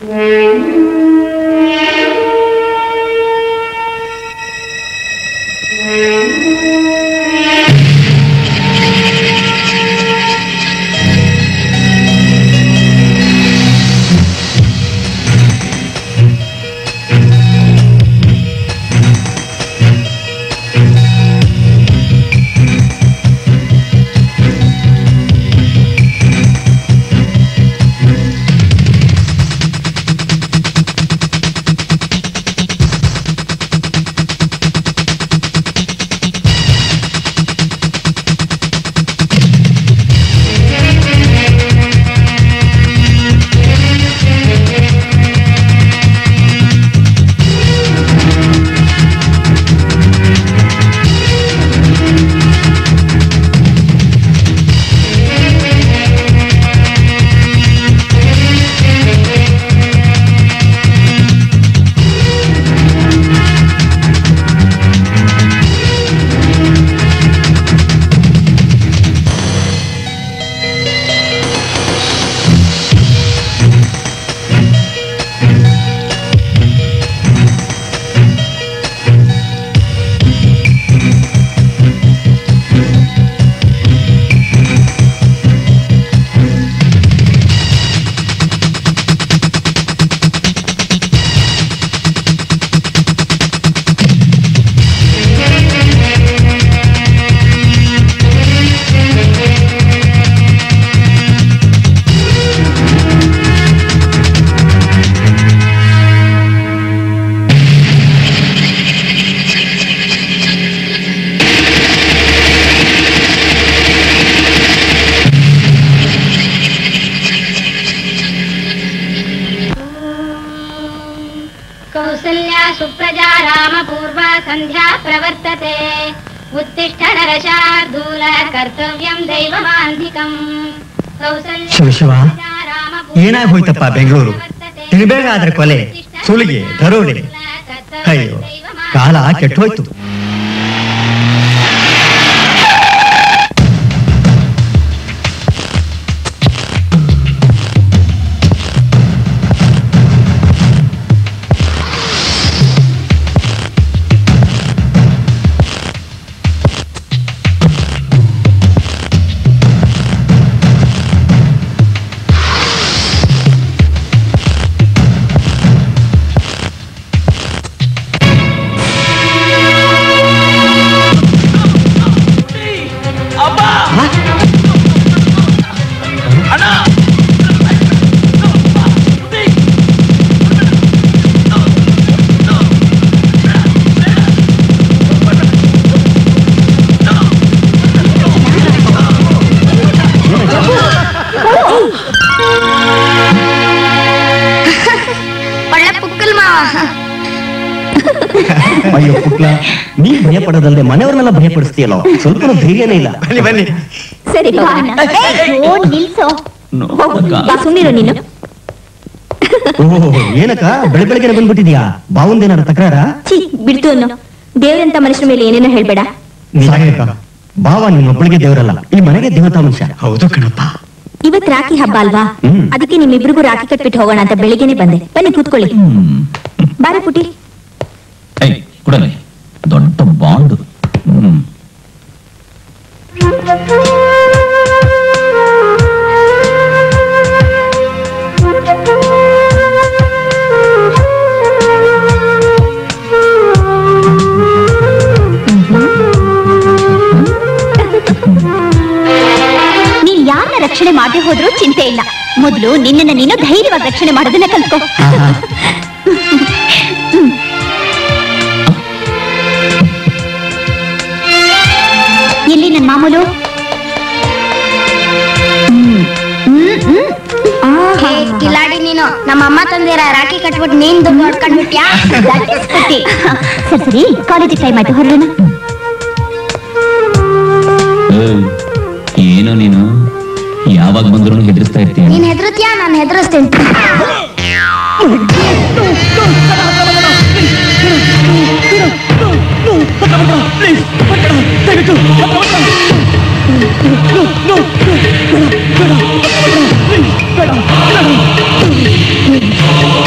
कौसल्या सुप्रजा रामपूर्वा सन्ध्या प्रवर्तते उत्तिष्ठ नरशार्दूल कर्तव्यं दैवमान्धिकम् कौसल्या ಶಿವ ಶಿವ सुप्रजा रामपूर्वा ಏನಾಗ್ ಹೋಯ್ತಪ್ಪ ಬೆಂಗಳೂರು ತಿರುಬೇಕಾದ್ರೆ ಕೊಲೆ ಸುಲಿಗೆ ದರೋಡೆ ಅಯ್ಯೋ ಕಾಲ ಕೆಟ್ಟೋಯ್ತು ಒಳ್ಳೆ ಪುಕ್ಕಲ್ ಮಾವ ಅಯ್ಯೋ ಪುಟ್ಲ ನೀ ಭಯ ಪಡೋದಲ್ದೆ ಮನೆಯವ್ರನ್ನೆಲ್ಲ ಭಯ ಪಡಿಸ್ತೀಯಲ್ಲೋ ಸ್ವಲ್ಪ ಧೈರ್ಯನೇ ಇಲ್ಲ ಬನ್ನಿ ಬನ್ನಿ ಸರಿ ಓ ನಿಲ್ಸೋ ಸುಮ್ಮನಿರು ನೀನು ಓಹ್ ಏನಕ್ಕ ಬೆಳ ಬೆಳಗ್ಗೆ ಬಂದ್ಬಿಟ್ಟಿದ್ಯಾ ಬಾವುಂದೇನಾರ ತಕರಾರ ಛೀ ಬಿಡ್ತು ಅನ್ನೋ ದೇವ್ರಂತ ಮನುಷ್ಯರ ಮೇಲೆ ಏನೇನೋ ಹೇಳ್ಬೇಡ ಸಾಕಕ್ಕ ಬಾವ ನಿಮ್ಮೊಬ್ಬಳಿಗೆ ದೇವರಲ್ಲ ಈ ಮನೆಗೆ ದೇವತಾ ಮನುಷ್ಯ ಹೌದು ಕಣಪ್ಪ ಇವತ್ ರಾಖಿ ಹಬ್ಬ ಅಲ್ವಾ ಹ್ಮ್. ಅದಕ್ಕೆ ನಿಮ್ಮಿಬ್ರಿಗೂ ರಾಖಿ ಕಟ್ಬಿಟ್ಟು ಹೋಗೋಣ ಅಂತ ಬೆಳಿಗ್ಗೆನೆ ಬಂದೆ ಬನ್ನಿ ಕೂತ್ಕೊಳ್ಳಿ ಬಾರ ಪುಟಿ ಏಯ್ ಕೊಡಲಿ ದೊಡ್ಡ ಬಾಂಡ್ ಹ್ಮ್ ನೀನ್ ಯಾರನ್ನ ರಕ್ಷಣೆ ಮಾಡದೆ ಹೋದ್ರೂ ಚಿಂತೆ ಇಲ್ಲ ಮೊದಲು ನಿನ್ನನ್ನ ನೀನು ಧೈರ್ಯವಾಗಿ ರಕ್ಷಣೆ ಮಾಡೋದನ್ನ ಕಲ್ತ್ಕೋ ಆಹಾ. ಎಲ್ಲಿ ನನ್ ಮಾಮೂಲು ಹ್ಮ್. ಹ್ಮ್, ಹ್ಮ್. ಆಹಾ. ಕಿಲಾಡಿ ನೀನು ನಮ್ಮ ಅಮ್ಮ ತಂದಿರ ರಾಖಿ ಕಟ್ಬಿಟ್ಟು ನೀನ್ ದುಡ್ಡು ಹೊಡ್ಕೊಂಡ್ಬಿಟ್ಯಾ That is ಪುಟ್ಟಿ. ಸರಿ ಸರಿ ಕಾಲೇಜಿಗೆ ಟೈಮ್ ಆಯ್ತು ಹೊರಡೋಣ ಏಯ್, ಏನೋ ನೀನು ಯಾವಾಗ ಬಂದ್ರು ಹೆದರ್ಸ್ತಾ ಇರ್ತೀಯ ನೀನ್ ಹೆದರ್ತ್ಯಾ ನಾನು ಹೆದರಿಸ್ತೇನೆ ಬೇಡ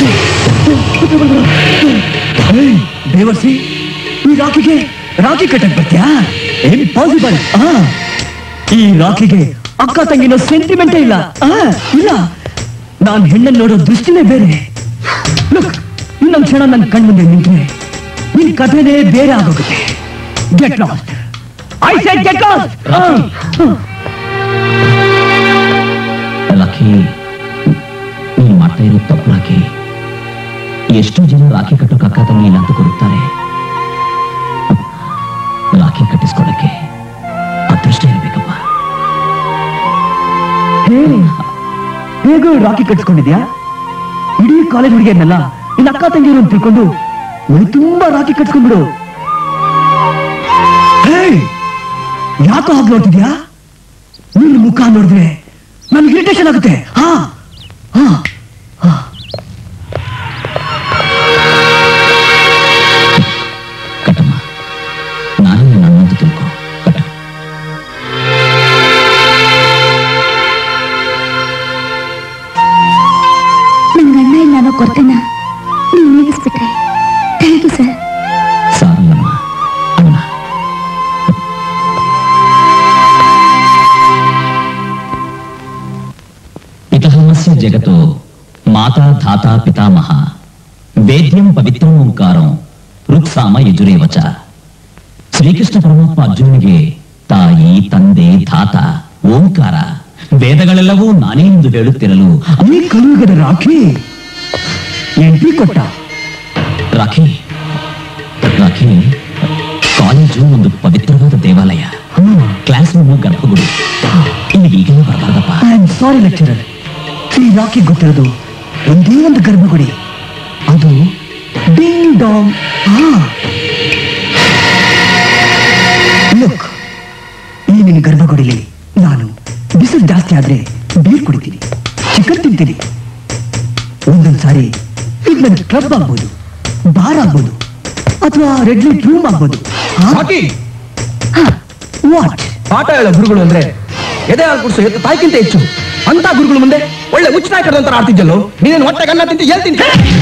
ರಾಖಿ ಕಟ್ಟಕ್ ಬರ್ತ್ಯಾ ಇಂಪಾಸಿಬಲ್ ಈ ರಾಖಿಗೆ ಅಕ್ಕ ತಂಗಿನ ಸೆಂಟಿಮೆಂಟೇ ಇಲ್ಲ ಆ, ಇಲ್ಲ ನಾನ್ ಹೆಣ್ಣನ್ನು ನೋಡೋ ದೃಷ್ಟಿನೇ ಬೇರೆ ಲುಕ್ ಇನ್ನೊಂದ್ ಕ್ಷಣ ನನ್ನ ಕಣ್ಮುಂದೆ ನಿಂತ್ರೆ ನಿನ್ ಕಥೆನೇ ಬೇರೆ ಆಗೋಗುತ್ತೆ get lost I said get lost lucky ನೀನು ಮಾಡ್ತಾ ಇರೋ ತಪ್ಪು ಲಕ್ಕಿ ಎಷ್ಟೋ ಜನ ರಾಖಿ ಕಟ್ಟೋಕೆ ಅಕ್ಕ ತಂಗಿ ಇಲ್ಲ ಅಂತ ಕೊಡುತ್ತಾರೆ ರಾಖಿ ಕಟ್ಟಿಸ್ಕೊಳ್ಳಕ್ಕೆ ಅದೃಷ್ಟ ಇರಬೇಕಪ್ಪ ಹೇ ಹೇಗೂ ರಾಖಿ ಕಟ್ಸ್ಕೊಂಡಿದ್ಯಾ ಇಡೀ ಕಾಲೇಜ್ ಹುಡುಗಿಯನ್ನೆಲ್ಲ ನಿನ್ನ ಅಕ್ಕ ತಂಗಿರು ಅಂತ ತಿಳ್ಕೊಂಡು ಮೈ ತುಂಬಾ ರಾಖಿ ಕಟ್ಸ್ಕೊಂಡ್ಬಿಡು ಹೇ ಯಾಕೋ ಹಾಗೆ ನೋಡ್ತಿದ್ಯಾ ನಿನ್ನ ಮುಖ ನೋಡಿದ್ರೆ ನನ್ಗೆ ಇರಿಟೇಷನ್ ಆಗುತ್ತೆ ಹಾ ಹಾ ಹಾ ಕಟ್ಟಮ್ಮ ನಾನೇ ನನ್ನಂತ ತಿಳ್ಕೊ ಕಟ್ಟ ನನ್ ಗಂಡ ಇಲ್ಲ ಅನ್ನೋ ಕೊರತೆನ ನೀವು ನೀಗಿಸ್ಬಿಟ್ರೆ ಥ್ಯಾಂಕ್ ಯು ಸರ್ ಸಾರಲ್ಲಮ್ಮ ಅಣ್ಣ ಪಿತಾಮಹಸ್ಯ ಜಗತ್ತು ಮಾತಾ ಧಾತಾ ಪಿತಾಮಹ ವೇದ್ಯಂ ಪವಿತ್ರಂ ಓಂಕಾರಂ ರುಕ್ಸಾಮ ಯಜುರೇವಚ ಶ್ರೀಕೃಷ್ಣ ಪರಮಾತ್ಮ ಅರ್ಜುನಿಗೆ ತಾಯಿ ತಂದೆ ಧಾತ ಓಂಕಾರ ವೇದಗಳೆಲ್ಲವೂ ನಾನೇ ಎಂದು ಹೇಳುತ್ತಿರಲು ಈ ಕಲಿಯುಗದ ರಾಖಿ ಎಂಟ್ರಿ ಕೊಟ್ಟ ರಾಖಿ ರಾಖಿ ಕಾಲೇಜು ಒಂದು ಪವಿತ್ರವಾದ ದೇವಾಲಯ ಕ್ಲಾಸ್ ರೂಮ್ ಗರ್ಭಗುಡಿ ಇಲ್ಲಿ ಈಗಲೇ ಬರಬಾರ್ದಪ್ಪ ಐ ಆಮ್ ಸಾರಿ ಲೆಕ್ಚರರ್ ಈ ರಾಖಿ ಗೊತ್ತಿರೋದು ಒಂದೇ ಒಂದು ಗರ್ಭಗುಡಿ ಅದು ಡಿಂಗ್ ಡಾಂಗ್ ಲುಕ್ ಈ ನಿನ್ನ ಗರ್ಭಗುಡಿಲಿ ನಾನು ಬಿಸಿಲು ಜಾಸ್ತಿ ಆದ್ರೆ ಬೀರ್ ಕುಡಿತೀನಿ ಚಿಕನ್ ತಿಂತೀನಿ ಒಂದೊಂದ್ ಸಾರಿ ಇದು ನನ್ನ ಕ್ಲಬ್ ಆಗ್ಬೋದು ಬಾರ್ ಆಗ್ಬೋದು ಅಥವಾ ರೆಡ್ ಲೈಟ್ ರೂಮ್ ಆಗ್ಬೋದು ಸಾಕಿ ವಾಟ್ ಪಾಠ ಹೇಳೋ ಗುರುಗಳು ಅಂದ್ರೆ ಎದೆ ಹಾಲು ಕುಡಿಸೋ ಎತ್ತು ತಾಯ್ಕಿಂತ ಹೆಚ್ಚು ಅಂತ ಗುರುಗಳು ಮುಂದೆ ಒಳ್ಳೆ ಉಚ್ಚನಾಯಿ ಕಡ್ದಂತರ ಆಡ್ತಿದ್ದಲ್ಲೋ ನೀನೇನು ಹೊಟ್ಟೆ ಗನ್ನ ತಿಂತಿ ಎಲ್ಲಿ ತಿಂತಿ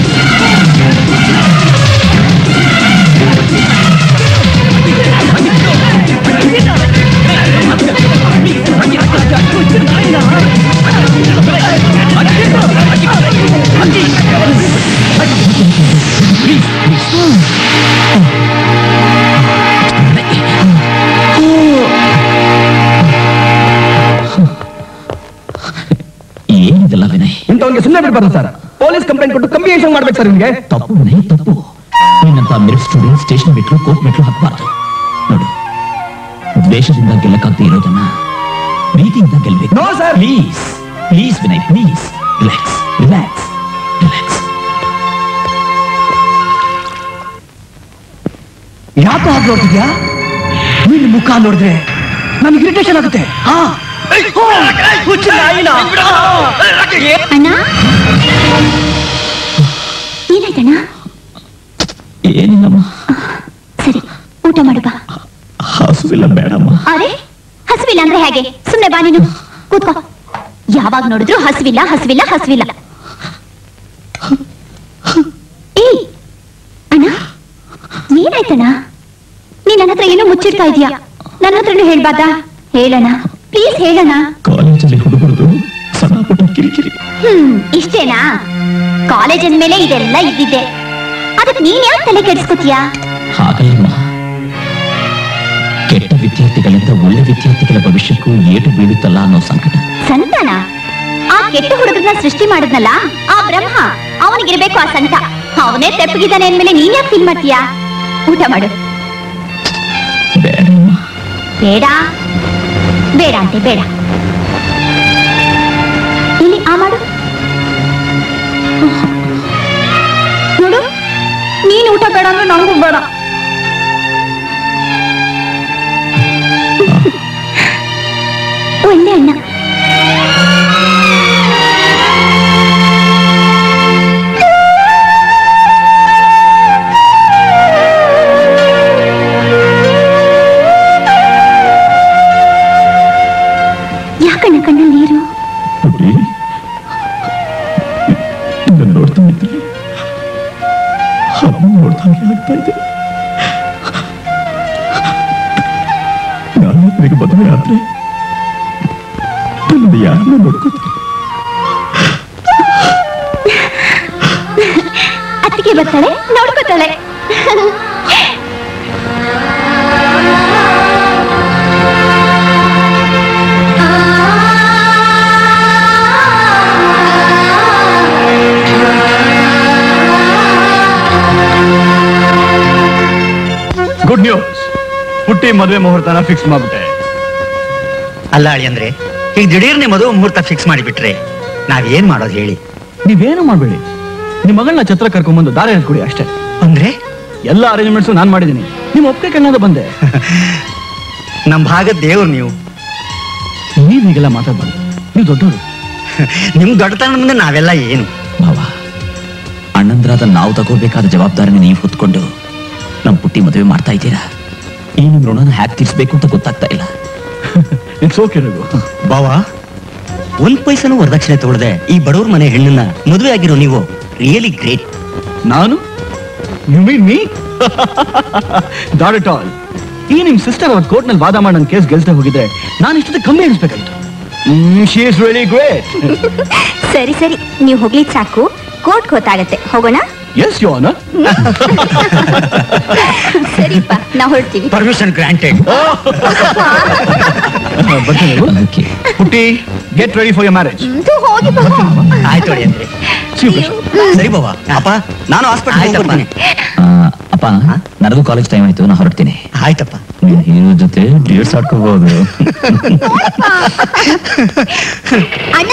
ಏನಿದೆಲ್ಲ ವಿನಯ್ ಇಂಥವ್ನಿಗೆ ಸುಮ್ಮನೆ ಬಿಡ್ಬಾರ್ದು ಸರ್ ಪೊಲೀಸ್ ಕಂಪ್ಲೇಂಟ್ ಕೊಟ್ಟು ಕಂಬಿನೇಷನ್ ಮಾಡ್ಬೇಕು ಸರ್ ನಿಮ್ಗೆ ತಪ್ಪು ವಿನಯ್ ತಪ್ಪು ನಿನ್ನಂತ ಮೆರಿಟ್ ಸ್ಟೂಡೆಂಟ್ ಸ್ಟೇಷನ್ ಬಿಟ್ಟರು ಕೋರ್ಟ್ ಮೆಟ್ಲು ಹತ್ಬಾರ್ದು ನೋಡು ದ್ವೇಷದಿಂದ ಗೆಲ್ಲಕ್ಕಾಗದೆ ಇರೋದನ್ನ ಪ್ರೀತಿಯಿಂದ ಗೆಲ್ಬೇಕು No, sir. Please please Vinay please relax relax relax ಯಾಕೋ ಹಾಗೆ ನೋಡ್ತಿದ್ಯಾ ನಿನ್ನ ಮುಖ ನೋಡಿದ್ರೆ ನಮ್ಗೆ ಇರಿಟೇಷನ್ ಆಗುತ್ತೆ ಹಾ ಓ, ಹುಚ್ಚು ನಾಯಿನ. ಅಣ್ಣ ಏನಾಯ್ತಣ್ಣ ಏನಿಲ್ಲಮ್ಮ ಸರಿ ಊಟ ಮಾಡು ಬಾ ಹಸುವಿಲ್ಲ ಬೇಡಮ್ಮ ಅರೆ ಹಸಿವಿಲ್ಲ ಅಂದ್ರೆ ಹೇಗೆ ಸುಮ್ನೆ ಬಾ ನೀನು ಕೂತ್ಕೋ ಯಾವಾಗ ನೋಡಿದ್ರು ಹಸಿವಿಲ್ಲ ಹಸಿವಿಲ್ಲ ಹಸಿವಿಲ್ಲ ಏಯ್ ಅಣ್ಣ ಏನಾಯ್ತಣ್ಣ ನೀನ್ ನನ್ನ ಹತ್ರ ಏನೋ ಮುಚ್ಚಿಡ್ತಾ ಇದೀಯಾ ನನ್ನ ಹತ್ರನೂ ಹೇಳ್ಬಾರ್ದಾ ಹೇಳಣ್ಣ ಪ್ಲೀಸ್ ಹೇಳಣ್ಣ ಕಾಲೇಜಲ್ಲಿ ಹುಡುಗರದು ಸಣ್ಣ ಪುಟ್ಟ ಕಿರಿಕಿರಿ ಹ್ಮ್ ಇಷ್ಟೇನಾ ಕಾಲೇಜ್ ಅಂದ್ಮೇಲೆ ಇದೆಲ್ಲ ಇದ್ದಿದ್ದೆ ಅದಕ್ಕೆ ನೀನ್ ಯಾಕೆ ತಲೆ ಕೆಡಿಸ್ಕೊತೀಯಾ ಹಾಗಲ್ಲಮ್ಮ ಕೆಟ್ಟ ವಿದ್ಯಾರ್ಥಿಗಳಿಂದ ಒಳ್ಳೆ ವಿದ್ಯಾರ್ಥಿಗಳ ಭವಿಷ್ಯಕ್ಕೂ ಏಟು ಬೀಳುತ್ತಲ್ಲ ಅನ್ನೋ ಸಂಕಟ ಸಂತಾನ ಆ ಕೆಟ್ಟ ಹುಡುಗರನ್ನ ಸೃಷ್ಟಿ ಮಾಡಿದ್ನಲ್ಲ ಆ ಬ್ರಹ್ಮ ಅವನಿಗಿರ್ಬೇಕು ಆ ಸಂತ ಅವನೇ ತೆಪ್ಪಗಿದ್ದಾನೆ ಅಂದ್ಮೇಲೆ ನೀನ್ ಯಾಕೆ ಫೀಲ್ ಮಾಡ್ತೀಯಾ ಊಟ ಮಾಡು ಬೇಡಮ್ಮ ಬೇಡ ಬೇಡ ಅಂತೆ ಬೇಡ ಇಲ್ಲಿ ಆ ಮಾಡು ನೋಡು ನೀನ್ ಊಟ ಬೇಡ ಅಂದ್ರೆ ನನಗೂ ಬೇಡ ಒಳ್ಳೆ ಅಣ್ಣ ಯಾಕಣ್ಣ ಕಣ್ಣಲ್ಲಿ ನೀರು ಪುಟ್ಟಿ ನಿನ್ನ ನೋಡ್ತಾ ಇದ್ರೆ ಅಮ್ಮ ನೋಡ್ತಾ ಹಾಗೆ ಆಗ್ತಾ ಇದೆ ನಿನಗೆ ಮದುವೆ ಆದ್ರೆ ನನ್ನ ಯಾರನ್ನ ನೋಡ್ಕೋತೀನಿ ಅತ್ತಿಗೆ ಬರ್ತಾಳೆ ನೋಡ್ಕೋತಾಳೆ ಗುಡ್ ನ್ಯೂಸ್ ಪುಟ್ಟಿ ಮದುವೆ ಮುಹೂರ್ತನ ಫಿಕ್ಸ್ ಮಾಡ್ಬಿಟ್ಟೆ ಅಲ್ಲ ಅಳಿ ಅಂದ್ರೆ ಈಗ ದಿಢೀರ್ನೆ ಮದುವೆ ಮುಹೂರ್ತ ಫಿಕ್ಸ್ ಮಾಡಿಬಿಟ್ರೆ ನಾವೇನ್ ಮಾಡೋದು ಹೇಳಿ ನೀವೇನು ಮಾಡಬೇಡಿ ನಿಮ್ಮ ಮಗಳನ್ನ ಛತ್ರ ಕರ್ಕೊಂಡ್ಬಂದು ದಾರಿ ಹೇಳ್ಕೊಡಿ ಅಷ್ಟೇ ಅಂದ್ರೆ ಎಲ್ಲ ಅರೇಂಜ್ಮೆಂಟ್ಸು ನಾನು ಮಾಡಿದ್ದೀನಿ ನಿಮ್ಮ ಒಪ್ಪಿಗೆ ಕಣ್ಣಾದ ಬಂದೆ ನಮ್ ಭಾಗದ ದೇವ್ರು ನೀವು ನೀವು ಹೀಗೆಲ್ಲ ಮಾತಾಡ್ಬಾರ್ದು ನೀವು ದೊಡ್ಡವರು ನಿಮ್ ದೊಡ್ಡತನ ಮುಂದೆ ನಾವೆಲ್ಲ ಏನು ಭಾವ ಅಣ್ಣಂದ್ರಾದ ನಾವು ತಗೋಬೇಕಾದ ಜವಾಬ್ದಾರಿನ ನೀವು ಹೊತ್ಕೊಂಡು ನಮ್ಮ ಪುಟ್ಟಿ ಮದುವೆ ಮಾಡ್ತಾ ಇದ್ದೀರಾ ಈ ನಿಮ್ ಋಣನ ಹ್ಯಾಕ್ ತೀರ್ಸ್ಬೇಕು ಅಂತ ಗೊತ್ತಾಗ್ತಾ ಇಲ್ಲ ಇಟ್ಸ್ ಓಕೆ ರಘು ಬಾವಾ ಒಂದ್ ಪೈಸನು ವರದಕ್ಷಿಣೆ ತಗೊಳ್ಳದೆ ಈ ಬಡವ್ರ ಮನೆ ಹೆಣ್ಣನ್ನ ಮದುವೆ ಆಗಿರೋ ನೀವು ರಿಯಲಿ ಗ್ರೇಟ್ ನಾನು you mean me dot it all ಈ ನಿಮ್ ಸಿಸ್ಟರ್ ಅವತ್ತು ಕೋರ್ಟ್ನಲ್ಲಿ ವಾದ ಮಾಡಿ ನನ್ನ ಕೇಸ್ ಗೆಲ್ತಾ ಹೋಗಿದ್ರೆ ನಾನು ಇಷ್ಟೊತ್ತೆ ಕಮ್ಮಿ ಎಣಿಸ್ಬೇಕಾಯ್ತು ಶಿ ಇಸ್ ರಿಯಲಿ ಗ್ರೇಟ್ ಸರಿ ಸರಿ ನೀವು ಹೋಗ್ಲಿಕ್ಕೆ ಸಾಕು ಕೋರ್ಟ್ ಗೊತ್ತಾಗತ್ತೆ ಹೋಗೋಣ ಎಸ್ ಯು ಆನರ್ ಸರಿಪ್ಪ ನಾವು ಹೊರಡ್ತೀವಿ ಪರ್ಮಿಷನ್ ಗ್ರಾಂಟೆಡ್ ಬರ್ತೀನಿ ರಘು. ಅದಕ್ಕೆ ಪುಟ್ಟಿ get ready for your marriage ಇದು ಹೋಗಿ ಬಾ. ಆಯ್ತು ಅಳಿ ಅಂದ್ರೆ ಸರಿ ಬಾವಾ ಅಪ್ಪ ನಾನು ಹಾಸ್ಪಿಟಲ್ ಬರ್ತೀನಿ ಆ, ಅಪ್ಪ ನನಗೂ ಕಾಲೇಜ್ ಟೈಮ್ ಆಯ್ತು ನಾ ಹೊರಡ್ತೀನಿ ಆಯ್ತಪ್ಪ ನೀನ್ ಹೀರೋ ಜೊತೆ ಡೇಟ್ಸ್ ಆಡ್ಕೋಬಹುದು ಅಣ್ಣ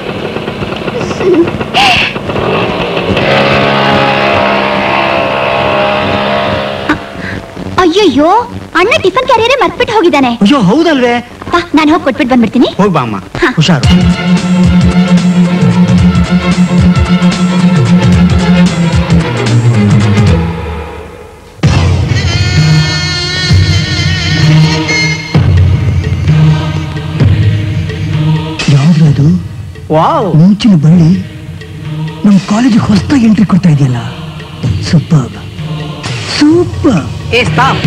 ಅಯ್ಯಯ್ಯೋ ಅಣ್ಣ ಟಿಫನ್ ಕ್ಯಾರಿಯರೇ ಮರ್ತ್ಬಿಟ್ಟು ಹೋಗಿದ್ದಾನೆ ಅಯ್ಯೋ ಹೌದಲ್ವೇ ಬಾ ನಾನು ಹೋಗಿ ಕೊಟ್ಬಿಟ್ಟು ಬಂದ್ಬಿಡ್ತೀನಿ ಹೋಗ್ ಬಾ ಅಮ್ಮ ಹಾ. ಹುಷಾರು ಯಾವ್ದು ಅದು ವಾವ್ ಮುಂಚಿನ ಬಳ್ಳಿ ನಮ್ಮ ಕಾಲೇಜಿಗೆ ಹೊಸದಾಗಿ ಎಂಟ್ರಿ ಕೊಡ್ತಾ ಇದೆಯಲ್ಲ ಸೂಪರ್ ಸೂಪರ್ ಏ stop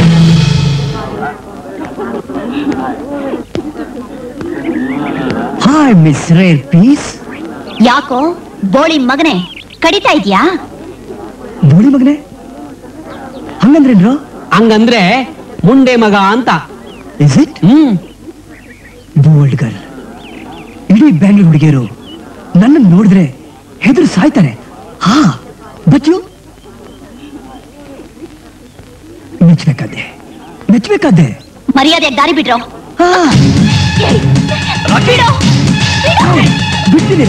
hi miss rare piece ಯಾಕೋ ಬೋಳಿ ಮಗನೇ ಕಡಿತಾ ಇದ್ಯಾ ಬೋಳಿ ಮಗನೇ ಹಂಗಂದ್ರೇನ್ರು ಹಂಗಂದ್ರೆ ಮುಂಡೆ ಮಗ ಅಂತ is it hmm bold girl ಇಡೀ ಬ್ಯಾಂಗ್ಳೂರ್ ಹುಡುಗಿಯರು ನನ್ನನ್ನು ನೋಡಿದ್ರೆ ಹೆದರು ಸಾಯ್ತಾರೆ ಹಾ ಬಟ್ ಯು ಮೆಚ್ಬೇಕಾದ್ದೆ ಮೆಚ್ಬೇಕಾದ್ದೆ ಮರ್ಯಾದೆ ದಾರಿ ಬಿಡ್ರೋ ಹಾ ಬಿಡು ಬಿಡ್ತೀನಿ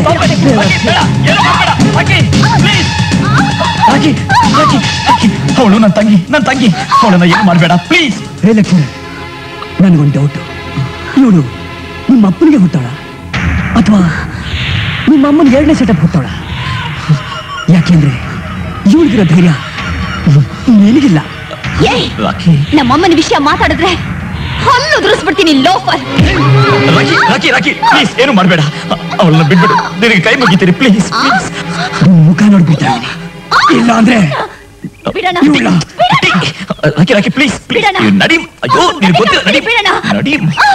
ಅವಳು ನನ್ನ ತಂಗಿ ನನ್ನ ತಂಗಿ ಅವಳನ್ನ ಏನು ಮಾಡಬೇಡ ಪ್ಲೀಸ್ ಹೇ ಲಕ್ಷ್ಮಣ ನನಗೊಂದು ಡೌಟ್ ಇವಳು ನಿಮ್ಮ ಅಪ್ಪನಿಗೆ ಹುಟ್ಟಾಳ ಅಥವಾ ನಿಮ್ಮ ಅಮ್ಮನ ಎರಡನೇ ಸೆಟಪ್ ಹುಟ್ಟಾಳ ಯಾಕೆಂದ್ರೆ ಇವಳಿಗಿರೋ ಧೈರ್ಯ ನಿನಗಿಲ್ಲ ಏಯ್ ರಾಕಿ ನಮ್ಮಮ್ಮನ ವಿಷಯ ಮಾತಾಡಿದ್ರೆ ಹಲ್ಲು ಉದುರಿಸ್ಬಿಡ್ತೀನಿ loafer Rocky Rocky Rocky please ಏನು ಮಾಡಬೇಡ ಅವಳನ್ನ ಬಿಟ್ಬಿಡು ನಿನಗೆ ಕೈ ಮುಗಿತೀನಿ ಪ್ಲೀಸ್ ಪ್ಲೀಸ್ ನಿನ್ ಮುಖ ನೋಡ್ಬಿಡ್ತಾ ಇದೀನಿ. ಇಲ್ಲ ಅಂದ್ರೆ ಬಿಡೋಣ ಇವಳ ರಾಕಿ ರಾಕಿ ಪ್ಲೀಸ್ ಪ್ಲೀಸ್ ಬಿಡಣ. ನಡಿ ಅಯ್ಯೋ ನಿನಗೆ ಗೊತ್ತಿಲ್ಲ ನಡಿ ಬಿಡಣ. ನಡಿ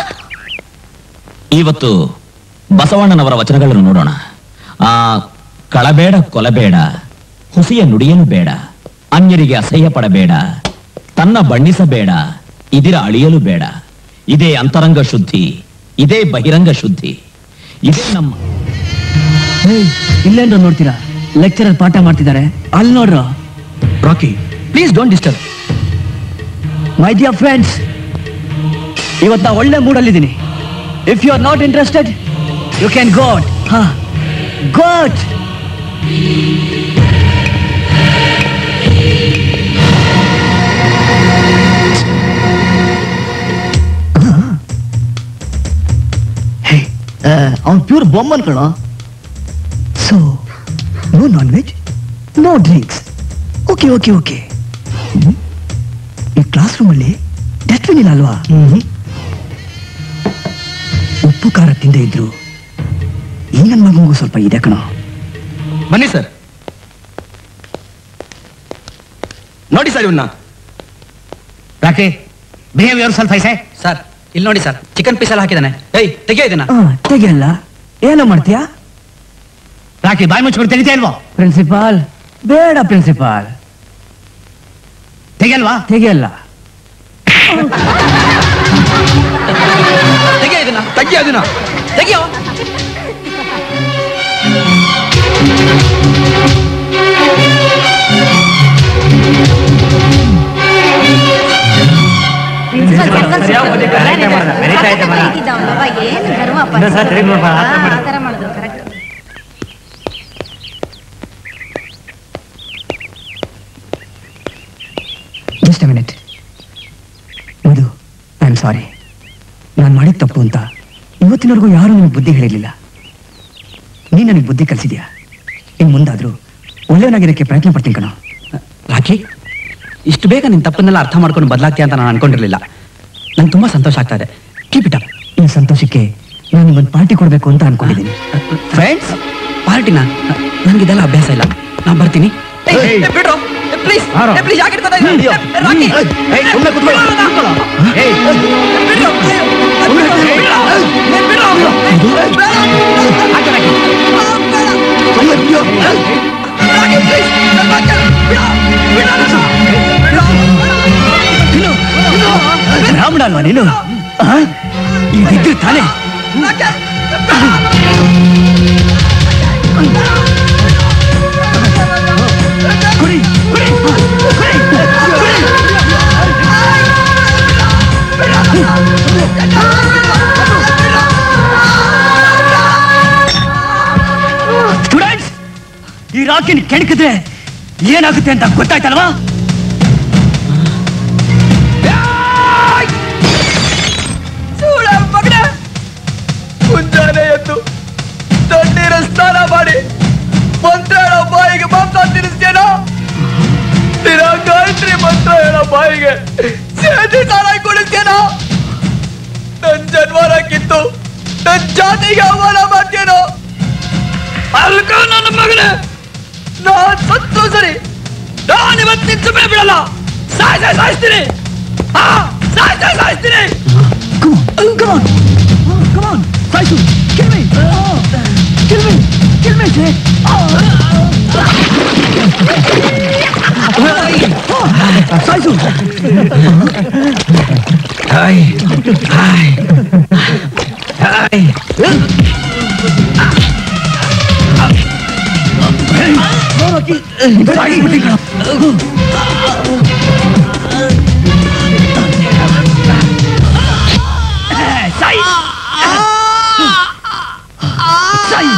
ಇವತ್ತು ಬಸವಣ್ಣನವರ ವಚನಗಳನ್ನು ನೋಡೋಣ ಆ ಕಳಬೇಡ ಕೊಲಬೇಡ ಹುಸಿಯ ನುಡಿಯಲು ಬೇಡ ಅನ್ಯರಿಗೆ ಅಸಹ್ಯ ಪಡಬೇಡ ತನ್ನ ಬಣ್ಣಿಸಬೇಡ ಇದಿರ ಅಳಿಯಲು ಬೇಡ ಇದೇ ಅಂತರಂಗ ಶುದ್ಧಿ ಇದೇ ಬಹಿರಂಗ ಶುದ್ಧಿ ಇದೇ ನಮ್ಮ ಇಲ್ಲೇನ್ರ ನೋಡ್ತೀರಾ ಲೆಕ್ಚರರ್ ಪಾಠ ಮಾಡ್ತಿದ್ದಾರೆ ಅಲ್ಲಿ ನೋಡ್ರ Rocky please don't disturb my dear friends ಇವತ್ತ ಒಳ್ಳೆ ಮೂಡಲ್ಲಿದ್ದೀನಿ if you are not interested you can go out ಹಾ ಗೋಟ್ ಅವ್ನು ಪ್ಯೂರ್ ಬೊಮ್ಮನ್ ಕಣೋ so no non veg no drinks okay okay okay ಈ ಕ್ಲಾಸ್ ರೂಮಲ್ಲಿ ಡಸ್ಟ್ಬಿನ್ ಇಲ್ಲ ಅಲ್ವಾ ಉಪ್ಪು ಖಾರ ತಿಂದೇ ಇದ್ರು ಈ ನನ್ನ ಮಗನಿಗೂ ಸ್ವಲ್ಪ ಇದೆ ಕಣೋ ಬನ್ನಿ ಸರ್ ನೋಡಿ ಸರ್ ಇವನ್ನ ರಾಕಿ ಬಿಹೇವಿಯರ್ ಸ್ವಲ್ಪ ಐಸೆ ಸರ್ ಇಲ್ಲಿ ನೋಡಿ ಸರ್ ಚಿಕನ್ ಪೀಸ್ ಎಲ್ಲ ಹಾಕಿದಾನೆ ಏಯ್ ತೆಗಿಯೋ ಇದನ್ನ ಆ, ತೆಗಿಯಲ್ಲ ಏನೋ ಮಾಡ್ತೀಯಾ ರಾಕಿ ಬಾಯಿ ಮುಚ್ಕೊಂಡು ತೆಗಿತಾ ಇಲ್ವೋ ಪ್ರಿನ್ಸಿಪಾಲ್ ಬೇಡ ಪ್ರಿನ್ಸಿಪಾಲ್ ತೆಗಿಯಲ್ವಾ ತೆಗಿಯಲ್ಲ ತೆಗಿಯೋ ಇದನ್ನ ತೆಗಿಯೋ ಇದನ್ನ ತೆಗಿಯೋ just minute Madhu I am sorry ನಾನು ಮಾಡಿದ ತಪ್ಪು ಅಂತ ಇವತ್ತಿನವರೆಗೂ ಯಾರೂ ನನಗೆ ಬುದ್ಧಿ ಹೇಳಿರಲಿಲ್ಲ ನೀನು ನನಗೆ ಬುದ್ಧಿ ಕಲಿಸಿದ್ಯಾ ಇನ್ನು ಮುಂದಾದರೂ ಒಳ್ಳೆಯವನಾಗಿರೋಕ್ಕೆ ಪ್ರಯತ್ನ ಪಡ್ತೀನಿ ಕಣೋ ರಾಖಿ ಇಷ್ಟು ಬೇಗ ನಿನ್ ತಪ್ಪನ್ನೆಲ್ಲ ಅರ್ಥ ಮಾಡ್ಕೊಂಡು ಬದಲಾಗ್ತೀಯ ಅಂತ ನಾನು ಅನ್ಕೊಂಡಿರ್ಲಿಲ್ಲ ನಂಗೆ ತುಂಬಾ ಸಂತೋಷ ಆಗ್ತಾ ಇದೆ ಕೀಪ್ ಇಟ್ ಅಪ್ ಈ ಸಂತೋಷಕ್ಕೆ ನಾನು ನಿಮ್ಮೊಂದು ಪಾರ್ಟಿ ಕೊಡಬೇಕು ಅಂತ ಅನ್ಕೊಂಡಿದ್ದೀನಿ ಫ್ರೆಂಡ್ಸ್ ಪಾರ್ಟಿನ ನನಗಿದೆಲ್ಲ ಅಭ್ಯಾಸ ಇಲ್ಲ ನಾನು ಬರ್ತೀನಿ ಪ್ಲೀಸ್ ಪ್ಲೀಸ್ ಯಾಕೆ ಇಟ್ಕೊತಾ ಇದ್ದೀಯ? ಏ, ರಾಕಿ! ಏಯ್, ಸುಮ್ನೆ ಕೂತ್ಕೊಳ್ಳೋ, ಕೂತ್ಕೊಳ್ಳೋ. ಏಯ್, ಬಿಡ್ರು, ಬಿಡ್ರು, ಏ, ಬಿಡ್ರು. ಹಾಕು ರಾಕಿ. ರಾಕಿ, please, ನನ್ನ ಮಾತ್ ಕೇಳು. ಬಿಡು, ಬಿಡು ನನ್ನ. ರಾಮಣ ಅಲ್ವಾ ನೀನು ಆ? ಇದಿದ್ರೆ ತಾನೇ ರಾಕಿ, ಕುಡಿ ಕುಡಿ ಕುಡಿ ಸ್ಟೂಡೆಂಟ್ಸ್ ಈ ರಾಕಿನ ಕೆಣಕಿದ್ರೆ ಏನಾಗುತ್ತೆ ಅಂತ ಗೊತ್ತಾಯ್ತಲ್ವಾ ಸೂಳೆ ಮಗನೇ ಮುಂಜಾನೆ ಎದ್ದು ತಣ್ಣೀರ ಸ್ನಾನ ಮಾಡಿ ಮಂತ್ರ ಹೇಳೋ ಬಾಯಿಗೆ ಮಾಂಸ ತಿನ್ನಿಸ್ತೇನೋ ದಿನ ಗಾಯತ್ರಿ ಮಂತ್ರ ಹೇಳೋ ಬಾಯಿಗೆ ಸೇದಿ ಸಾರಾಯಿ ಕುಡಿಸ್ತೇನೋ ನನ್ ಜನ್ಮರ ಕಿತ್ತು ನನ್ ಜಾತಿಗೆ ಅವಮಾನ ಮಾಡ್ತೇನೋ ಅಲ್ಕ ನನ್ನ ಮಗನೇ ನಾನ್ ಸತ್ತು ಸರಿ ನಾನು ಇವತ್ತಿನ ಸುಮ್ಮನೆ ಬಿಡಲ್ಲ ಸಾಯ್ ಸಾಯ್ ಸಾಯಿಸ್ತೀನಿ ಹಾ ಸಾಯ್ ಸಾಯ್ ಸಾಯಿಸ್ತೀನಿ Come on, come on, Oh, come on, ಸಾಯ್ಸು kill me, Oh, kill me, kill me, say. Oh. Oh, ಸಾಯ್ಸು ಹಾಯ್ ಹಾಯ್ ಹಾಯ್ ಸಾಯಿಸ್ಬಿಟ್ಟಿ ಕಣ. ಸಾಯಿ ಸಾಯಿ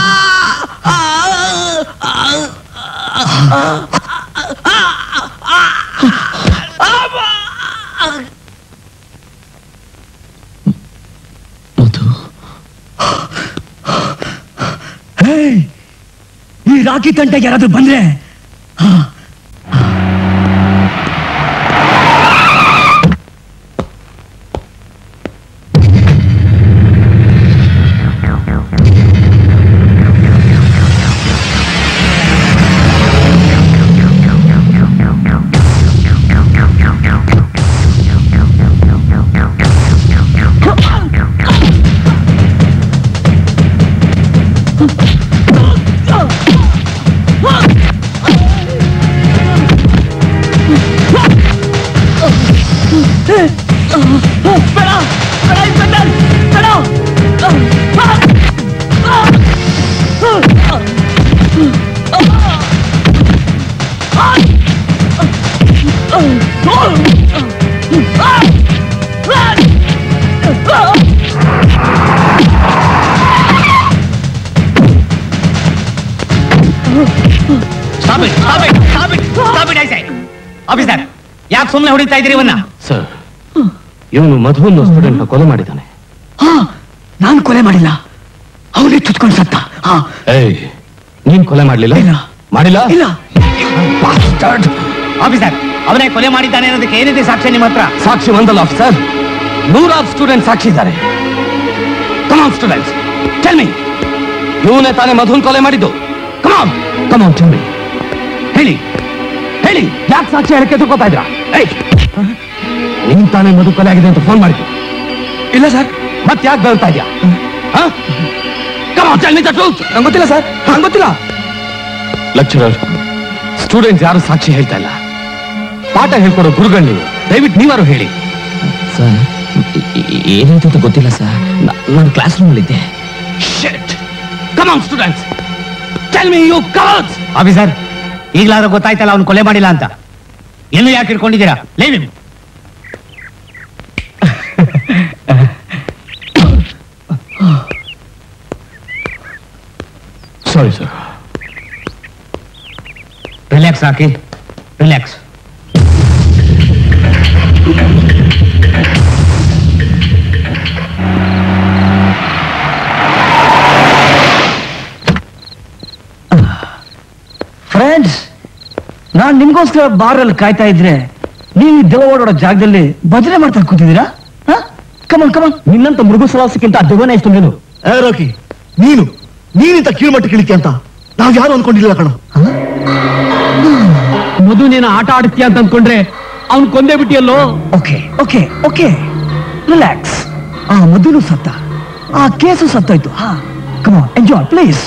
ಮಧು ಹೇಯ್, ಈ ರಾಕಿ ತಂಟೆಗೆ ಯಾರಾದ್ರೂ ಬಂದ್ರೆ ಹಾ, Stop it, stop it, stop it, stop it, I say. Officer ಯಾಕೆ ಸುಮ್ಮನೆ ಹೊಡಿತಾ ಇದ್ದೀರಿ ಇವನ್ನ ಸರ್ ಇವನು ಮಧುವನ್ನು ಸ್ಟೂಡೆಂಟ್ ಕೊಲೆ ಮಾಡಿದ್ದಾನೆ ಹಾ ನಾನು ಕೊಲೆ ಮಾಡಿಲ್ಲ ಅವನೇ ಚುಚ್ಕೊಂಡು ಸತ್ತ ಹಾ ಏಯ್ ನೀನ್ ಕೊಲೆ ಮಾಡ್ಲಿಲ್ಲ ಇಲ್ಲ. ಮಾಡಿಲ್ಲ ಇಲ್ಲ ಆಫೀಸರ್ ಅವನೇ ಕೊಲೆ ಮಾಡಿದ್ದಾನೆ ಅನ್ನೋದಕ್ಕೆ ಏನಿದೆ ಸಾಕ್ಷ್ಯ ನಿಮ್ಮ ಹತ್ರ ಸಾಕ್ಷಿ ಒಂದಲ್ಲ ಆಫೀಸರ್ ನೂರಾರು ಸ್ಟೂಡೆಂಟ್ ಸಾಕ್ಷಿ ಇದ್ದಾರೆ ಕಮಾನ್ ಸ್ಟೂಡೆಂಟ್ಸ್ ಟೆಲ್ ಮಿ ಇವನೇ ತಾನೇ ಮಧುನ್ ಕೊಲೆ ಮಾಡಿದ್ದು ಕಮಾನ್ ಕಮಾನ್ ಟೆಲ್ ಮಿ ಹೇಳಿ ಹೇಳಿ ಯಾಕೆ ಸಾಕ್ಷಿ ಹೇಳಕ್ಕೆ ತಗೋತಾ ಇದ್ರ ಏಯ್ ನೀನ್ ತಾನೇ ಮಧು ಕೊಲೆ ಆಗಿದೆ ಅಂತ ಫೋನ್ ಮಾಡಿದ್ದು ಇಲ್ಲ ಸರ್ ಮತ್ತೆ ಯಾಕೆ ಬೆಳ್ತಾ ಇದೆಯಾ ನಂಗೆ ಗೊತ್ತಿಲ್ಲ ಸರ್ ನಂಗೆ ಗೊತ್ತಿಲ್ಲ ಲೆಕ್ಚರರ್ ಸ್ಟೂಡೆಂಟ್ಸ್ ಯಾರು ಸಾಕ್ಷಿ ಹೇಳ್ತಾ ಇಲ್ಲ ಪಾಠ ಹೇಳ್ಕೊಡೋ ಗುರುಗಳು ನೀವು ದಯವಿಟ್ಟು ನೀವಾರು ಹೇಳಿ ಸರ್ ಏನಾಯ್ತು ಅಂತ ಗೊತ್ತಿಲ್ಲ ಸರ್ ನಾನು ಕ್ಲಾಸ್ ರೂಮಲ್ಲಿದ್ದೆ shit come on students tell me you covers officer ಈಗಲಾದ್ರೂ ಗೊತ್ತಾಯ್ತಲ್ಲ ಅವ್ನು ಕೊಲೆ ಮಾಡಿಲ್ಲ ಅಂತ ಎಲ್ಲೂ ಯಾಕೆ ಇಟ್ಕೊಂಡಿದ್ದೀರಾ ಲೇವಿ ಸಾರಿ ಸರ್ ರಿಲ್ಯಾಕ್ಸ್ ಹಾಕಿ ರಿಲ್ಯಾಕ್ಸ್ ಫ್ರೆಂಡ್ಸ್ ನಾನ್ ನಿಮ್ಗೋಸ್ಕರ ಬಾರಲ್ಲಿ ಕಾಯ್ತಾ ಇದ್ರೆ ನೀವು ಈ ದೆವ್ವ ಓಡಾಡೋ ಜಾಗದಲ್ಲಿ ಭಜನೆ ಮಾಡ್ತಾ ಕೂತಿದ್ದೀರಾ ಕಮನ್ ಕಮನ್ ನಿನ್ನಂತ ಮೃಗು ಸವಾಸಕ್ಕಿಂತ ದೆವ್ವನೇ ಎಷ್ಟು ನೀನು ಏ ರೋಕಿ ನೀನು ನೀನಿಂತ ಕೀಳ್ಮಟ್ಟ ಕಿಳಿಕೆ ಅಂತ ನಾವ್ ಯಾರು ಅನ್ಕೊಂಡಿಲ್ಲ ಕಣ ಮಧು ನೀನು ಆಟ ಆಡ್ತೀಯ ಅಂತ ಅನ್ಕೊಂಡ್ರೆ ಅವ್ನ್ ಕೊಂದೇ ಬಿಟ್ಟಿಯಲ್ಲೋ ಓಕೆ ಓಕೆ ಓಕೆ ರಿಲ್ಯಾಕ್ಸ್ ಆ ಮಧುನು ಸತ್ತ ಆ ಕೇಸು ಸತ್ತಾಯ್ತು ಹಾ ಕಮ ಎಂಜಾಯ್ ಪ್ಲೀಸ್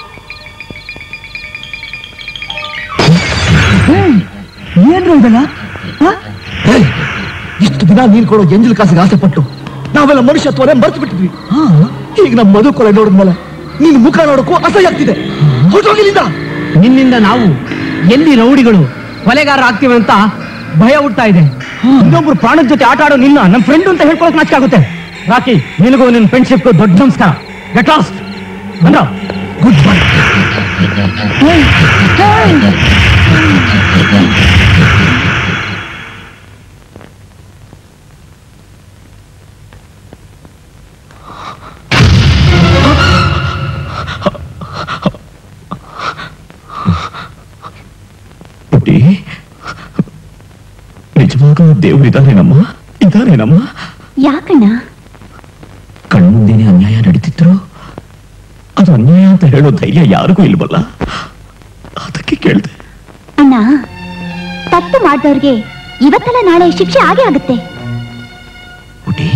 ಏನ್ರು ಇದಲ್ಲ ಏಯ್, ಇಷ್ಟು ದಿನ ನೀನ್ ಕೊಡೋ ಎಂಜಲ್ ಕಾಸಿಗೆ ಆಸೆ ಪಟ್ಟು ನಾವೆಲ್ಲ ಮನುಷ್ಯತ್ವನೇ ಮರ್ತು ಬಿಟ್ಟಿದ್ವಿ ಈಗ ನಮ್ಮ ಮಧು ಕೊಲೆ ನೋಡಿದ್ಮೇಲೆ ನೀನ್ ಮುಖ ನೋಡಕ್ಕೂ ಅಸಹ್ಯ ಆಗ್ತಿದೆ ಹೊರಟೋಗಿಲ್ಲಿಂದ ನಿನ್ನಿಂದ ನಾವು ಎಲ್ಲಿ ರೌಡಿಗಳು ಕೊಲೆಗಾರ ಆಗ್ತೀವಿ ಅಂತ ಭಯ ಹುಡ್ತಾ ಇದೆ ಇನ್ನೊಬ್ರು ಪ್ರಾಣದ ಜೊತೆ ಆಟ ಆಡೋ ನಿನ್ನ ನಮ್ಮ ಫ್ರೆಂಡ್ ಅಂತ ಹೇಳ್ಕೊಳಕ್ ನಾಚಿಕೆ ಆಗುತ್ತೆ ರಾಕಿ ನಿನಗೂ ನಿನ್ನ ಫ್ರೆಂಡ್ಶಿಪ್ ದೊಡ್ಡ ನಮಸ್ಕಾರ ಗೆಟ್ ಲಾಸ್ಟ್ ಬಂದ್ರ ಗುಡ್ ಬೈ ಪುಟಿ ನಿಜವಾಗ್ಲೂ ದೇವ್ರು ಇದಾರೇನಮ್ಮ ಇದಾರೇನಮ್ಮ ಯಾಕಣ್ಣ ಕಣ್ಮುಂದೆನೆ ಅನ್ಯಾಯ ನಡೀತಿದ್ರು ಅದು ಅನ್ಯಾಯ ಅಂತ ಹೇಳೋ ಧೈರ್ಯ ಯಾರಿಗೂ ಇಲ್ವಲ್ಲ ಅದಕ್ಕೆ ಕೇಳ್ದೆ ಅಣ್ಣ ತಪ್ಪು ಮಾಡಿದವ್ರಿಗೆ ಇವತ್ತಲ್ಲ ನಾಳೆ ಶಿಕ್ಷೆ ಆಗೇ ಆಗುತ್ತೆ ಪುಟಿ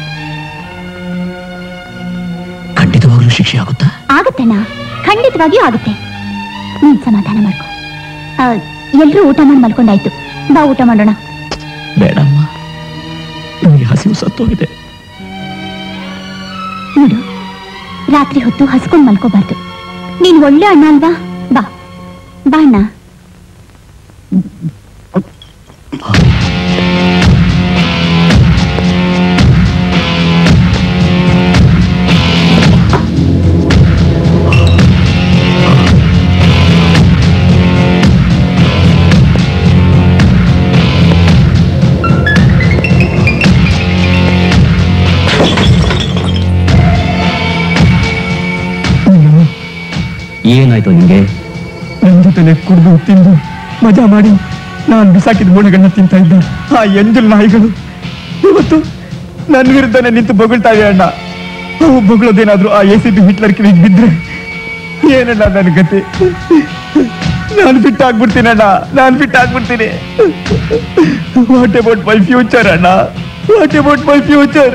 ಖಂಡಿತವಾಗ್ಲೂ ಶಿಕ್ಷೆ ಆಗುತ್ತಾ ಆಗತ್ತಣ್ಣ ಖಂಡಿತವಾಗಿಯೂ ಆಗುತ್ತೆ ನೀನ್ ಸಮಾಧಾನ ಮಾಡ್ಕೊ ಎಲ್ರೂ ಊಟ ಮಾಡಿ ಮಲ್ಕೊಂಡಾಯ್ತು ಬಾ ಊಟ ಮಾಡೋಣ ಬೇಡಮ್ಮ ನನಗೆ ಹಸಿವು ಸತ್ತೋಗಿದೆ ನೋಡು ರಾತ್ರಿ ಹೊತ್ತು ಹಸ್ಕೊಂಡ್ ಮಲ್ಕೋಬಾರ್ದು ನೀನ್ ಒಳ್ಳೆ ಅಣ್ಣ ಅಲ್ವಾ ಬಾ ಬಾ ಅಣ್ಣ ಏನಾಯ್ತು ನಿಂಗೆ ನನ್ನ ಜೊತೆಲೆ ಕುಡಿದು ತಿಂದು ಮಜಾ ಮಾಡಿ ನಾನು ಬಿಸಾಕಿದ ಮೂಳೆಗಳನ್ನ ತಿಂತಾ ಇದ್ದ ಆ ಎಂಜಲ್ ನಾಯಿಗಳು ಇವತ್ತು ನನ್ನ ವಿರುದ್ಧನೇ ನಿಂತು ಬೊಗಳ್ತಾ ಇದೆ ಅಣ್ಣ ಅವು ಬೊಗಳೋದೇನಾದ್ರೂ ಆ ಎ ಸಿ ಬಿ ಹಿಟ್ಲರ್ ಕಿವಿಗೆ ಬಿದ್ರೆ ಏನಣ್ಣ ನನ್ನ ಗತಿ ನಾನು ಫಿಟ್ ಆಗ್ಬಿಡ್ತೀನಿ ಅಣ್ಣ ನಾನು ಫಿಟ್ ಆಗ್ಬಿಡ್ತೀನಿ ವಾಟ್ ಅಬೌಟ್ ಮೈ ಫ್ಯೂಚರ್ ಅಣ್ಣ ವಾಟ್ ಅಬೌಟ್ ಮೈ ಫ್ಯೂಚರ್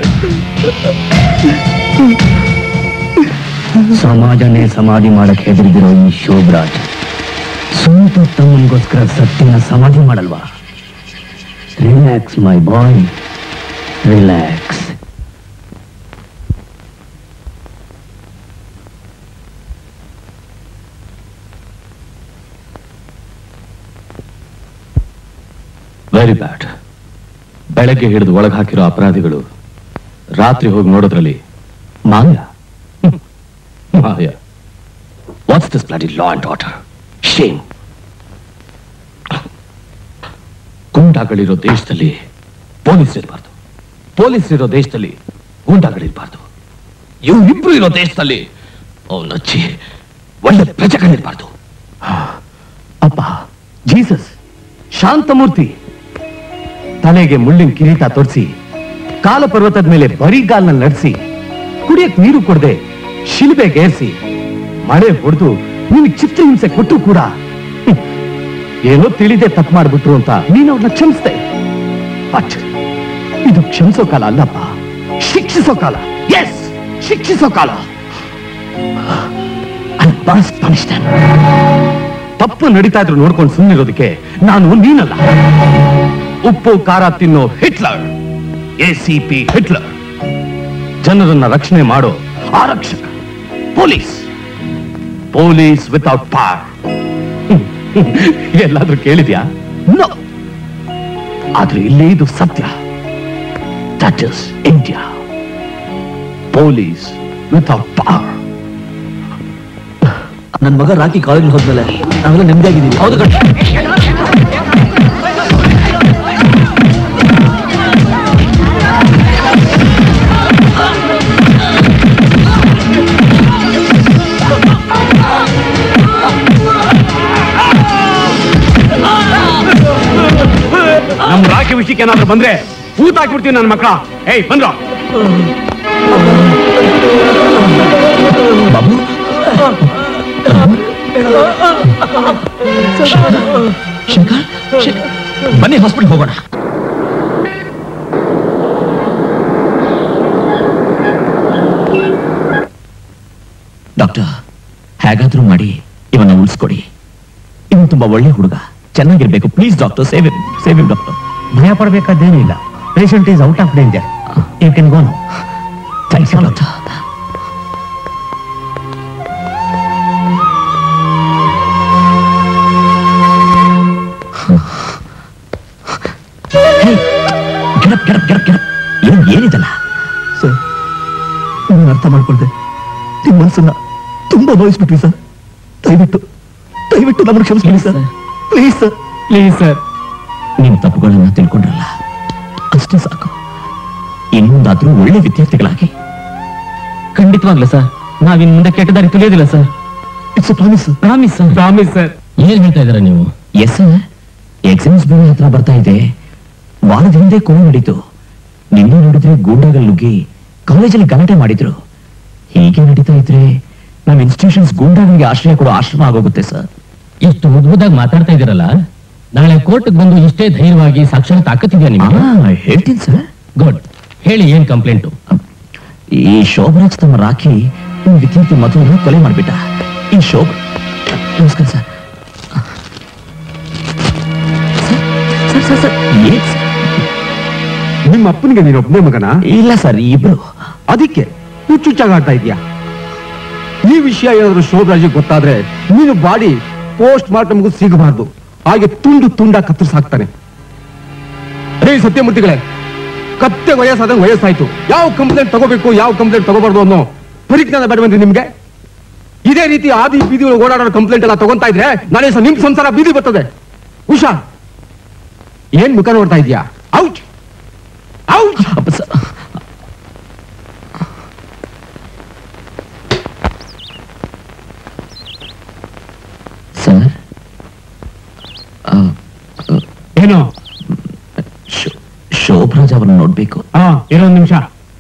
ಸಮಾಜನೇ ಸಮಾಧಿ ಮಾಡಕ್ ಹೆದರಿದಿರೋ ಈ ಶೋಭರಾಜ್ ಸ್ವಂತ ತಮ್ಮನಿಗೋಸ್ಕರ ಸತ್ಯನ ಸಮಾಧಿ ಮಾಡಲ್ವಾ relax my boy relax very bad ಬೆಳಗ್ಗೆ ಹಿಡಿದು ಒಳಗೆ ಹಾಕಿರೋ ಅಪರಾಧಿಗಳು ರಾತ್ರಿ ಹೋಗಿ ನೋಡೋದ್ರಲ್ಲಿ ಮಾಯ ಹ್ಮ್. ಮಾಯ what's this bloody law and order shame ಗೂಂಡಾಗಳಿರೋ ದೇಶದಲ್ಲಿ ಪೊಲೀಸ್ ಇರಬಾರ್ದು ಪೊಲೀಸ್ ಇರೋ ದೇಶದಲ್ಲಿ ಗೂಂಡಾಗಳಿರ್ಬಾರ್ದು ಇವ್ರಿಬ್ರು ಇರೋ ದೇಶದಲ್ಲಿ ಅವನಚ್ಚಿ ಒಳ್ಳೆ ಪ್ರಜೆಗಳಿರ್ಬಾರ್ದು ಅಪ್ಪ ಜೀಸಸ್ ಶಾಂತಮೂರ್ತಿ ತಲೆಗೆ ಮುಳ್ಳಿನ ಕಿರೀಟ ತೊಡಿಸಿ ಕಾಲ ಪರ್ವತದ ಮೇಲೆ ಬರಿಗಾಲ್ನ ನಡೆಸಿ ಕುಡಿಯಕ್ ನೀರು ಕೊಡದೆ ಶಿಲ್ಬೆಗೇರಿಸಿ ಮಳೆ ಹೊಡೆದು ನಿನ್ ಚಿತ್ರಹಿಂಸೆ ಕೊಟ್ಟು ಕೂಡ ಹ್ಮ್, ಏನೋ ತಿಳಿದೆ ತಪ್ಪು ಮಾಡ್ಬಿಟ್ರು ಅಂತ ನೀನು ಅವ್ರನ್ನ ಕ್ಷಮಿಸ್ದೆ ಬಟ್ ಇದು ಕ್ಷಮಿಸೋ ಕಾಲ ಅಲ್ಲಪ್ಪ ಶಿಕ್ಷಿಸೋ ಕಾಲ ಎಸ್ ಶಿಕ್ಷಿಸೋ ಕಾಲ ಅಡ್ವಾನ್ಸ್ ಪನಿಷ್ಮೆಂಟ್ ತಪ್ಪು ನಡೀತಾ ಇದ್ರು ನೋಡ್ಕೊಂಡು ಸುಮ್ಮನಿರೋದಕ್ಕೆ ನಾನು ನೀನಲ್ಲ ಉಪ್ಪು ಖಾರ ತಿನ್ನೋ Hitler A C P Hitler ಜನರನ್ನ ರಕ್ಷಣೆ ಮಾಡೋ ಆರಕ್ಷಕ ಪೊಲೀಸ್ ಪೊಲೀಸ್ ವಿತೌಟ್ ಪಾರ್ ಎಲ್ಲಾದ್ರೂ ಕೇಳಿದ್ಯಾ ನೋ ಆದ್ರೆ ಇಲ್ಲಿ ಇದು ಸತ್ಯ that is India police without par ನನ್ನ ಮಗ ರಾಕಿ ಕಾಲೇಜ್ ಹೋದ್ಮೇಲೆ ನಾವೆಲ್ಲ ನೆಮ್ಮದಿಯಾಗಿದ್ದೀವಿ ಹೌದು ನಮ್ ರಾಖಿ ವಿಷಯಕ್ಕೆ ಏನಾದ್ರೂ ಬಂದ್ರೆ ಊತ ಹಾಕ್ಬಿಡ್ತೀವಿ ನನ್ನ ಮಕ್ಕಳ ಏಯ್ ಬಂದ್ರು ಶಂಕರ್ ಶಂಕರ್, ಬನ್ನಿ ಹಾಸ್ಪಿಟಲ್ ಹೋಗೋಣ ಡಾಕ್ಟರ್ ಹೇಗಾದ್ರೂ ಮಾಡಿ ಇವನ್ನ ಉಳಿಸ್ಕೊಡಿ ಇವನು ತುಂಬಾ ಒಳ್ಳೆ ಹುಡುಗ ಚೆನ್ನಾಗಿರ್ಬೇಕು please doctor save save doctor ಭಯ ಪಡಬೇಕಾದ್ದೇನಿಲ್ಲ patient is out of danger you can go thanks doctor get up get up get up get up ಏನ್ ಏನಿದಲ್ಲ ಸರ್ ನೀವು ಅರ್ಥ ಮಾಡ್ಕೊಳ್ದೆ ನಿಮ್ಮ ಮನಸ್ಸನ್ನ ತುಂಬಾ ನೋಯಿಸ್ಬಿಟ್ವಿ ಸರ್ ದಯವಿಟ್ಟು ದಯವಿಟ್ಟು ನಮ್ಮನ್ನು ಕ್ಷಮಿಸ್ಬಿಡಿ sir please sir please sir ನಿಮ್ ತಪ್ಪುಗಳನ್ನ ತಿಳ್ಕೊಂಡ್ರಲ್ಲ ಅಷ್ಟೇ ಸಾಕು ಇನ್ನೊಂದಾದ್ರೂ ಒಳ್ಳೆ ವಿದ್ಯಾರ್ಥಿಗಳಾಗಿ ಖಂಡಿತವಾಗ್ಲೂ ಸರ್ ನಾವಿನ್ ಮುಂದೆ ಕೆಟ್ಟ ದಾರಿ ತುಳಿಯೋದಿಲ್ಲ sir it's promise promise sir promise sir ಏನ್ ಹೇಳ್ತಾ ಇದ್ದೀರಾ ನೀವು ಎಸ್ ಸರ್ ಎಕ್ಸಾಮ್ಸ್ ಬೇರೆ ಹತ್ರ ಬರ್ತಾ ಇದೆ ವಾರದ ಹಿಂದೆ ಕೋಣ ನಡೀತು ನಿನ್ನೆ ನೋಡಿದ್ರೆ ಗೂಂಡಾಗಳು ನುಗ್ಗಿ ಕಾಲೇಜಲ್ಲಿ ಗಲಾಟೆ ಮಾಡಿದ್ರು ಹೀಗೆ ನಡೀತಾ ಇದ್ರೆ ನಮ್ಮ ಇನ್ಸ್ಟಿಟ್ಯೂಷನ್ಸ್ ಗೂಂಡಾಗಳಿಗೆ ಆಶ್ರಯ ಕೊಡೋ ಆಶ್ರಮ ಆಗೋಗುತ್ತೆ ಸರ್ ಇಷ್ಟು ಮುದ್ಬುದಾಗಿ ಮಾತಾಡ್ತಾ ಇದ್ದೀರಲ್ಲ ನಾಳೆ ಕೋರ್ಟ್ ಬಂದು ಇಷ್ಟೇ ಧೈರ್ಯವಾಗಿ ಸಾಕ್ಷಾತ್ ತಾಕತ್ತಿದ್ಯಾ ನಿಮ್ಗೆ ಹೇಳ್ತೀನಿ ಸರ್ ಗುಡ್ ಹೇಳಿ ಏನ್ ಕಂಪ್ಲೇಂಟು ಈ ಶೋಭರಾಜ್ ತಮ್ಮ ರಾಖಿ ಈ ವಿದ್ಯಾರ್ಥಿ ಮಧುವನ್ನು ಕೊಲೆ ಮಾಡ್ಬಿಟ್ಟ ಈ ಶೋಭ ನಮಸ್ಕಾರ ಸರ್ ಸರ್, ಸರ್, ಸರ್, ಏನ್ ಸರ್? ನಿಮ್ಮ ಅಪ್ಪನಿಗೆ ನೀನು ಒಬ್ಬನೇ ಮಗನ ಇಲ್ಲ ಸರ್ ಇಬ್ರು ಅದಕ್ಕೆ ಹುಚ್ಚುಚ್ಚಾಗಿ ಆಡ್ತಾ ಇದೀಯಾ ಈ ವಿಷಯ ಏನಾದ್ರು ಶೋಭರಾಜಿಗೆ ಗೊತ್ತಾದ್ರೆ ನೀನು ಬಾಡಿ ಪೋಸ್ಟ್ ಮಾರ್ಟಮ್ಗೂ ಸಿಗಬಾರ್ದು ಹಾಗೆ ತುಂಡು ತುಂಡ ಕತ್ತರಿಸಿ ಹಾಕ್ತಾನೆ ರೇ ಸತ್ಯಮೂರ್ತಿಗಳೇ ಕತ್ತೆ ವಯಸ್ಸಾದಂಗೆ ವಯಸ್ಸಾಯ್ತು ಯಾವ ಕಂಪ್ಲೇಂಟ್ ತಗೋಬೇಕು ಯಾವ ಕಂಪ್ಲೇಂಟ್ ತಗೋಬಾರ್ದು ಅನ್ನೋ ಪರಿಜ್ಞಾನ ಬೇಡವೇನ್ರಿ ನಿಮ್ಗೆ ಇದೇ ರೀತಿ ಆದಿ ಬೀದಿ ಒಳಗೆ ಓಡಾಡೋ ಕಂಪ್ಲೇಂಟ್ ಎಲ್ಲ ತಗೊಂತಾ ಇದ್ರೆ ನಾಳೆ ಸಹ ನಿಮ್ ಸಂಸಾರ ಬೀದಿ ಬರ್ತದೆ ಉಷಾ ಏನ್ ಮುಖ ನೋಡ್ತಾ ಇದೀಯಾ ಔಟ್ ಔಟ್ ಅಪ್ಪ ಸರ್ ಸರ್ ಆ, ಏನು ಶೋ- ಶೋಭರಾಜ್ ಅವರನ್ನ ನೋಡ್ಬೇಕು ಹಾ ಇರೋ ನಿಮಿಷ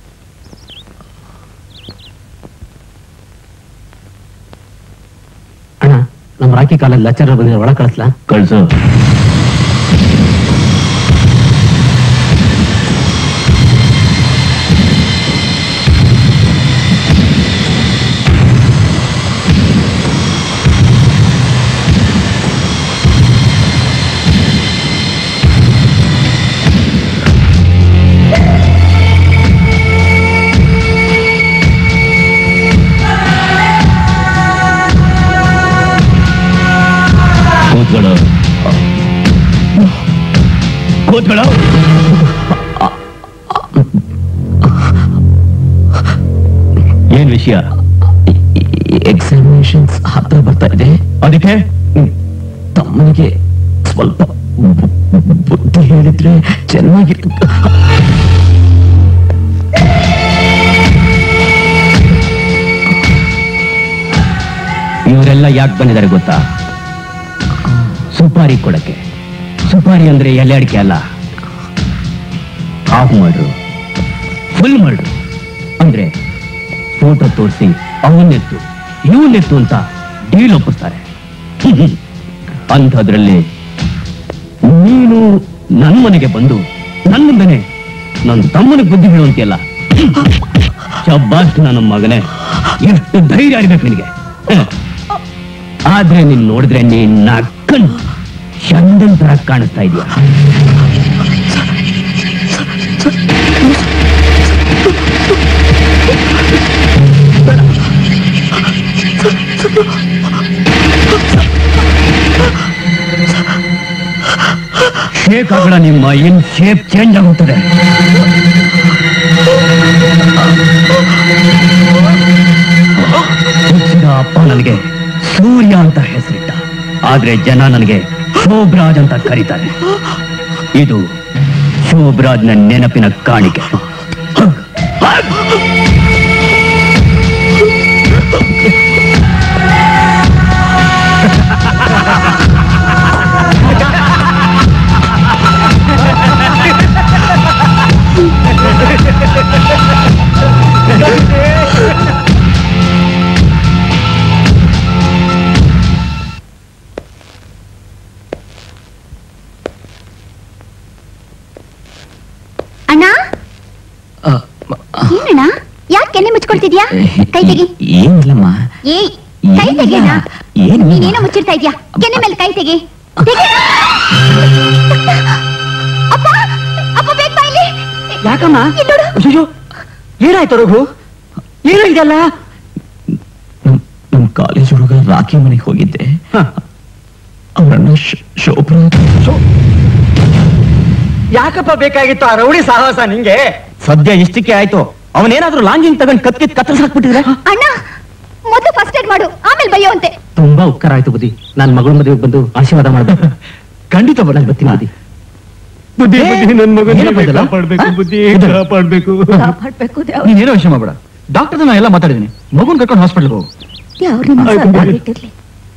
ಅಣ್ಣ ನಮ್ಮ ರಾಕಿ ಕಾಲಲ್ಲಿ ಲೆಕ್ಚರ್ ಬಂದಿರೋ ಒಳ ಕಳಿಸ್ಲಾ ಕಳ್ಸು ಕೂತ್ಕೊಳ್ಳು ಕೂತ್ಕೊಳ್ಳು ಏನ್ ವಿಷಯ ಎಕ್ಸಾಮಿನೇಷನ್ಸ್ ಹತ್ರ ಬರ್ತಾ ಇದೆ ಅದಕ್ಕೆ ತಮ್ಮನಿಗೆ ಸ್ವಲ್ಪ ಬು- ಬುದ್ಧಿ ಹೇಳಿದ್ರೆ ಚೆನ್ನಾಗಿತ್ತು ಇವರೆಲ್ಲ ಯಾಕೆ ಬಂದಿದ್ದಾರೆ ಗೊತ್ತಾ ಸುಪಾರಿ ಕೊಡಕ್ಕೆ ಸುಪಾರಿ ಅಂದ್ರೆ ಎಲೆ ಅಡಿಕೆ ಅಲ್ಲ ಆಫ್ ಮಾಡ್ರು ಫುಲ್ ಮಾಡ್ರು ಅಂದ್ರೆ ಫೋಟೋ ತೋರಿಸಿ ಅವನ್ನೆತ್ತು ಇವನ್ನೆತ್ತು ಅಂತ ಡೀಲ್ ಒಪ್ಪಿಸ್ತಾರೆ ಅಂಥದ್ರಲ್ಲಿ ನೀನು ನನ್ನ ಮನೆಗೆ ಬಂದು ನನ್ನ ಮುಂದೆನೆ ನನ್ನ ತಮ್ಮನಿಗೆ ಬುದ್ಧಿ ಹೇಳುವಂತೆಯಲ್ಲ ಶಬ್ಬಾಸ್ ನನ್ನ ಮಗನೇ ಎಷ್ಟು ಧೈರ್ಯ ಇರ್ಬೇಕು ನಿನಗೆ ಹ. ಆದ್ರೆ ನೀನ್ ನೋಡಿದ್ರೆ ನೀನ್ ನಕ್ಕನ್ ಚಂದನ್ ತರ ಕಾಣಿಸ್ತಾ ಇದೀಯ ಶೇಕ್ ಆಗಲ್ಲ ನಿಮ್ಮ ಇನ್ ಶೇಪ್ ಚೇಂಜ್ ಆಗುತ್ತದೆ ಹುಟ್ಟಿದ ಅಪ್ಪ ನನಗೆ ಸೂರ್ಯ ಅಂತ ಹೆಸರಿಟ್ಟ ಆದ್ರೆ ಜನ ನನಗೆ ಶೋಭರಾಜ್ ಅಂತ ಕರೀತಾರೆ ಇದು ಶೋಭರಾಜ್ನ ನೆನಪಿನ ಕಾಣಿಕೆ ಅಣ್ಣ ಏನಣ್ಣ ಯಾಕೆ ಕೆನ್ನೆ ಮುಚ್ಕೊಳ್ತಿದ್ಯಾ ಕೈ ತೆಗಿ ಏನಿಲ್ಲಮ್ಮ ಏಯ್ ಕೈ ತೆಗಿಯಣ್ಣ ಏನು ನೀನೇನೋ ಮುಚ್ಚಿರ್ತಾ ಇದ್ಯಾ ಕೆನ್ನೆ ಮೇಲೆ ಕೈ ತೆಗಿ ತೆಗಿ. ಅಪ್ಪ ಅಪ್ಪ ಬೇಗ ಬಾ ಇಲ್ಲಿ ಯಾಕಮ್ಮ ಇಲ್ಲಿ ನೋಡು. ಅಯ್ಯೋ ಏನಾಯ್ತು ರಘು ಏನಾಗಿದೆಯಲ್ಲ ನಮ್ ನಮ್ ಕಾಲೇಜ್ ಹುಡುಗ ರಾಖಿ ಮನೆಗೆ ಹೋಗಿದ್ದೆ ಅವರನ್ನ ಶೋಭ್ರ ಯಾಕಪ್ಪ ಬೇಕಾಗಿತ್ತು ಆ ರೌಡಿ ಸಾಹಸ ನಿಂಗೆ ಸದ್ಯ ಇಷ್ಟಕ್ಕೆ ಆಯ್ತು ಅವನೇನಾದ್ರೂ ಲಾಂಗಿಂಗ್ ತಗೊಂಡ್ ಕತ್ಕಿತ್ ಕತ್ತರಿಸ್ ಹಾಕ್ಬಿಟ್ಟಿದ್ರೆ ಅಣ್ಣ ಮೊದಲು ಫಸ್ಟ್ ಏಡ್ ಮಾಡು ಆಮೇಲೆ ಬೈಯೋ ಅಂತೆ ತುಂಬಾ ಉಪಕಾರ ಆಯ್ತು ಬುದ್ಧಿ ನಾನ್ ಮಗಳ ಮದುವೆಗೆ ಬಂದು ಆಶೀರ್ವಾದ ಮಾಡ್ಬೇಕು ಖಂಡಿತ ಬರ ನಾನು ಬರ್ತೀನಿ ಬುದ್ಧಿ ಬುದ್ಧಿ ಏ, ಬುದ್ಧಿ ನನ್ ಮಗನ್ ಏನಪ್ಪ ಇದೆಲ್ಲ? ಕಾಪಾಡ್ಬೇಕು ಹಾ? ಬುದ್ಧಿ ಇದು? ಕಾಪಾಡ್ಬೇಕು ಕಾಪಾಡ್ಬೇಕು ನೀನೇನೋ ವಿಷಯ ಮಾಡ್ಬೇಡ ಡಾಕ್ಟರ್ ನಾ ಎಲ್ಲ ಮಾತಾಡಿದೀನಿ ಮಗುನ್ ಕರ್ಕೊಂಡು ಹಾಸ್ಪಿಟಲ್ ಹೋಗು ಅವ್ರನ್ನ ಆಯ್ತು, ಬಿಡಿ. ಬಿಟ್ಟಿರ್ಲಿ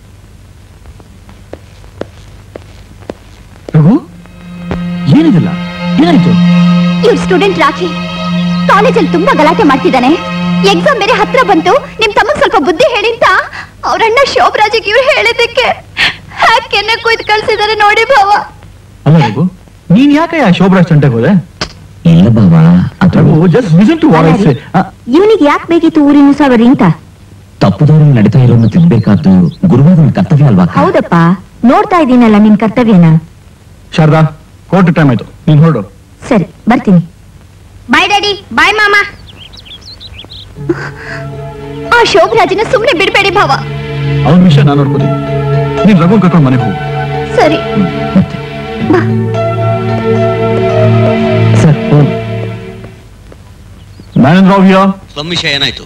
ರಘು ಏನಿದಿಲ್ಲ ಏನಾಯ್ತು ಇವ್ರ ಸ್ಟೂಡೆಂಟ್ ರಾಖಿ ಕಾಲೇಜಲ್ಲಿ ತುಂಬಾ ಗಲಾಟೆ ಮಾಡ್ತಿದ್ದಾನೆ ಎಕ್ಸಾಮ್ ಬೇರೆ ಹತ್ರ ಬಂತು ನಿಮ್ ತಮ್ಮಗ್ ಸ್ವಲ್ಪ ಬುದ್ಧಿ ಹೇಳಿ ಅಂತ ಅವ್ರಣ್ಣ ಶೋಭರಾಜಿಗೆ ಇವ್ರು ಹೇಳಿದ್ದಕ್ಕೆ ಕೆನ್ನೆ ಕುಯ್ದು ಕಳ್ಸಿದಾರೆ ನೋಡಿ ಭಾವ ಅಲ್ಲ ರಘು ನೀನ್ ಯಾಕೆ ಆ ಶೋಭರಾಜ್ ತಂಟೆಗೆ ಹೋದೆ ಇಲ್ಲ ಬಾಬಾ ಅದು Raghu just listen to what I say ಇವನಿಗೆ ಯಾಕೆ ಬೇಕಿತ್ತು ಊರಿನ ಸಾವಿರ ಅಂತ ತಪ್ಪು ದಾರಿಯಲ್ಲಿ ನಡೀತಾ ಇರೋನ್ನ ತಿಳ್ಬೇಕಾದ್ದು ಗುರುವಾದ ಕರ್ತವ್ಯ ಅಲ್ವಾ ಅಕ್ಕ? ಹೌದಪ್ಪ ನೋಡ್ತಾ ಇದ್ದೀನಲ್ಲ ನಿನ್ ಕರ್ತವ್ಯನ ಶಾರದಾ ಕೋರ್ಟ್ ಟೈಮ್ ಆಯ್ತು ನೀನ್ ಹೊರಡು ಸರಿ ಬರ್ತೀನಿ ಬಾಯ್ ಡ್ಯಾಡಿ ಬಾಯ್ ಮಾಮ ಆ ಶೋಭರಾಜನ ಸುಮ್ನೆ ಬಿಡ್ಬೇಡಿ ಭಾವ ಅವನ ವಿಷಯ ನಾನು ನೋಡ್ಕೋತೀನಿ ನೀನ್ ರಘುನ್ ಕರ್ಕೊಂಡು ಮನೆಗೆ ಹೋಗು ಸರಿ sir man Rao here slum ವಿಷಯ ಏನಾಯ್ತು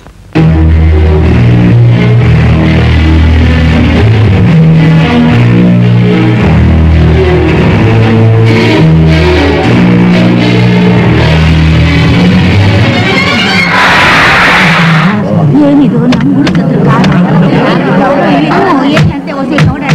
ಏನಿದು ನಮ್ ಹುಡುಗದ್ರು ಏನಂತೆ ಹೊಸಿ ನೋಡೋಣ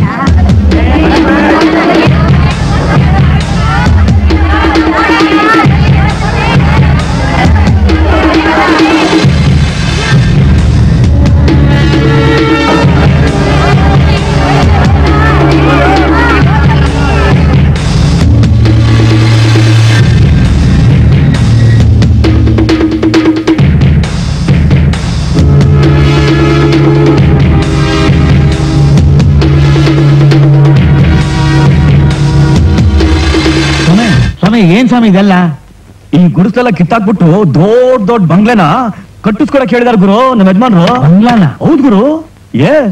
ಸ್ವಾಮಿ ಸ್ವಾಮಿ ಏನ್ ಸ್ವಾಮಿ ಇದೆಲ್ಲ ಈ ಗುಡಿಸಲೆಲ್ಲ ಕಿತ್ತಾಕ್ಬಿಟ್ಟು ದೊಡ್ಡ ದೊಡ್ಡ ಬಂಗ್ಲೆನ ಕಟ್ಟಿಸ್ಕೊಳಕ್ ಹೇಳಿದಾರ ಗುರು ನಮ್ಮ ಯಜಮಾನ್ರು ಬಂಗ್ಲಾನ ಹೌದ್ ಗುರು ಎಸ್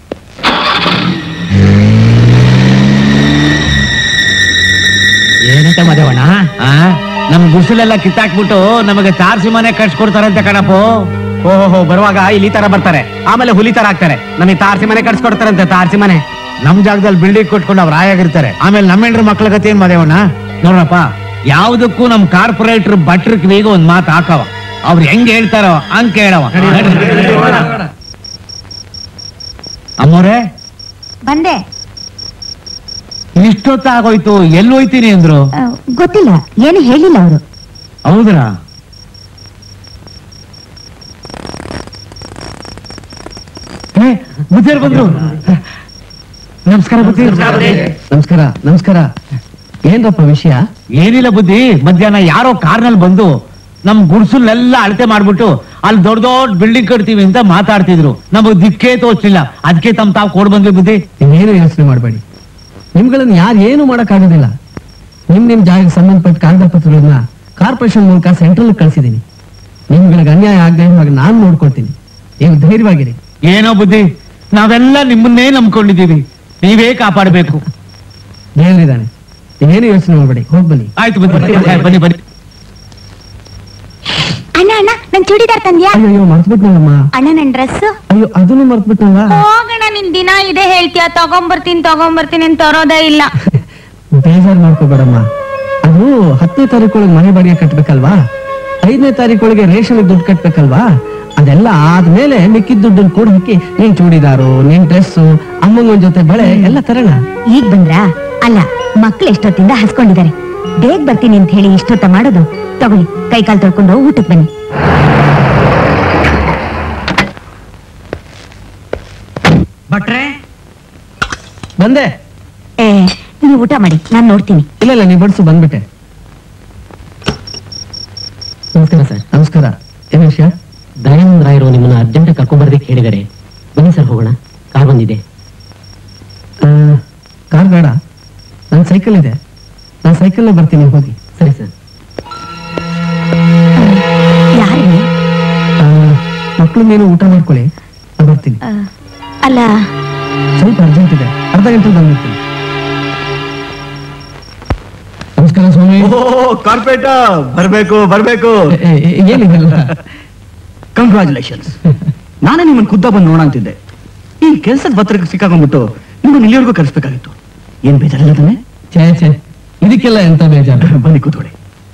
ಏನಂತ ಮದೇವಣ್ಣ ನಮ್ ಗುಡಿಸಲೆಲ್ಲ ಕಿತ್ತಾಕ್ಬಿಟ್ಟು ನಮಗೆ ತಾರ್ಸಿ ಮನೆ ಕಟ್ಸ್ಕೊಡ್ತಾರಂತೆ ಕಣಪ್ಪ ಓಹೋ ಬರುವಾಗ ಇಲ್ಲಿ ತರ ಬರ್ತಾರೆ ಆಮೇಲೆ ಹುಲಿ ತರ ಆಗ್ತಾರೆ ನಮಗೆ ತಾರ್ಸಿ ಮನೆ ಕಟ್ಸ್ಕೊಡ್ತಾರಂತೆ ತಾರ್ಸಿ ಮನೆ ನಮ್ ಜಾಗದಲ್ಲಿ ಬಿಲ್ಡಿಂಗ್ ಕೊಟ್ಕೊಂಡು ಅವ್ರು ಆಯಾಗಿರ್ತಾರೆ ಆಮೇಲೆ ನಮ್ಮ ಹೆಂಡ್ರ ಮಕ್ಳ ಗತಿ ಏನ್ ಮದೇವಣ್ಣ ನೋಡ್ರಪ್ಪ ಯಾವ್ದಕ್ಕೂ ನಮ್ ಕಾರ್ಪೊರೇಟರ್ ಭಟ್ರಕ್ ಈಗ ಒಂದ್ ಮಾತು ಹಾಕವ ಅವ್ರು ಹೆಂಗ್ ಹೇಳ್ತಾರೋ ಹಂಗ್ ಕೇಳವ ಅಮ್ಮೋರೆ ಬಂದೆ ಇಷ್ಟೊತ್ತಾಗೋಯ್ತು ಎಲ್ಲಿ ಹೋಯ್ತೀನಿ ಅಂದ್ರು ಆ, ಗೊತ್ತಿಲ್ಲ ಏನು ಹೇಳಿಲ್ಲ ಅವರು ಹೌದ್ರಾ ಏ, ಮುದ್ದಿಯರು ಬಂದ್ರು ನಮಸ್ಕಾರ ಬುದ್ಧಿ ನಮಸ್ಕಾರ ನಮಸ್ಕಾರ ಏನ್ರಪ್ಪ ವಿಷಯ ಏನಿಲ್ಲ ಬುದ್ಧಿ ಮಧ್ಯಾಹ್ನ ಯಾರೋ ಕಾರ್ನಲ್ಲಿ ಬಂದು ನಮ್ ಗುಡ್ಸಲ್ನೆಲ್ಲ ಅಳತೆ ಮಾಡ್ಬಿಟ್ಟು ಅಲ್ಲಿ ದೊಡ್ಡ ದೊಡ್ಡ ಬಿಲ್ಡಿಂಗ್ ಕಟ್ತೀವಿ ಅಂತ ಮಾತಾಡ್ತಿದ್ರು ನಮಗ್ ದಿಕ್ಕೇ ತೋಚ್ಲಿಲ್ಲ ಅದಕ್ಕೆ ತಮ್ ತಾವ್ ಕೊಡ್ ಬಂದ್ವಿ ಬುದ್ಧಿ ನೀವೇನು ಯೋಚನೆ ಮಾಡಬೇಡಿ ನಿಮ್ಗಳನ್ನ ಯಾರು ಏನು ಮಾಡಕ್ಕಾಗೋದಿಲ್ಲ ನಿಮ್ ನಿಮ್ ಜಾಗಕ್ಕೆ ಸಂಬಂಧಪಟ್ಟ ಕಾಗದ ಪತ್ರಗಳನ್ನ ಕಾರ್ಪೊರೇಷನ್ ಮೂಲಕ ಸೆಂಟ್ರಲ್ ಕಳ್ಸಿದೀನಿ ನಿಮ್ಗಳಿಗೆ ಅನ್ಯಾಯ ಆಗದೆ ಇರುವಾಗ ನಾನ್ ನೋಡ್ಕೊಳ್ತೀನಿ ನೀವು ಧೈರ್ಯವಾಗಿರಿ ಏನೋ ಬುದ್ಧಿ ನಾವೆಲ್ಲ ನಿಮ್ಮನ್ನೇ ನಂಬ್ಕೊಂಡಿದೀವಿ ನೀವೇ ಕಾಪಾಡಬೇಕು ದೇವರಿದ್ದಾನೆ ನೀವೇನು ಯೋಚನೆ ಮಾಡಬೇಡಿ ಹೋಗ್ ಬನ್ನಿ ಆಯ್ತು ಬುದ್ಧಿ ಬನ್ನಿ ಬನ್ನಿ ಅಣ್ಣ ಅಣ್ಣ ನನ್ ಚೂಡಿದಾರ್ ತಂದ್ಯಾ ಅಯ್ಯೋ ಅಯ್ಯೋ ಮರ್ತ್ಬಿಟ್ನಲ್ಲಮ್ಮ ಅಣ್ಣ ನನ್ ಡ್ರೆಸ್ ಅಯ್ಯೋ ಅದನ್ನು ಮರ್ತ್ಬಿಟ್ನಲ್ಲ ಹೋಗಣ ನಿನ್ ದಿನ ಇದೇ ಹೇಳ್ತೀಯ ತಗೊಂಬರ್ತೀನಿ ತಗೊಂಬರ್ತೀನಿ ಅಂತ ತರೋದೇ ಇಲ್ಲ ಬೇಜಾರ್ ಮಾಡ್ಕೋಬೇಡಮ್ಮ ಅದು ಹತ್ತನೇ ತಾರೀಕೊಳಗೆ ಮನೆ ಬಾಡಿಗೆ ಕಟ್ಬೇಕಲ್ವಾ ಐದನೇ ತಾರೀಕೊಳಗೆ ರೇಷನ್ ದುಡ್ಡು ಕಟ್ಬೇಕಲ್ವಾ ಅದೆಲ್ಲ ಆದ್ಮೇಲೆ ಮಿಕ್ಕಿದ ದುಡ್ಡನ್ನು ಕೂಡ ಹಾಕಿ ನೀನ್ ಚೂಡಿದಾರು ನಿನ್ ಡ್ರೆಸ್ಸು ಅಮ್ಮಂಗೊಂದ್ ಜೊತೆ ಬಳೆ ಎಲ್ಲ ತರೋಣ ಈಗ ಬಂದ್ರಾ ಅಲ್ಲ ಮಕ್ಳು ಎಷ್ಟೊತ್ತಿಂದ ಹಸ್ಕೊಂಡಿದ್ದಾರೆ ಬೇಗ ಬರ್ತೀನಿ ಅಂತ ಹೇಳಿ ಇಷ್ಟೊತ್ತ ಮಾಡೋದು ತಗೊಳ್ಳಿ ಕೈ ಕಾಲು ತೊಳ್ಕೊಂಡು ಊಟಕ್ಕೆ ಬನ್ನಿ ಭಟ್ರೆ ಬಂದೆ ಏ ನೀವು ಊಟ ಮಾಡಿ ನಾನ್ ನೋಡ್ತೀನಿ ಇಲ್ಲ ಇಲ್ಲ ನೀ ಬಡ್ಸು ಬಂದ್ಬಿಟ್ಟೆ ನಮಸ್ಕಾರ ಸರ್ ನಮಸ್ಕಾರ ಏನ್ ವಿಷಯ ದಯಾನಂದ ರಾಯರು ನಿಮ್ಮನ್ನ ಅರ್ಜೆಂಟ್ ಕರ್ಕೊಂಡ್ಬರ್ದಕ್ಕೆ ಹೇಳಿದ್ದಾರೆ ಬನ್ನಿ ಸರ್ ಹೋಗೋಣ ಕಾರ್ ಬಂದಿದೆ ಆ, ಕಾರ್ ಬೇಡ ನನ್ ಸೈಕಲ್ ಇದೆ ನಾನ್ ಸೈಕಲ್ ಬರ್ತೀನಿ ಹೋಗಿ ಸರಿ ಸರ್ ಯಾರೇ ಮಕ್ಕಳು ನೀನು ಊಟ ಮಾಡ್ಕೊಳ್ಳಿ ನಾನ್ ಬರ್ತೀನಿ ಅಲ್ಲ ಸ್ವಲ್ಪ ಅರ್ಜೆಂಟ್ ಇದೆ ಅರ್ಧ ಗಂಟೆ ಬಂದ್ಬಿಡ್ತೀನಿ ನಮಸ್ಕಾರ ಸ್ವಾಮಿ ಓ ಕಾರ್ಪೊರೇಟ ಬರ್ಬೇಕು ಬರ್ಬೇಕು ಏ, ಏ, ಏನಿದೆಲ್ಲ ಕಂಗ್ರಾಚುಲೇಷನ್ಸ್ ನಾನೇ ನಿಮ್ಮನ್ನ ಖುದ್ದ ಬಂದು ನೋಡಂತಿದ್ದೆ ಈ ಕೆಲ್ಸದ ಪತ್ರಕ್ಕೆ ಸಿಕ್ಕಾಕೊಂಡ್ಬಿಟ್ಟು ನಿಮ್ಮನ್ನ ಇಲ್ಲಿವರೆಗೂ ಕರೆಸ್ಬೇಕಾಗಿತ್ತು ಏನ್ ಬೇಜಾರಿಲ್ಲ ತಾನೆ ಛೇ ಛೇ ಇದಕ್ಕೆಲ್ಲ ಎಂತ ಬೇಜಾರು ಬನ್ನಿ ಕೂತ್ಕೊಳ್ಳಿ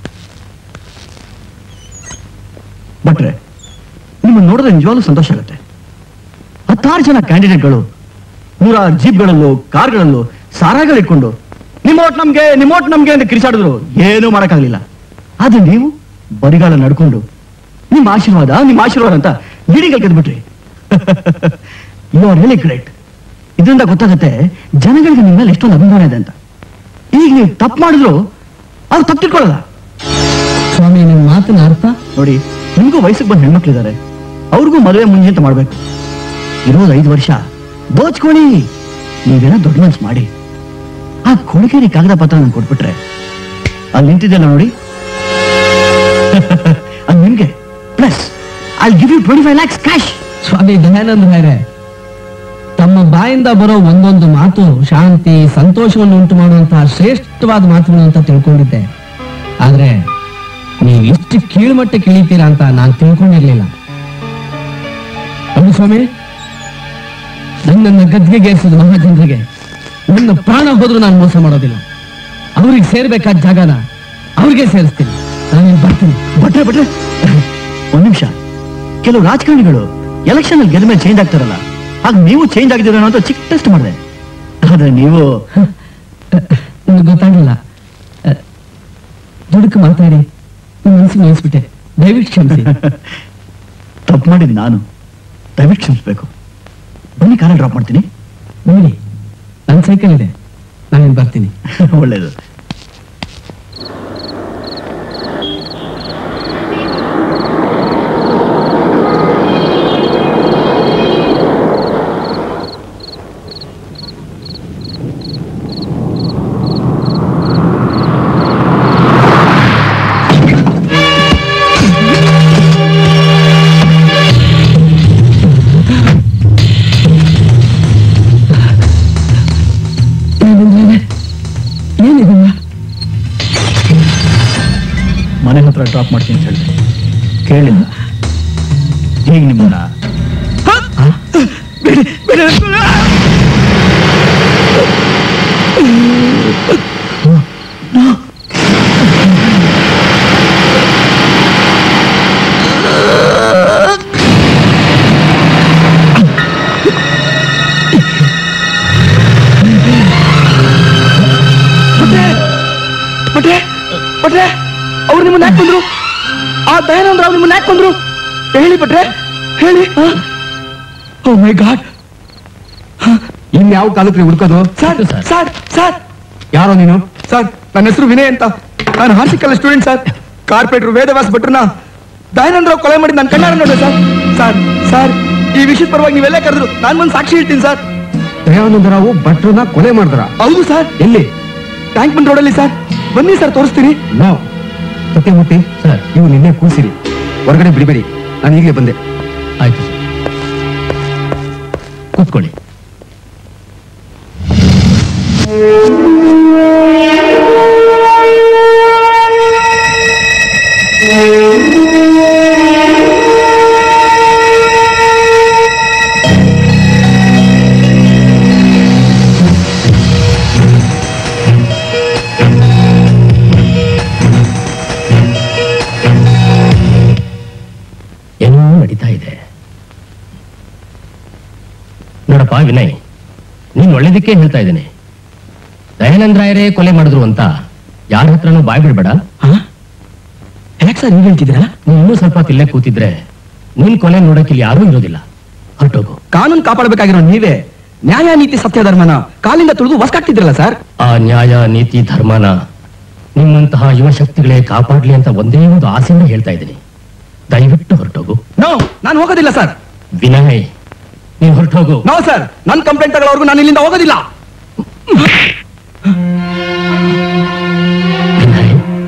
ಭಟ್ರೆ ನಿಮ್ಮನ್ನ ನೋಡಿದ್ರೆ ನಿಜವಾಗ್ಲೂ ಸಂತೋಷ ಆಗುತ್ತೆ ಹತ್ತಾರು ಜನ ಕ್ಯಾಂಡಿಡೇಟ್ಗಳು ನೂರಾರು ಜೀಪ್ಗಳಲ್ಲೂ ಕಾರ್ಗಳಲ್ಲೂ ಸಾರಾಗಳಿಟ್ಕೊಂಡು ನಿಮ್ಮ ಓಟ್ ನಮ್ಗೆ ನಿಮ್ಮ ಓಟ್ ನಮ್ಗೆ ಅಂತ ಕಿರಿಚಾಡಿದ್ರು ಏನೂ ಮಾಡಕ್ಕಾಗ್ಲಿಲ್ಲ ಆದ್ರೆ ನೀವು ಬರಿಗಾಲ ನಡ್ಕೊಂಡು ನಿಮ್ಮ ಆಶೀರ್ವಾದ ನಿಮ್ಮ ಆಶೀರ್ವಾದ ಅಂತ ಗಿಡಿಗಳು ಗೆದ್ಬಿಟ್ರಿ ಯು ಆರ್ ರಿಯಲಿ ಗ್ರೇಟ್ ಇದರಿಂದ ಗೊತ್ತಾಗುತ್ತೆ ಜನಗಳಿಗೆ ನಿಮ್ಮ ಮೇಲೆ ಎಷ್ಟೊಂದು ಅಭಿಮಾನ ಇದೆ ಅಂತ ಈಗ ನೀವು ತಪ್ಪು ಮಾಡಿದ್ರು ಅವ್ರು ತಪ್ಪು ತಿಳ್ಕೊಳ್ಳಲ್ಲ ಸ್ವಾಮಿ ನಿಮ್ ಮಾತಿನ ಅರ್ಥ ನೋಡಿ ನಿಮಗೂ ವಯಸ್ಸಿಗೆ ಬಂದ ಹೆಣ್ಮಕ್ಳಿದ್ದಾರೆ ಅವ್ರಿಗೂ ಮದುವೆ ಮುಂಜೆ ಅಂತ ಮಾಡ್ಬೇಕು ಇರೋದು ಐದು ವರ್ಷ ದೋಚ್ಕೊಳ್ಳಿ ನೀವೇನೋ ದೊಡ್ಡ ಮನ್ಸು ಮಾಡಿ ಆ ಕೊಡುಗೆರಿ ಕಾಗದ ಪತ್ರ ನಂಗೆ ಕೊಟ್ಬಿಟ್ರೆ ಅಲ್ಲಿ ನಿಂತಿದ್ದೆಲ್ಲ ನೋಡಿ ಅದು ನಿಮ್ಗೆ plus I give you twenty five lakhs cash ಸ್ವಾಮಿ ದಯಾನಂದ ರಾಯರೇ ತಮ್ಮ ಬಾಯಿಂದ ಬರೋ ಒಂದೊಂದು ಮಾತು ಶಾಂತಿ ಸಂತೋಷವನ್ನು ಉಂಟು ಮಾಡುವಂತಹ ಶ್ರೇಷ್ಠವಾದ ಮಾತುಗಳು ಅಂತ ತಿಳ್ಕೊಂಡಿದ್ದೆ ಆದ್ರೆ ನೀವು ಇಷ್ಟು ಕೀಳ್ಮಟ್ಟಕ್ಕೆ ಇಳಿತೀರಾ ಅಂತ ನಾನು ತಿಳ್ಕೊಂಡಿರ್ಲಿಲ್ಲ ಹೌದು ಸ್ವಾಮಿ ನನ್ನನ್ನ ಗದ್ಗೆಗೇರಿಸಿದ ಮಹಾಜನರಿಗೆ ನನ್ನ ಪ್ರಾಣ ಹೋದ್ರೂ ನಾನು ಮೋಸ ಮಾಡೋದಿಲ್ಲ ಅವ್ರಿಗೆ ಸೇರ್ಬೇಕಾದ ಜಾಗನ ಅವ್ರಿಗೆ ಸೇರಿಸ್ತೀನಿ ನಾನೇನು ಬರ್ತೀನಿ ಬಟ್ರೆ ಬಟ್ರೆ ಒಂದ್ ನಿಮಿಷ ಕೆಲವು ರಾಜಕಾರಣಿಗಳು ಎಲೆಕ್ಷನ್ ಅಲ್ಲಿ ಗೆದ್ದ ಮೇಲೆ ಚೇಂಜ್ ಆಗ್ತಾರಲ್ಲ ಆಗ ನೀವು ಚೇಂಜ್ ಆಗಿದ್ದೀರ ಅಂತ ಚಿಕ್ಕ ಟೆಸ್ಟ್ ಮಾಡಿದೆ ಆದ್ರೆ ನೀವು ನನಗೆ ಗೊತ್ತಾಗಲಿಲ್ಲ ದುಡುಕು ಮಾತಾಡಿ ನಿಮ್ಮ ಮನಸ್ಸಿಗೆ ನೋಯಿಸ್ಬಿಟ್ಟೆ ದಯವಿಟ್ಟು ಕ್ಷಮಿಸಿ ತಪ್ಪು ಮಾಡಿದ್ ನಾನು ದಯವಿಟ್ಟು ಕ್ಷಮಿಸ್ಬೇಕು ಬನ್ನಿ ಕಾರಲ್ಲಿ ಡ್ರಾಪ್ ಮಾಡ್ತೀನಿ ಬನ್ನಿ ನನ್ನ ಸೈಕಲ್ ಇದೆ ನಾನೇನು ಬರ್ತೀನಿ ಒಳ್ಳೇದು ಏನಿದೆಲ್ಲ ಮನೆ ಹತ್ರ ಡ್ರಾಪ್ ಮಾಡ್ತೀನಿ ಅಂತ ಹೇಳಿದೆ ಕೇಳಿಲ್ಲ ಈಗ ನಿಮ್ಮನ್ನ ಬಟ್ರೆ ಬಟ್ರೆ ಅವ್ರು ನಿಮ್ಮನ್ನ ಯಾಕೆ ಬಂದ್ರು ಆ ದಯಾನಂದ್ರ ಅವ್ರು ನಿಮ್ಮನ್ನ ಯಾಕೆ ಬಂದ್ರು ಹೇಳಿ ಬಟ್ರೆ ಹೇಳಿ ಓ ಮೈ ಗಾಡ್ ಇನ್ ಯಾವ ಕಾಲಕ್ಕೆ ಹುಡ್ಕೋದು ಸರ್ ಸರ್ ಸರ್ ಯಾರೋ ನೀನು ಸರ್ ನನ್ನ ಹೆಸರು ವಿನಯ್ ಅಂತ ನಾನು ಹಾರ್ಟಿಕಲ್ ಸ್ಟೂಡೆಂಟ್ ಸರ್ ಕಾರ್ಪೊರೇಟರ್ ವೇದವಾಸ್ ಭಟ್ರನ್ನ ದಯಾನಂದ್ರ ಕೊಲೆ ಮಾಡಿ ನನ್ನ ಕಣ್ಣಾರ ನೋಡ ಸರ್ ಸರ್ ಸರ್ ಈ ವಿಷಯದ ಪರವಾಗಿ ನೀವೆಲ್ಲ ಕರೆದ್ರು ನಾನು ಒಂದು ಸಾಕ್ಷಿ ಹೇಳ್ತೀನಿ ಸರ್ ದಯಾನಂದರಾವು ಭಟ್ರನ್ನ ಕೊಲೆ ಮಾಡಿದ್ರ ಹೌದು ಸರ್ ಎಲ್ಲಿ ಟ್ಯಾಂಕ್ ಬಂದ್ ರೋಡಲ್ಲಿ ಸರ್ ಬನ್ನಿ ಸರ್ ತೋರಿಸ್ತೀನಿ ನೋ ಸತ್ಯಮೂರ್ತಿ ಸರ್ ಇವು ನಿನ್ನೆ ಕೂಸಿರಿ ಹೊರಗಡೆ ಬಿಡಿಬೇಡಿ ನಾನು ಈಗಲೇ ಬಂದೆ ಆಯ್ತು ಸರ್ ಕೂತ್ಕೊಳ್ಳಿ ಏನೋ ನಡೀತಾ ಇದೆ ನೋಡಪ್ಪ ವಿನಯ್ ನೀನ್ ಒಳ್ಳೇದಕ್ಕೆ ಹೇಳ್ತಾ ಇದ್ದೇನೆ ದಯಾನಂದ್ರಾಯರೇ ಕೊಲೆ ಮಾಡಿದ್ರು ಅಂತ ಯಾರ ಹತ್ರನೂ ಬಾಯ್ ಬಿಡ್ಬೇಡ ಯಾಕೆ ಸರ್ ನೀವು ಹೇಳ್ತಿದ್ದೀರಾ ನೀನ್ ಇನ್ನೂ ಸ್ವಲ್ಪ ತಿಲ್ಲೇ ಕೂತಿದ್ರೆ ನಿನ್ ಕೊಲೆ ನೋಡಕ್ಕೆ ಇಲ್ಲಿ ಯಾರೂ ಇರೋದಿಲ್ಲ ಹೊರಟೋಗು ಕಾನೂನು ಕಾಪಾಡಬೇಕಾಗಿರೋ ನೀವೇ ನ್ಯಾಯ ನೀತಿ ಸತ್ಯ ಧರ್ಮನ ಕಾಲಿಂದ ತುಳಿದು ವಸ್ಕಾಗ್ತಿದ್ರಲ್ಲ ಸರ್ ಆ ನ್ಯಾಯ ನೀತಿ ಧರ್ಮನ ನಿಮ್ಮಂತಹ ಯುವ ಶಕ್ತಿಗಳೇ ಕಾಪಾಡ್ಲಿ ಅಂತ ಒಂದೇ ಒಂದು ಆಸೆಯಿಂದ ಹೇಳ್ತಾ ಇದ್ದೀನಿ ದಯವಿಟ್ಟು ಹೊರಟೋಗು ನೋ ನಾನು ಹೋಗೋದಿಲ್ಲ ಸರ್ ವಿನಯ್ ನೀನ್ ಹೊರಟೋಗು ನೋ ಸರ್ ನನ್ನ ಕಂಪ್ಲೇಂಟ್ ತಗೊಳ್ಳೋರ್ಗು ನಾನು ಇಲ್ಲಿಂದ ಹೋಗೋದಿಲ್ಲ ವಿನಯ್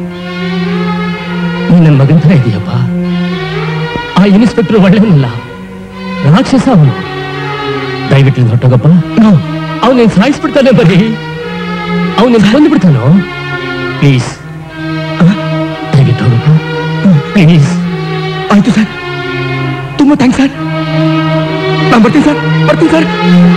ನೀನ್ ನನ್ನ ಮಗನ ಥರ ಇದೆಯಪ್ಪ ಆ ಇನ್ಸ್ಪೆಕ್ಟರ್ ಒಳ್ಳೆಯವನಲ್ಲ ರಾಕ್ಷಸ ಅವನು ದಯವಿಟ್ಟು ನೀನ್ ಹೊರಟೋಗಪ್ಪ ಅವನೇನ್ ಸಾಯಿಸ್ಬಿಡ್ತಾನೆ ಬರೀ ಅವನೇನ್ ಬಂದ್ಬಿಡ್ತಾನೋ ಪ್ಲೀಸ್ ದಯವಿಟ್ಟು ಹೋಗಪ್ಪ ಪ್ಲೀಸ್ ಆಯ್ತು ಸರ್ ತುಂಬಾ ಥ್ಯಾಂಕ್ಸ್ ಸರ್ ನಾನು ಬರ್ತೀನಿ ಸರ್ ಬರ್ತೀನಿ ಸರ್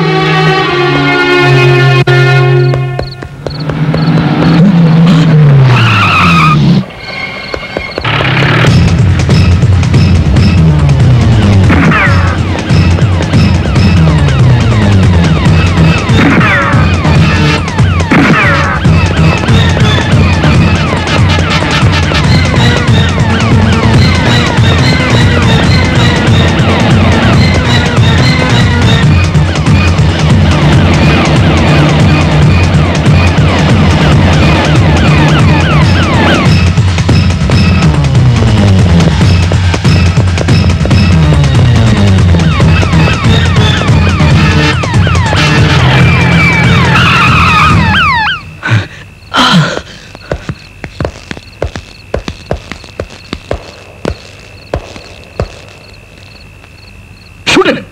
ಶೂಟ್ ಇಟ್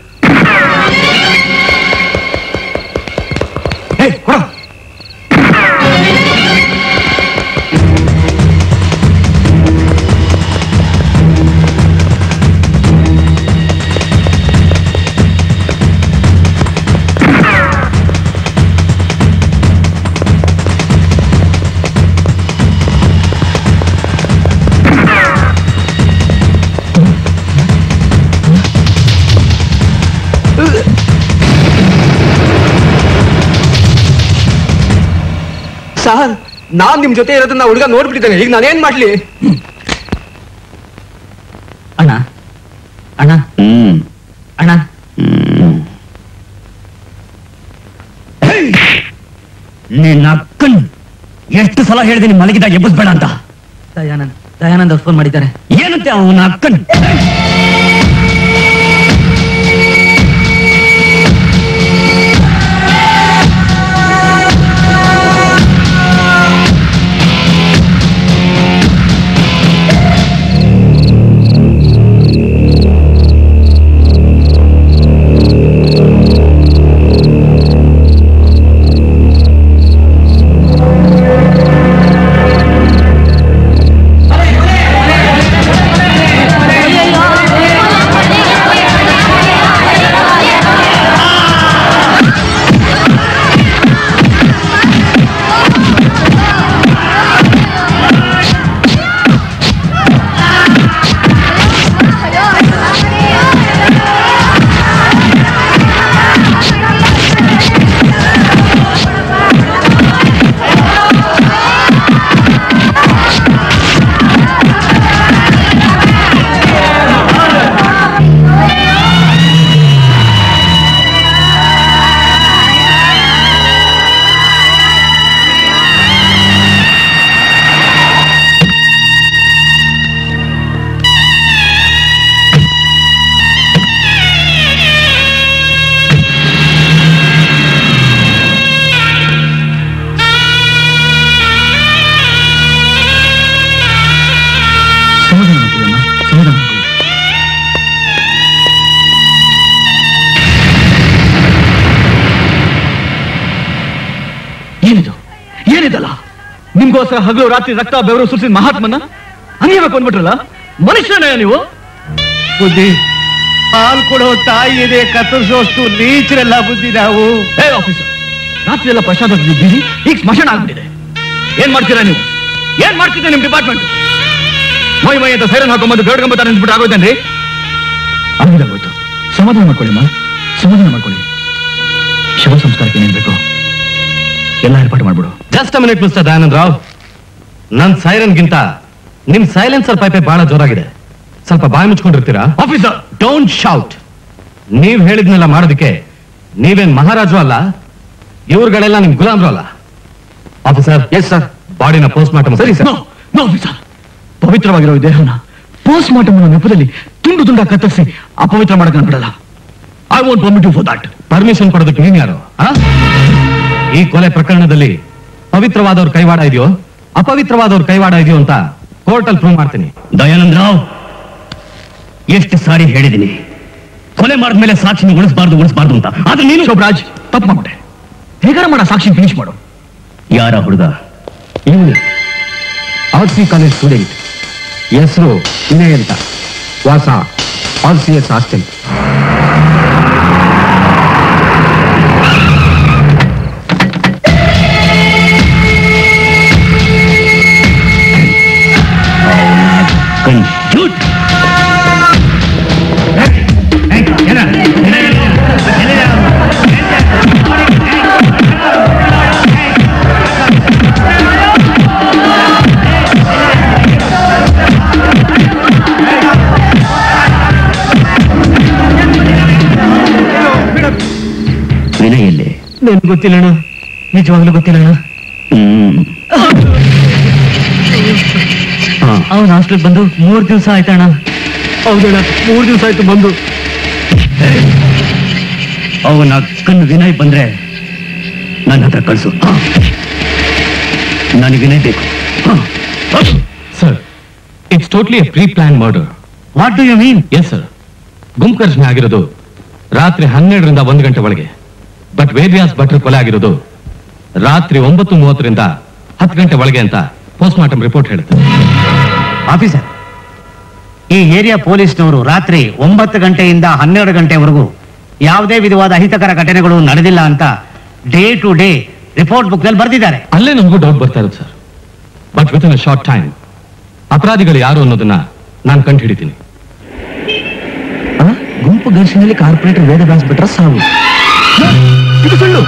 ಏಯ್ ಹೊರ ಸರ್ ನಾನ್ ನಿಮ್ ಜೊತೆ ಇರೋದನ್ನ ಹುಡುಗ ನೋಡ್ಬಿಟ್ಟಿದ್ದಾನೆ ಈಗ ನಾನೇನ್ ಮಾಡ್ಲಿ ಅಣ್ಣ ಅಣ್ಣ ಅಣ್ಣ ನಿನ್ನ ಅಕ್ಕನ್ ಎಷ್ಟು ಸಲ ಹೇಳಿದೀನಿ ಮಲಗಿದಾಗ ಎಬ್ಬಿಸ್ಬೇಡ ಅಂತ ದಯಾನಂದ್ ದಯಾನಂದ್ ಅವ್ರು ಫೋನ್ ಮಾಡಿದ್ದಾರೆ ಏನಂತೆ ಅವನ ಅಕ್ಕನ್ ಅಯ್ಯಯ್ಯೋ ನಿಮ್ಗೋಸ್ಕರ ಹಗಲು ರಾತ್ರಿ ರಕ್ತ ಬೆವರು ಸುರಿಸಿದ ಮಹಾತ್ಮನ ಹಂಗೆ ಕೊಂಡ್ಬಿಟ್ರಲ್ಲ ಮನುಷ್ಯನೇ ನೀವು ಬುದ್ಧಿ ಹಾಲು ಕೊಡೋ ತಾಯಿ ಇದೆ ಕತ್ತರಿಸೋಷ್ಟು ನೀಚರಲ್ಲ ಬುದ್ಧಿ ನಾವು ಏ ಆಫೀಸರ್ ರಾತ್ರಿ ಎಲ್ಲ ಪ್ರಸಾದ ತಿಂದಿದ್ದೀರಿ ಈಗ ಸ್ಮಶಾನ ಆಗ್ಬಿಟ್ಟಿದೆ ಏನ್ ಮಾಡ್ತೀರಾ ನೀವು ಏನ್ ಮಾಡ್ತಿದ್ದೆ ನಿಮ್ ಡಿಪಾರ್ಟ್ಮೆಂಟ್ ಮೈ ಮೈ ಅಂತ ಸೈರನ್ ಹಾಕೊಂಬಂದು ಗರುಡ್ ಗಂಬ ತರ ನಿಂತ್ಬಿಟ್ಟು ಆಗೋದೇನ್ರಿ ಆಗಿದಾಗೋಯ್ತು ಸಮಾಧಾನ ಮಾಡ್ಕೊಳ್ಳಿ ಮಾ ಸಮಾಧಾನ ಮಾಡ್ಕೊಳ್ಳಿ ಶವ ಸಂಸ್ಕಾರಕ್ಕೆ ಏನೇನ್ ಬೇಕು ಎಲ್ಲ ಏರ್ಪಾಡು ಮಾಡ್ಬಿಡು just minute mister Dayanand Rao ನನ್ ಸೈರನ್ಗಿಂತ ನಿಮ್ ಸೈಲೆನ್ಸರ್ ಪೈಪೆ ಬಹಳ ಜೋರಾಗಿದೆ ಸ್ವಲ್ಪ ಬಾಯಿ ಮುಚ್ಕೊಂಡಿರ್ತೀರಾ ಆಫೀಸರ್ ಡೋಂಟ್ ಶೌಟ್ ನೀವ್ ಹೇಳಿದ್ನೆಲ್ಲ ಮಾಡೋದಕ್ಕೆ ನೀವೇನ್ ಮಹಾರಾಜು ಅಲ್ಲ ಇವ್ರುಗಳೆಲ್ಲ ನಿಮ್ ಗುಲಾಮ್ರು ಅಲ್ಲ ಆಫೀಸರ್ ಎಸ್ ಸರ್ ಬಾಡಿನ ಪೋಸ್ಟ್ ಮಾರ್ಟಮ್ ಸರಿ ಸರ್ ನೋ ನೋ ಆಫೀಸರ್ ಪವಿತ್ರವಾಗಿರೋ ಈ ದೇಹನ ಪೋಸ್ಟ್ ಮಾರ್ಟಮ್ ನೆಪದಲ್ಲಿ ತುಂಡು ತುಂಡ ಕತ್ತರಿಸಿ ಅಪವಿತ್ರ ಮಾಡಕ್ಕೆ ನಾನು ಬಿಡಲ್ಲ I want permit you for that permission ಕೊಡೋದಕ್ಕೆ ನೀನ್ ಯಾರು ಆ? ಈ ಕೊಲೆ ಪ್ರಕರಣದಲ್ಲಿ ಪವಿತ್ರವಾದವ್ರ ಕೈವಾಡ ಇದೆಯೋ ಅಪವಿತ್ರವಾದವ್ರ ಕೈವಾಡ ಇದೆಯೋ ಅಂತ ಕೋರ್ಟಲ್ಲಿ ಪ್ರೂವ್ ಮಾಡ್ತೀನಿ ದಯಾನಂದ್ ರಾವ್ ಎಷ್ಟು ಸಾರಿ ಹೇಳಿದ್ದೀನಿ ಕೊಲೆ ಮಾಡಿದ್ಮೇಲೆ ಸಾಕ್ಷಿನ ಉಳಿಸಬಾರ್ದು ಉಳಿಸಬಾರ್ದು ಅಂತ ಆದ್ರೆ ನೀನು ಶೋಭರಾಜ್ ತಪ್ಪು ಮಾಡ್ಬಿಟ್ಟೆ ಹೇಗಾರ ಮಾಡ ಸಾಕ್ಷಿ ಫಿನಿಶ್ ಮಾಡು ಯಾರ ಹುಡುಗ ಇವನು ಆರ್ ಸಿ ಕಾಲೇಜ್ ಸ್ಟೂಡೆಂಟ್ ಹೆಸರು ವಿನಯ್ ಅಂತ ವಾಸ ಆರ್ ಸಿ ಎಸ್ ಹಾಸ್ಟೆಲ್ ಕಂಜೂಟ್ ವಿನಯ್ ಎಲ್ಲಿ ನನ್ ಗೊತ್ತಿಲ್ಲ ಅಣ್ಣ ನಿಜವಾಗ್ಲೂ ಗೊತ್ತಿಲ್ಲ ಅಣ್ಣ ಹ್ಮ್ ಹಾ ಅವನ ಹಾಸ್ಟೆಲ್ ಬಂದು ಮೂರ್ ದಿವಸ ಆಯ್ತಣ್ಣ ಹೌದಣ್ಣ ಮೂರ್ ದಿವಸ ಆಯ್ತು ಬಂದು ಅವನ ಅಕ್ಕನ ವಿನಯ್ ಬಂದ್ರೆ ನನ್ನ ಹತ್ರ ಕಳಿಸು ನನಗೆ ವಿನಯ್ ಬೇಕು sir it's totally a pre plan murder what do you mean yes sir ಗುಂಪುಕರ್ಷಣೆ ಆಗಿರೋದು ರಾತ್ರಿ ಹನ್ನೆರಡರಿಂದ ಒಂದು ಗಂಟೆ ಒಳಗೆ ಬಟ್ ವೇದ್ವ್ಯಾಸ್ ಭಟ್ರು ಕೊಲೆ ಆಗಿರೋದು ರಾತ್ರಿ ಒಂಬತ್ತು ಮೂವತ್ತರಿಂದ ಹತ್ತು ಗಂಟೆ ಒಳಗೆ ಅಂತ ಪೋಸ್ಟ್ ಮಾರ್ಟಮ್ ರಿಪೋರ್ಟ್ ಹೇಳುತ್ತೆ ಆಫೀಸರ್ ಈ ಏರಿಯಾ ಪೊಲೀಸ್ನವರು ರಾತ್ರಿ ಒಂಬತ್ತು ಗಂಟೆಯಿಂದ ಹನ್ನೆರಡು ಗಂಟೆವರೆಗೂ ಯಾವುದೇ ವಿಧವಾದ ಅಹಿತಕರ ಘಟನೆಗಳು ನಡೆದಿಲ್ಲ ಅಂತ day to day report book ನಲ್ಲಿ ಬರೆದಿದ್ದಾರೆ ಅಲ್ಲೇ ನಮಗೂ ಡೌಟ್ ಬರ್ತಾ ಇರೋದು sir but within a short time ಅಪರಾಧಿಗಳು ಯಾರು ಅನ್ನೋದನ್ನ ನಾನು ಕಂಡು ಹಿಡಿತೀನಿ ಗುಂಪು ಘರ್ಷಣೆಯಲ್ಲಿ ಕಾರ್ಪೊರೇಟರ್ ವೇದವ್ಯಾಸ್ ಬಿಟ್ರ ಸಾವು ಇದು ಸುಳ್ಳು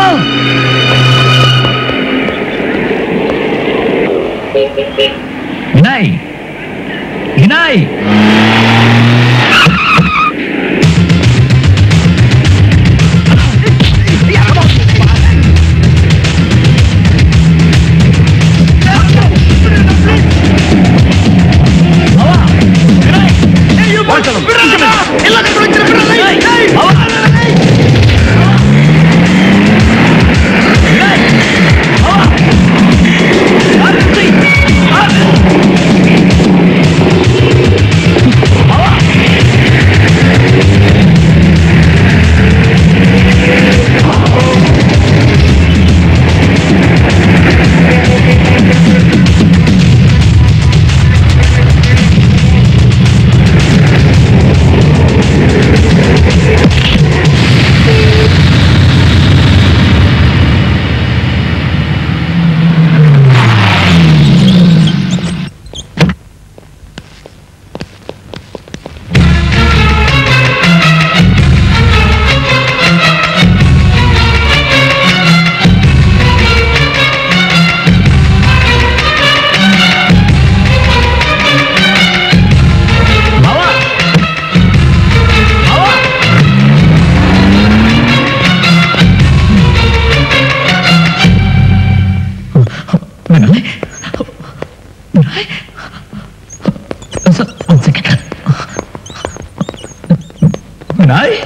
ವಿನಯ್ ವಿನಯ್ ಒಂದ್ second Vinay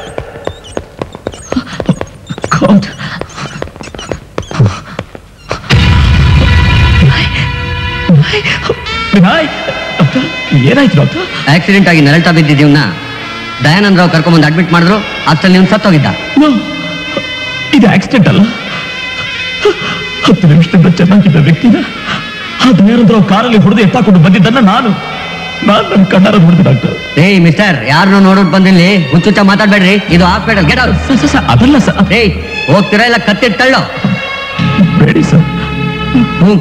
God. Vinay doctor ಏನಾಯ್ತು ಡಾಕ್ಟರ್ ಆಕ್ಸಿಡೆಂಟ್ ಆಗಿ ನರಳ್ತಾ ಬಿದ್ದಿದ್ದೀವ್ನ ದಯಾನಂದ್ ರಾವ್ ಕರ್ಕೊಂಬಂದು ಅಡ್ಮಿಟ್ ಮಾಡಿದ್ರು ಅಷ್ಟರಲ್ಲಿ ನೀವು ಸತ್ತೋಗಿದ್ದ No. ಇದು ಆಕ್ಸಿಡೆಂಟ್ ಅಲ್ಲ ಹತ್ತು ನಿಮಿಷದಿಂದ ಚೆನ್ನಾಗಿದ್ದ ವ್ಯಕ್ತಿನ ಆ ದಯಾನಂದ್ರ ಕಾರಲ್ಲಿ ಹೊಡೆದು ಎತ್ತಾಕೊಂಡು ಬಂದಿದ್ದನ್ನ ನಾನು ನಾನು ನನ್ನ ಕಣ್ಣಾರ ನೋಡಿದೆ ಡಾಕ್ಟರ್ ಏಯ್ ಮಿಸ್ಟರ್ ಯಾರನ್ನೂ ನೋಡೋದ್ ಬಂದಿಲ್ಲಿ ಹುಚ್ಚುಚ್ಚ ಮಾತಾಡ್ಬೇಡ್ರಿ ಇದು ಹಾಸ್ಪಿಟಲ್ ಗೆಟ್ ಔಟ್ ಅದಲ್ಲ ಸರ್ ಏಯ್ ಹೋಗ್ತೀರಾ ಇಲ್ಲ ಕತ್ತಿಟ್ಟು ತಳ್ಳೋ ಬೇಡಿ ಸರ್ ಹ್ಞೂ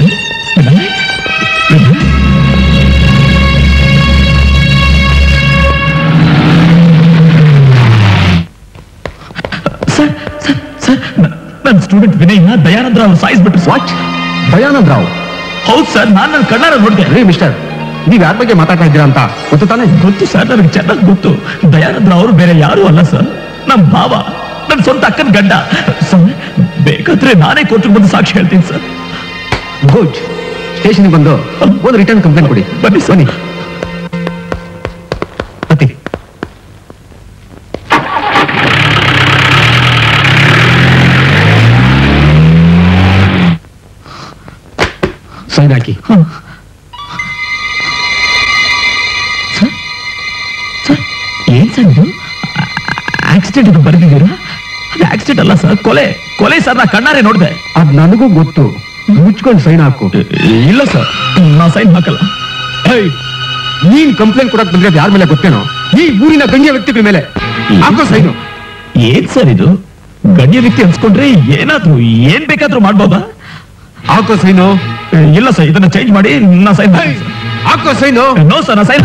ಸರ್ ಸರ್ ಸರ್ ನನ್ನ ಸ್ಟೂಡೆಂಟ್ ವಿನಯ್ನ ದಯಾನಂದ್ರ ಅವ್ರು ಸಾಯಿಸ್ಬಿಟ್ರು ವಾಟ್ ದಯಾನಂದ್ ರಾವ್ ಹೌದು ಸರ್ ನಾನು ನನ್ನ ಕಣ್ಣಾರ ನೋಡಿದೆ ರೀ ಮಿಸ್ಟರ್ ನೀವ್ ಯಾರ ಬಗ್ಗೆ ಮಾತಾಡ್ತಾ ಇದ್ದೀರಾ ಅಂತ ಗೊತ್ತು ತಾನೇ ಗೊತ್ತು ಸರ್ ನನಗೆ ಚೆನ್ನಾಗಿ ಗೊತ್ತು ದಯಾನಂದ್ರ ಅವರು ಬೇರೆ ಯಾರು ಅಲ್ಲ ಸರ್ ನಮ್ಮ ಭಾವ ನನ್ನ ಸ್ವಂತ ಅಕ್ಕನ ಗಂಡ ಸರ್ ಬೇಕಾದ್ರೆ ನಾನೇ ಕೋರ್ಟ್ಗೆ ಬಂದು ಸಾಕ್ಷಿ ಹೇಳ್ತೀನಿ ಸರ್ ಗುಡ್ ಸ್ಟೇಷನ್ಗೆ ಬಂದು ಒಂದು ರಿಟರ್ನ್ ಕಂಪ್ಲೇಂಟ್ ಕೊಡಿ ಬನ್ನಿ ಬನ್ನಿ ಅತಿ ಸೈನ್ ಹಾಕಿ ಸರ್ ಏನ್ ಸರ್ ಇದು ಆಕ್ಸಿಡೆಂಟ್ ಅದು ಬರೆದಿದ್ದೀರಾ ಅದು ಆಕ್ಸಿಡೆಂಟ್ ಅಲ್ಲ ಸರ್ ಕೊಲೆ ಕೊಲೆ ಸರ್ ನಾ ಕಣ್ಣಾರೆ ನೋಡಿದೆ ಅದ್ ನನಗೂ ಗೊತ್ತು ಮುಚ್ಕೊಂಡು ಸೈನ್ ಹಾಕು ಇಲ್ಲ ಸರ್ ನಾ ಸೈನ್ ಹಾಕಲ್ಲ ಏಯ್, ನೀನ್ ಕಂಪ್ಲೇಂಟ್ ಕೊಡಕ್ ಬಂದ್ರೆ ಯಾರ ಮೇಲೆ ಗೊತ್ತೇನೋ ಈ ಊರಿನ ಗಣ್ಯ ವ್ಯಕ್ತಿಗಳ ಮೇಲೆ ಹಾಕೋ ಸೈನು ಏನ್ ಸರ್ ಇದು ಗಣ್ಯ ವ್ಯಕ್ತಿ ಅನ್ಸ್ಕೊಂಡ್ರೆ ಏನಾದ್ರೂ ಏನ್ ಬೇಕಾದ್ರೂ ಮಾಡ್ಬೋದಾ ಹಾಕೋ ಸೈನು ಇಲ್ಲ ಸರ್ ಇದನ್ನ ಚೇಂಜ್ ಮಾಡಿ ನಾ ಸೈನ್ ಹಾಕೋ ಸೈನು ನೋ ಸರ್ ನಾ ಸೈನ್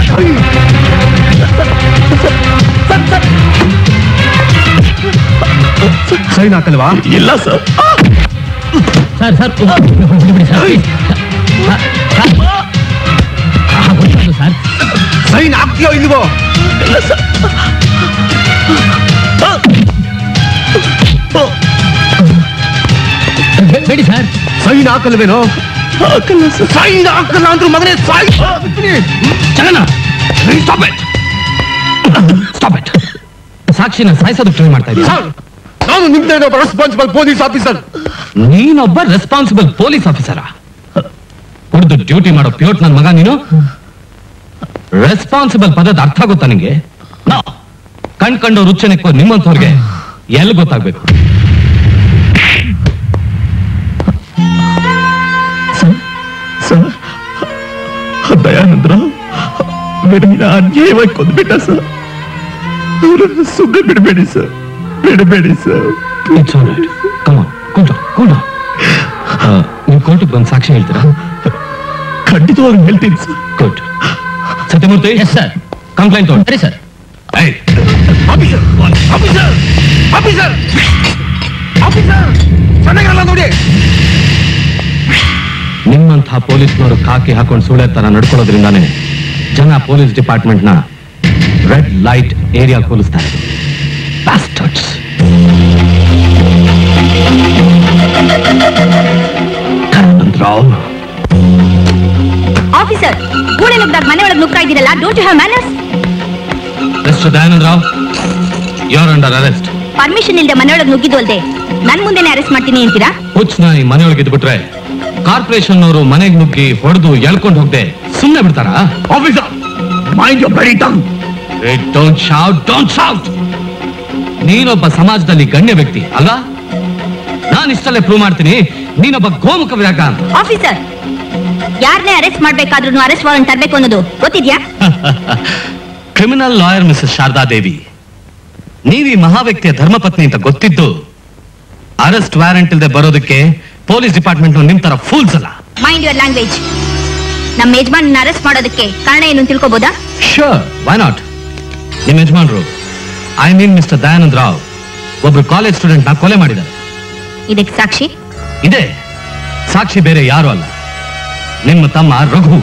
ಸೈನ್ ಹಾಕಲ್ವಾ ಇಲ್ಲ ಸರ್ ಸರ್ ಸರ್ ಬಿಡಿ ಸರ್ ಸರ್ ಸೈನ್ ಹಾಕ್ತೀಯೋ ಇಲ್ವೋ ಇಲ್ಲ ಸರ್ ಬೇಡಿ ಸರ್ ಸೈನ್ ಹಾಕಲ್ವೇನೋ ಹಾಕಲ್ಲ ಸರ್ ಸೈನ್ ಹಾಕಲ್ಲ ಅಂದ್ರೂ ಮಗನೇ ಸಾಯ್ ಚಲನ ಸ್ಟಾಪ್ ಇಟ್ ಸ್ಟಾಪ್ ಇಟ್ ಸಾಕ್ಷಿನ ಸಾಯಿಸೋದಕ್ಕೆ ಟ್ರೈ ಮಾಡ್ತಾ ಇದ್ದೀನಿ ಸರ್ ನಾನು ನಿಮ್ದೇ ರೆಸ್ಪಾನ್ಸಿಬಲ್ ಪೊಲೀಸ್ ಆಫೀಸರ್ ನೀನೊಬ್ಬ ರೆಸ್ಪಾನ್ಸಿಬಲ್ ಪೊಲೀಸ್ ಆಫೀಸರಾ ಕುಡಿದು ಡ್ಯೂಟಿ ಮಾಡೋ ಪ್ಯೂಟ್ ನನ್ನ ಮಗ ನೀನು ರೆಸ್ಪಾನ್ಸಿಬಲ್ ಪದದ ಅರ್ಥ ಗೊತ್ತಾ ನಿಂಗೆ ನಾ ಕಣ್ಕಂಡು ರುಚನೆಕ್ಕೋ ನಿಮ್ಮಂಥವ್ರಿಗೆ ಎಲ್ಲಿ ಗೊತ್ತಾಗ್ಬೇಕು ಸರ್ ದಯಾನಂದ್ರ ವಿನಯ್ನ ಅನ್ಯಾಯವಾಗಿ ಕೊಂದ್ಬಿಟ್ಟ ಸರ್ ಅವರನ್ನು ಸುಮ್ಮನೆ ಬಿಡಬೇಡಿ ಸರ್ ಬಿಡಬೇಡಿ sir it's all right come on cool cool ನೀವು ಕೋರ್ಟಿಗೆ ಬಂದು ಸಾಕ್ಷಿ ಹೇಳ್ತೀರಾ ಖಂಡಿತವಾಗಿ ಹೇಳ್ತೀನಿ sir good Satyamurthy yes sir complaint ತಗೊಂಡು ಸರಿ sir officer officer officer officer ಚೆನ್ನಾಗಿರಲ್ಲ ನೋಡಿ ನಿಮ್ಮಂಥ ಪೊಲೀಸ್ನವರು ಕಾಕಿ ಹಾಕೊಂಡು ಸುಳ್ಳೆ ತರ ನಡ್ಕೊಳ್ಳೋದ್ರಿಂದಾನೇ ಜನ ಪೊಲೀಸ್ ಡಿಪಾರ್ಟ್ಮೆಂಟ್ ನ ರೆಡ್ ಲೈಟ್ ಏರಿಯಾ ಹೋಲಿಸ್ತಾರೆ Bastards. ದಯಾನಂದ್ರಾವ್ ಆಫೀಸರ್ ಗೂಳೆ ನುಗ್ದಾಗ ಮನೆ ಒಳಗೆ ನುಗ್ತಾ ಇದ್ದೀರಲ್ಲ don't you have manners mister Dayanand Rao you're under arrest permission ಇಲ್ಲದೆ ಮನೆಯೊಳಗೆ ನುಗ್ಗಿದ್ದು ಅಲ್ದೆ ನನ್ ಮುಂದೆನೆ ಅರೆಸ್ಟ್ ಮಾಡ್ತೀನಿ ಅಂತೀರಾ ಹುಚ್ಚನ ಈ ಮನೆಯೊಳಗೆ ಇದ್ಬಿಟ್ರೆ ಕಾರ್ಪೊರೇಷನ್ ಅವರು ಮನೆಗೆ ನುಗ್ಗಿ ಹೊಡೆದು ಎಳ್ಕೊಂಡು ಹೋಗದೆ ಸುಮ್ಮನೆ ಬಿಡ್ತಾರಾ officer mind your very tongue don't shout don't shout ನೀನೊಬ್ಬ ಸಮಾಜದಲ್ಲಿ ಗಣ್ಯ ವ್ಯಕ್ತಿ ಅಲ್ಲ ನಾನು ಇಷ್ಟಲ್ಲೇ ಪ್ರೂವ್ ಮಾಡ್ತೀನಿ ನೀನೊಬ್ಬ ಗೋಮುಖ ವಿರಾಗ ಅಂತ ಆಫೀಸರ್ ಯಾರನ್ನೇ ಅರೆಸ್ಟ್ ಮಾಡ್ಬೇಕಾದ್ರೂ ಅರೆಸ್ಟ್ ವಾರೆಂಟ್ ತರಬೇಕು ಅನ್ನೋದು ಗೊತ್ತಿದ್ಯಾ criminal lawyer Mrs Sharada Devi ನೀವು ಈ ಮಹಾವ್ಯಕ್ತಿಯ ಧರ್ಮಪತ್ನಿ ಅಂತ ಗೊತ್ತಿದ್ದು ಅರೆಸ್ಟ್ ವಾರೆಂಟ್ ಇಲ್ಲದೆ ಬರೋದಕ್ಕೆ ಪೊಲೀಸ್ ಡಿಪಾರ್ಟ್ಮೆಂಟ್ ನಿಮ್ ತರ ಫೂಲ್ಸ್ ಅಲ್ಲ ಮೈಂಡ್ ಯುವರ್ ಲ್ಯಾಂಗ್ವೇಜ್ ನಮ್ಮ ಯಜಮಾನ್ ಅರೆಸ್ಟ್ ಮಾಡೋದಕ್ಕೆ ಕಾರಣ ಏನು ಅಂತ ತಿಳ್ಕೊಬೋದಾ ಶೋರ್ ವೈ ನಾಟ್ ನಿಮ್ ಯಜಮಾನ್ರು I mean mister Dayanand Rao ಒಬ್ರು ಕಾಲೇಜ್ ಸ್ಟೂಡೆಂಟ್ ನ ಕೊಲೆ ಮಾಡಿದ್ದಾರೆ ಇದಕ್ಕೆ ಸಾಕ್ಷಿ ಇದೆ ಸಾಕ್ಷಿ ಬೇರೆ ಯಾರು ಅಲ್ಲ ನಿಮ್ಮ ತಮ್ಮ ರಘು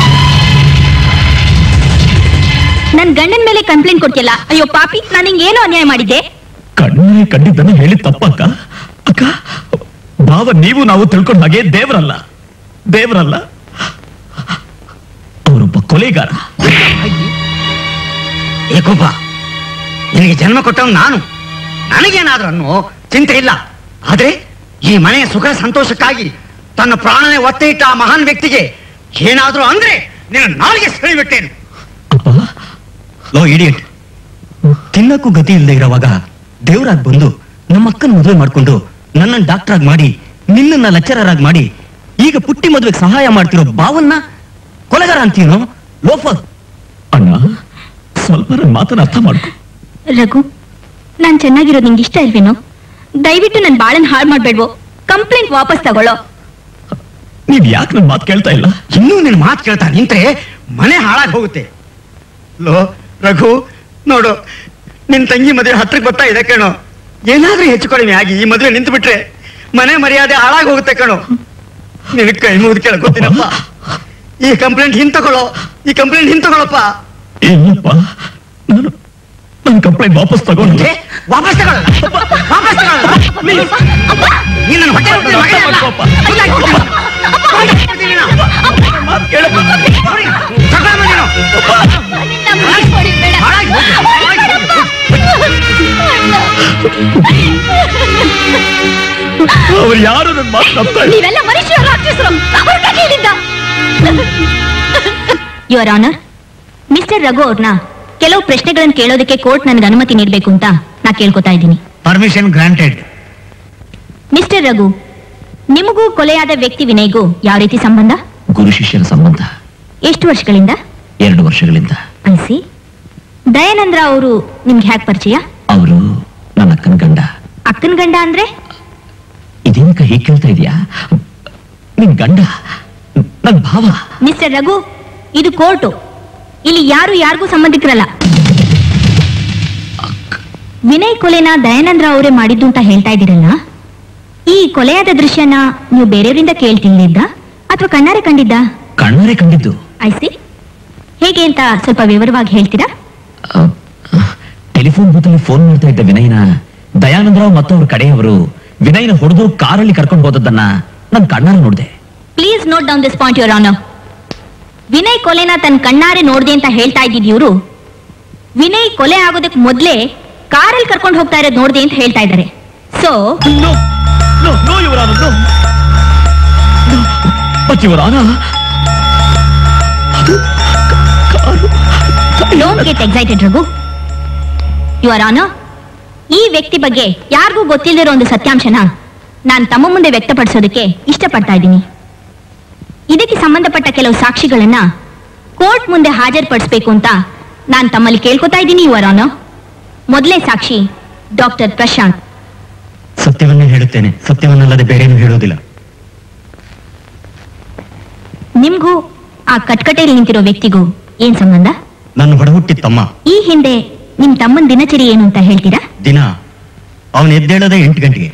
ನನ್ ಗಂಡನ ಮೇಲೆ ಕಂಪ್ಲೇಂಟ್ ಕೊಡ್ತಿಲ್ಲ ಅಯ್ಯೋ ಪಾಪಿ ನಾನು ಹಿಂಗೇನೋ ಅನ್ಯಾಯ ಮಾಡಿದ್ದೆ ಕಣ್ಣೇ ಕಂಡಿದ್ದನ್ನು ಹೇಳಿ ತಪ್ಪಕ್ಕ ಅಕ್ಕ ಭಾವ ನೀವು ನಾವು ತಿಳ್ಕೊಂಡ ಹಾಗೆ ದೇವರಲ್ಲ ದೇವರಲ್ಲ ಅವರೊಬ್ಬ ಕೊಲೆಗಾರ ಏಕೋಪ ನಿನಗೆ ಜನ್ಮ ಕೊಟ್ಟವ್ ನಾನು ನನಗೇನಾದ್ರೂ ಅನ್ನೋ ಚಿಂತೆ ಇಲ್ಲ ಆದ್ರೆ ಈ ಮನೆಯ ಸುಖ ಸಂತೋಷಕ್ಕಾಗಿ ತನ್ನ ಪ್ರಾಣನೇ ಒತ್ತೆ ಇಟ್ಟ ಆ ಮಹಾನ್ ವ್ಯಕ್ತಿಗೆ ಏನಾದ್ರೂ ಅಂದ್ರೆ ನಿನ್ನ ನಾಲಿಗೆ ಸರಿಬಿಟ್ಟೇನು ಲೋ ಇಡಿಯಟ್ ತಿನ್ನಕ್ಕೂ ಗತಿ ಇಲ್ಲದೆ ಇರೋವಾಗ ದೇವರಾಗ್ ಬಂದು ನಮ್ಮ ಅಕ್ಕನ ಮದುವೆ ಮಾಡ್ಕೊಂಡು ನನ್ನನ್ನು ಡಾಕ್ಟರ್ ಆಗಿ ಮಾಡಿ ನಿನ್ನನ್ನ ಲೆಕ್ಚರರ್ ಆಗಿ ಮಾಡಿ ಈಗ ಪುಟ್ಟಿ ಮದುವೆಗೆ ಸಹಾಯ ಮಾಡ್ತಿರೋ ಬಾವನ್ನ ಕೊಲೆಗಾರ ಅಂತೀನೋ ಲೋಫರ್ ಅಣ್ಣ ಸ್ವಲ್ಪ ನನ್ನ ಮಾತನ್ನ ಅರ್ಥ ಮಾಡ್ಕೊ ರಘು ನಾನ್ ಚೆನ್ನಾಗಿರೋದು ನಿಂಗೆ ಇಷ್ಟ ಇಲ್ವೇನೋ ದಯವಿಟ್ಟು ನನ್ ಬಾಳನ್ ಹಾಳು ಮಾಡ್ಬೇಡ್ವೋ ಕಂಪ್ಲೇಂಟ್ ವಾಪಸ್ ತಗೊಳ್ಳೋ ನೀವ್ ಯಾಕೆ ನನ್ನ ಮಾತು ಕೇಳ್ತಾ ಇಲ್ಲ ಇನ್ನೂ ನಿನ್ ಮಾತು ಕೇಳ್ತಾ ನಿಂತ್ರೆ ಮನೆ ಹಾಳಾಗಿ ಹೋಗುತ್ತೆ ಲೋ ರಘು ನೋಡು ನಿನ್ ತಂಗಿ ಮದುವೆ ಹತ್ರಕ್ಕೆ ಬರ್ತಾ ಇದೆ ಕಣೋ ಏನಾದ್ರೂ ಹೆಚ್ಚು ಕಡಿಮೆ ಆಗಿ ಈ ಮದುವೆ ನಿಂತು ಬಿಟ್ರೆ ಮನೆ ಮರ್ಯಾದೆ ಹಾಳಾಗಿ ಹೋಗುತ್ತೆ ಕಣೋ ನಿನ್ ಕೈ ಮುಗಿದು ಕೇಳ್ಕೊತೀನಪ್ಪ ಈ ಕಂಪ್ಲೇಂಟ್ ಹಿಂತಕೊಳ್ಳೋ ಈ ಕಂಪ್ಲೇಂಟ್ ಹಿಂತಕೊಳ್ಳಪ್ಪ ಇಲ್ಲಪ್ಪ ನಾನು ನನ್ನ ಕಂಪ್ಲೇಂಟ್ ವಾಪಸ್ ತಗೊಂಡು ಏ, ವಾಪಸ್ ತಗೊಳ್ಳಲ್ಲ ವಾಪಸ್ ತಗೊಳ್ಳಲ್ಲ ನೀನ್ ನನ್ನ ಹೊಟ್ಟೆ ಹೊಡ್ದಿರೋ ಮಗನೇ ಅಲ್ಲ. ಹೊಟ್ಟೆ ಹಾಕ್ಬಿಡ್ತೀನಿ. ಹೊಟ್ಟೆ ಹಾಕ್ಬಿಡ್ತೀನಿ ನಾನು. ತಗೊಳಮ್ಮ ನೀನು. ಹಾಳಾಗಿ ಹೋಗು, ಹಾಳಾಗಿ ಹೋಗು. ಅವ್ರು ಯಾರು ನನ್ನ ಮಾತು ನಂಬ್ತಾ ಇಲ್ಲ ನೀವೆಲ್ಲ ಮನುಷ್ಯರು ರಾಕ್ಷಸರು ಹೊರಟಾಗಿ ಇಲ್ಲಿಂದ ಯುವರ್ ಆನರ್ ಮಿಸ್ಟರ್ ರಘು ಅವ್ರನ್ನ ಕೆಲವು ಪ್ರಶ್ನೆಗಳನ್ನು ಕೇಳೋದಕ್ಕೆ ಕೋರ್ಟ್ ನನಗೆ ಅನುಮತಿ ನೀಡಬೇಕು ಅಂತ ನಾ ಕೇಳ್ಕೊತಾ ಇದ್ದೀನಿ ಪರ್ಮಿಷನ್ ಗ್ರಾಂಟೆಡ್ ಮಿಸ್ಟರ್ ರಘು ನಿಮಗೂ ಕೊಲೆಯಾದ ವ್ಯಕ್ತಿ ವಿನಯ್ಗೂ ಯಾವ ರೀತಿ ಸಂಬಂಧ ಗುರು ಶಿಷ್ಯರ ಸಂಬಂಧ ಎಷ್ಟು ವರ್ಷಗಳಿಂದ ಎರಡು ವರ್ಷಗಳಿಂದ ಅನ್ಸಿ ದಯಾನಂದ್ರ ಅವರು ನಿಮ್ಗೆ ಹ್ಯಾಕ್ ಪರಿಚಯ ಅವರು ನನ್ನ ಅಕ್ಕನ ಗಂಡ ಅಕ್ಕನ ಗಂಡ ಅಂದ್ರೆ ಇದೇನಕ್ಕ ಹೀಗೆ ಕೇಳ್ತಾ ಇದೀಯಾ ನಿನ್ ಗಂಡ ನನ್ ಭಾವ ಮಿಸ್ಟರ್ ರಘು ಇದು ಕೋರ್ಟು ಇಲ್ಲಿ ಯಾರು ಯಾರಿಗೂ ಸಂಬಂಧಿಕರಲ್ಲ ವಿನಯ್ ಕೊಲೆನ ದಯಾನಂದ್ರ ಅವರೇ ಮಾಡಿದ್ದು ಅಂತ ಹೇಳ್ತಾ ಇದ್ದೀರಲ್ಲ ಈ ಕೊಲೆಯಾದ ದೃಶ್ಯನ ನೀವು ಬೇರೆಯವರಿಂದ ಕೇಳ್ತಿಲ್ಲಿದ್ದ ಅಥವಾ ಕಣ್ಣಾರೆ ಕಂಡಿದ್ದ ಕಣ್ಣಾರೆ ಕಂಡಿದ್ದು ಐಸಿ ಹೇಗೆ ಅಂತ ಸ್ವಲ್ಪ ವಿವರವಾಗಿ ಹೇಳ್ತೀರಾ ಟೆಲಿಫೋನ್ ಬೂತಲ್ಲಿ ಫೋನ್ ಮಾಡ್ತಾ ಇದ್ದ ವಿನಯ್ನ ದಯಾನಂದರಾವ್ ಮತ್ತು ಅವ್ರ ಕಡೆಯವರು ವಿನಯ್ನ ಹೊಡೆದು ಕಾರಲ್ಲಿ ಕರ್ಕೊಂಡು ಹೋದದ್ದನ್ನ ನನ್ ಕಣ್ಣಾರೆ ನೋಡಿದೆ please note down this point your honour Vinay ಕೊಲೆನ ತನ್ನ ಕಣ್ಣಾರೆ ನೋಡ್ದೆ ಅಂತ ಹೇಳ್ತಾ ಇದ್ದಿದ್ ಇವರು ವಿನಯ್ ಕೊಲೆ ಆಗೋದಕ್ಕೆ ಮೊದ್ಲೇ ಕಾರಲ್ಲಿ ಕರ್ಕೊಂಡು ಹೋಗ್ತಾ ಇರೋದು ನೋಡ್ದೆ ಅಂತ ಹೇಳ್ತಾ ಇದ್ದಾರೆ so don't get excited Raghu your honour ಈ ವ್ಯಕ್ತಿ ಬಗ್ಗೆ ಯಾರಿಗೂ ಗೊತ್ತಿಲ್ಲದಿರೋ ಒಂದು ಸತ್ಯಾಂಶನ ನಾನು ತಮ್ಮ ಮುಂದೆ ವ್ಯಕ್ತಪಡಿಸೋದಕ್ಕೆ ಇಷ್ಟಪಡ್ತಾ ಇದ್ದೀನಿ ಇದಕ್ಕೆ ಸಂಬಂಧಪಟ್ಟ ಕೆಲವು ಸಾಕ್ಷಿಗಳನ್ನ ಕೋರ್ಟ್ ಮುಂದೆ ಹಾಜರುಪಡಿಸಬೇಕು ಅಂತ ನಾನು ತಮ್ಮಲ್ಲಿ ಕೇಳ್ಕೊತಾ ಇದ್ದೀನಿ ಯುವರ್ ಆನರ್ ಮೊದಲೇ ಸಾಕ್ಷಿ ಡಾಕ್ಟರ್ ಪ್ರಶಾಂತ್ ಸತ್ಯವನ್ನೇ ಹೇಳುತ್ತೇನೆ ಸತ್ಯವನ್ನಲ್ಲದೆ ಬೇರೇನು ಹೇಳೋದಿಲ್ಲ ನಿಮ್ಗೂ ಆ ಕಟ್ಕಟೆಯಲ್ಲಿ ನಿಂತಿರೋ ವ್ಯಕ್ತಿಗೂ ಏನ್ ಸಂಬಂಧ ನನ್ನ ಹೊಡಹುಟ್ಟಿ ತಮ್ಮ ಈ ಹಿಂದೆ ನಿಮ್ ತಮ್ಮನ ದಿನಚರಿ ಏನು ಅಂತ ಹೇಳ್ತೀರಾ ದಿನ ಅವನು ಎದ್ದೇಳೋದೇ ಎಂಟು ಗಂಟೆಗೆ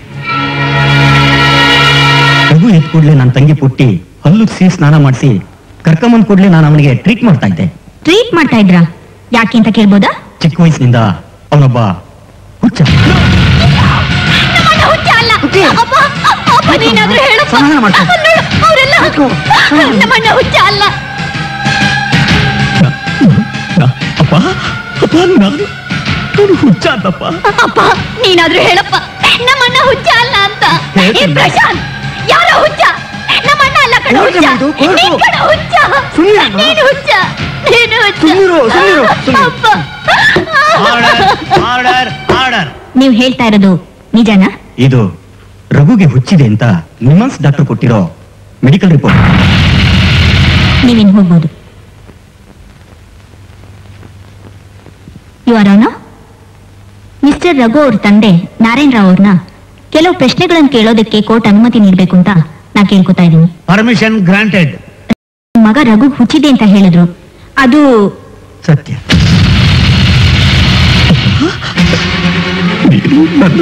ರಘು ಎದ್ದ ಕೂಡ್ಲೆ ನನ್ನ ತಂಗಿ ಪುಟ್ಟಿ ಹಲ್ಲು ಸಿ ಸ್ನಾನ ಮಾಡಿಸಿ ಕರ್ಕೊಂಬಂದ್ ಕೂಡ್ಲೆ ನಾನು ಅವನಿಗೆ ಟ್ರೀಟ್ ಮಾಡ್ತಾ ಇದ್ದೆ ಟ್ರೀಟ್ ಮಾಡ್ತಾ ಇದ್ರಾ ಯಾಕೆ ಅಂತ ಕೇಳ್ಬೋದಾ ಚಿಕ್ಕ ವಯಸ್ಸಿನಿಂದ ಅವನೊಬ್ಬ ಹುಚ್ಚ ಹುಚ್ಚ ಅಲ್ಲ ಅಪ್ಪ, ಅಪ್ಪ, ನೀನಾದ್ರೂ ಹೇಳಪ್ಪ. ಸಮಾಧಾನ ಮಾಡ್ಕೊ. ನೋಡು, ಅವ್ರೆಲ್ಲ ನಮ್ಮಣ್ಣ ಹುಚ್ಚ ಅಲ್ಲ ಅಪ್ಪ ಅಪ್ಪ ನಾನು ನಾನು ಹುಚ್ಚ ಅಂತಪ್ಪ ಅಪ್ಪ ನೀನಾದ್ರೂ ಹೇಳಪ್ಪ ನಮ್ಮಣ್ಣ ಹುಚ್ಚ ಅಲ್ಲ ಅಂತ ಹೇಳ್ತೀನಿ. ಏ ಪ್ರಶಾಂತ್ ಯಾರ ಹುಚ್ಚ ನಮ್ಮಣ್ಣ ಅಲ್ಲ ಕಣ ನೋಡ್ದೆ ಹುಚ್ಚ ಇದು, ಕೋರ್ಟು. ನೀನ್ ಕಣ ಹುಚ್ಚ ಸುಮ್ನಿರು ಅಮ್ಮ. ನೀನು ಹುಚ್ಚ ನೀನು ಹುಚ್ಚ ಸುಮ್ನಿರು, ಸುಮ್ನಿರು, ಸುಮ್ನಿರು. ಅಪ್ಪ ಆರ್ಡರ್ ಆರ್ಡರ್ ನೀವು ಹೇಳ್ತಾ ಇರೋದು ನಿಜನಾ ಇದು ರಘುಗೆ ಹುಚ್ಚಿದೆ ಅಂತ ನಿಮನ್ಸ್ ಡಾಕ್ಟರ್ ಕೊಟ್ಟಿರೋ ಮೆಡಿಕಲ್ ರಿಪೋರ್ಟ್ ನೀವಿನ್ ಹೋಗ್ಬೋದು ಯು ಆರ್ ಮಿಸ್ಟರ್ ರಘು ಅವ್ರ ತಂದೆ ನಾರಾಯಣ್ ರಾವ್ ಅವ್ರನ್ನ ಕೆಲವು ಪ್ರಶ್ನೆಗಳನ್ನು ಕೇಳೋದಕ್ಕೆ ಕೋರ್ಟ್ ಅನುಮತಿ ನೀಡಬೇಕು ಅಂತ ನಾ ಕೇಳ್ಕೊತಾ ಇದ್ದೀನಿ ಪರ್ಮಿಷನ್ ಗ್ರಾಂಟೆಡ್ ಮಗ ರಘು ಹುಚ್ಚಿದೆ ಅಂತ ಹೇಳಿದ್ರು ಅದು ಸತ್ಯ ನೀನು ನನ್ನ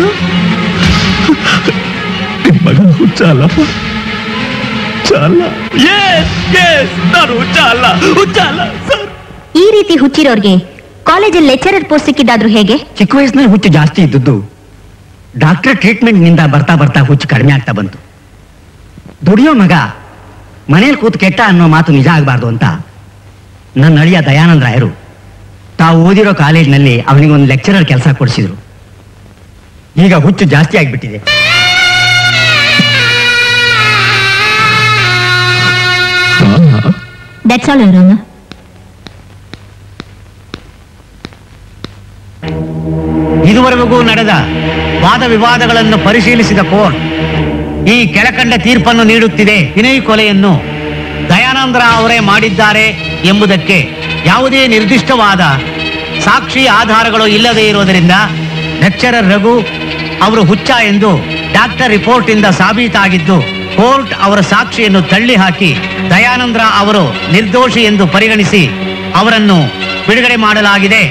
ನಿನ್ ಮಗನ ಹುಚ್ಚ ಅಲ್ಲಪ್ಪ ಹುಚ್ಚ ಅಲ್ಲ ಎಸ್ ಎಸ್ ನಾನು ಹುಚ್ಚ ಅಲ್ಲ ಹುಚ್ಚ ಅಲ್ಲ ಸರ್ ಈ ರೀತಿ ಹುಚ್ಚಿರೋರ್ಗೆ ಕಾಲೇಜಲ್ಲಿ ಲೆಕ್ಚರರ್ ಪೋಸ್ಟ್ ಸಿಕ್ಕಿದ್ದಾದ್ರೂ ಹೇಗೆ ಚಿಕ್ಕ ವಯಸ್ಸಿನಲ್ಲಿ ಹುಚ್ಚು ಜಾಸ್ತಿ ಇದ್ದದ್ದು ಡಾಕ್ಟರ್ ಟ್ರೀಟ್ಮೆಂಟ್ ನಿಂದ ಬರ್ತಾ ಬರ್ತಾ ಹುಚ್ಚು ಕಡಿಮೆ ಆಗ್ತಾ ಬಂತು ದುಡಿಯೋ ಮಗ ಮನೇಲಿ ಕೂತು ಕೆಟ್ಟ ಅನ್ನೋ ಮಾತು ನಿಜ ಆಗಬಾರ್ದು ಅಂತ ನನ್ನ ಅಳಿಯ ದಯಾನಂದ ರಾಯರು ತಾವು ಓದಿರೋ ಕಾಲೇಜಿನಲ್ಲಿ ಅವನಿಗೆ ಒಂದು ಲೆಕ್ಚರರ್ ಕೆಲಸ ಕೊಡಿಸಿದ್ರು ಈಗ ಹುಚ್ಚು ಜಾಸ್ತಿ ಆಗಿಬಿಟ್ಟಿದೆ ದಟ್ಸ್ ಆಲ್ ಅವರನ್ನು ಇದುವರೆಗೂ ನಡೆದ ವಾದ ವಿವಾದಗಳನ್ನು ಪರಿಶೀಲಿಸಿದ ಕೋರ್ಟ್ ಈ ಕೆಳಕಂಡ ತೀರ್ಪನ್ನು ನೀಡುತ್ತಿದೆ ವಿನಯ್ ಕೊಲೆಯನ್ನು ದಯಾನಂದ್ರ ಅವರೇ ಮಾಡಿದ್ದಾರೆ ಎಂಬುದಕ್ಕೆ ಯಾವುದೇ ನಿರ್ದಿಷ್ಟವಾದ ಸಾಕ್ಷಿ ಆಧಾರಗಳು ಇಲ್ಲದೆ ಇರುವುದರಿಂದ ಲೆಕ್ಚರರ್ ರಘು ಅವರು ಹುಚ್ಚ ಎಂದು ಡಾಕ್ಟರ್ ರಿಪೋರ್ಟ್ ಇಂದ ಸಾಬೀತಾಗಿದ್ದು ಕೋರ್ಟ್ ಅವರ ಸಾಕ್ಷಿಯನ್ನು ತಳ್ಳಿ ಹಾಕಿ ದಯಾನಂದ್ರ ಅವರು ನಿರ್ದೋಷಿ ಎಂದು ಪರಿಗಣಿಸಿ ಅವರನ್ನು ಬಿಡುಗಡೆ ಮಾಡಲಾಗಿದೆ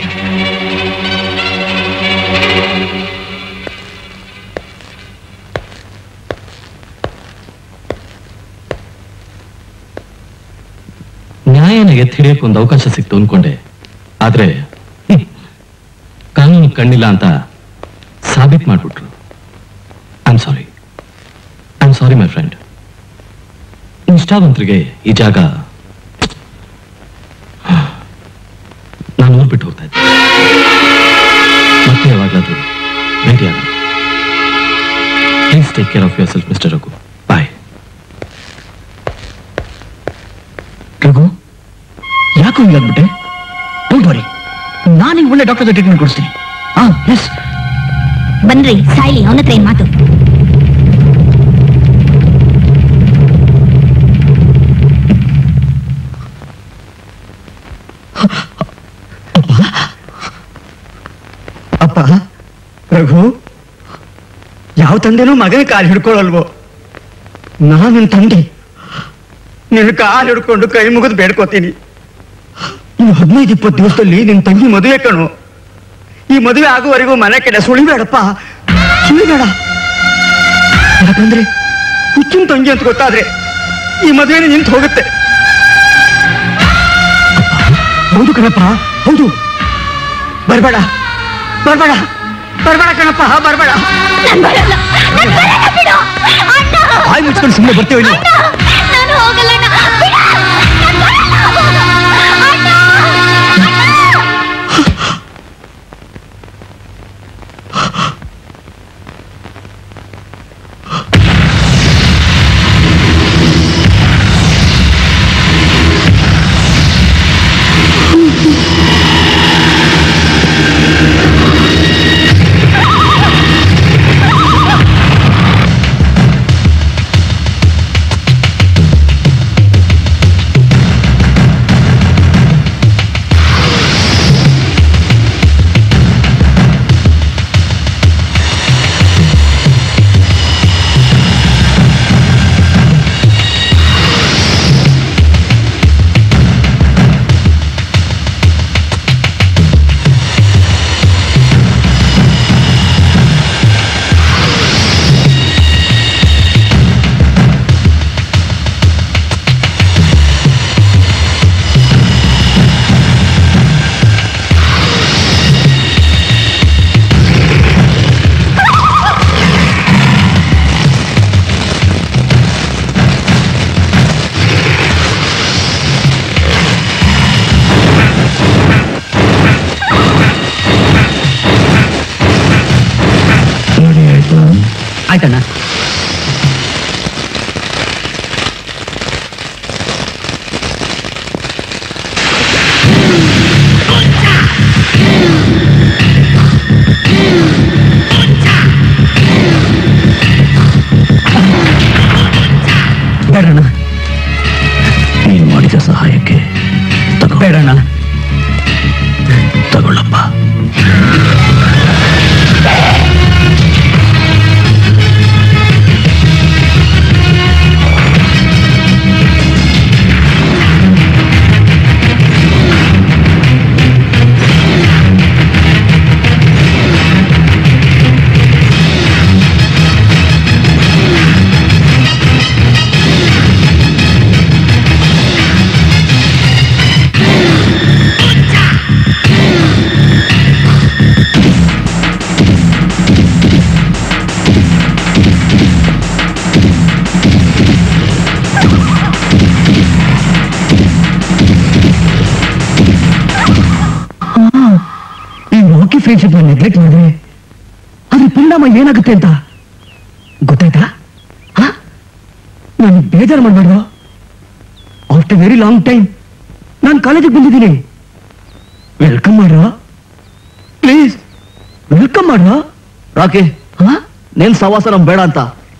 ನ್ಯಾಯನ ಎತ್ತಿ ಹಿಡಿಯಕ್ಕೆ ಒಂದು ಅವಕಾಶ ಸಿಕ್ತು ಅನ್ಕೊಂಡೆ ಆದ್ರೆ ಹ್ಮ್, ಕಾನೂನು ಕಣ್ಣಿಲ್ಲ ಅಂತ ಸಾಬೀತ್ ಮಾಡ್ಬಿಟ್ರು I am sorry I am sorry my friend ನಿಷ್ಠಾವಂತರಿಗೆ ಈ ಜಾಗ ನಾನು ಊರ್ ಬಿಟ್ಟು ಹೋಗ್ತಾ ಇದ್ದೆ ಮತ್ತೆ ಯಾವಾಗಲಾದ್ರೂ ಭೇಟಿಯಾಗ please take care of yourself mister Raghu bye Raghu ಯಾಕೋ ಹಿಂಗಾಗ್ಬಿಟ್ಟೆ ಡೋಂಟ್ ವರಿ ನಾನು ನಿಂಗೆ ಒಳ್ಳೆ ಡಾಕ್ಟರ್ ಟ್ರೀಟ್ಮೆಂಟ್ ಕೊಡಿಸ್ತೀನಿ ಹಾ ಎಸ್ ಬನ್ರಿ ಸಾಯ್ಲಿ ಅವನ ಹತ್ರ ಏನ್ ಮಾತು ಅಪ್ಪ ರಘು ಯಾವ ತಂದೆನೂ ಮಗನ ಕಾಲು ಹಿಡ್ಕೊಳ್ಳಲ್ವೋ ನಾನು ನಿನ್ ತಂದೆ ನಿನ್ನ ಕಾಲು ಹಿಡ್ಕೊಂಡು ಕೈ ಮುಗಿದು ಬೇಡ್ಕೋತೀನಿ ಇನ್ನು ಹದಿನೈದು ಇಪ್ಪತ್ತು ದಿವಸದಲ್ಲಿ ನಿನ್ ತಂಗಿ ಮದುವೆ ಕಣು ಈ ಮದುವೆ ಆಗುವವರೆಗೂ ಮನೆ ಕಡೆ ಸುಳಿಬೇಡಪ್ಪ ಸುಳಿಬೇಡ ಯಾಕಂದ್ರೆ ಹುಚ್ಚಿನ ತಂಗಿ ಅಂತ ಗೊತ್ತಾದ್ರೆ ಈ ಮದುವೆ ನಿಂತು ಹೋಗುತ್ತೆ ಹೌದು ಕಣಪ್ಪ ಹೌದು ಬರ್ಬೇಡ ಬರ್ಬೇಡ ಬರ್ಬೇಡ ಕಣಪ್ಪ ಬರ್ಬೇಡ ನಾನ್ ಬರಲ್ಲ ನಾನ್ ಬರಲ್ಲ ಬಿಡು ಅಣ್ಣ ಬಾಯಿ ಮುಚ್ಕೊಂಡು ಸುಮ್ಮನೆ ಬರ್ತೀವಿ ಇಲ್ಲಿ ನಾನು ಹೋಗಲ್ಲ ಅಣ್ಣ ಬಿಡು ನಾನ್ ಬರಲ್ಲ ಅಣ್ಣ ಆಯ್ತಣ್ಣ ಬೇಡಣ್ಣ ನೀನು ಮಾಡಿದ ಸಹಾಯಕ್ಕೆ ಬೇಡಣ್ಣ ತಗೊಳ್ಳಪ್ಪ ಈ ರಾಕಿ ಫ್ರೆಂಡ್ಶಿಪ್ ನೆಗ್ಲೆಕ್ಟ್ ಮಾಡಿದ್ರೆ ಅದ್ರ ಪರಿಣಾಮ ಏನಾಗುತ್ತೆ ಅಂತ ಗೊತ್ತಾಯ್ತಾ ನಾನು ಬೇಜಾರು ಮಾಡಬೇಡ ಆಫ್ಟರ್ ವೆರಿ ಲಾಂಗ್ ಟೈಮ್ ನಾನು ಕಾಲೇಜಿಗೆ ಬಂದಿದ್ದೀನಿ ವೆಲ್ಕಮ್ ಮಾಡ್ರ ಪ್ಲೀಸ್ ವೆಲ್ಕಮ್ ಮಾಡ್ರ ರಾಕಿ ನಿನ್ ಸವಾಸ ನಮ್ ಬೇಡ ಅಂತ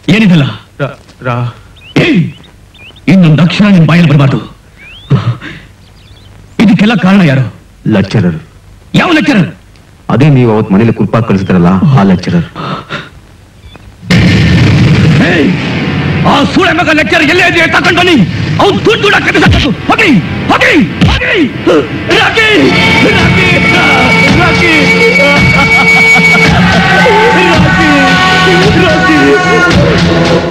ಏನಿದಲ್ಲ ಏಯ್! ಇನ್ನೊಂದು ಅಕ್ಷರ ನಿನ್ ಬಾಯಲ್ಲಿ ಬರಬಾರ್ದು ಇದಕ್ಕೆಲ್ಲ ಕಾರಣ ಯಾರು ಲೆಕ್ಚರರ್ ಯಾವ ಲೆಕ್ಚರರ್ ಅದೇ ನೀವು ಅವತ್ ಮನೇಲಿ ಕುರ್ಪಾಕ್ ಕಳಿಸಿದ್ರಲ್ಲ ಆ ಲೆಕ್ಚರರ್ ಏಯ್! ಆ ಸೂಳೆ ಮಗ ಲೆಕ್ಚರ್ ಎಲ್ಲೇ ಇದೆಯಾ ತಕೊಂಡ್ ಬನ್ನಿ ಅವ್ನು ದುಡ್ಡು ದುಡ್ಡ ಕಟ್ಟಿಸಬೇಕು ಹೋಗಿ ಹೋಗಿ ಹೋಗಿ rakhi Rocky Rocky Rocky rakhi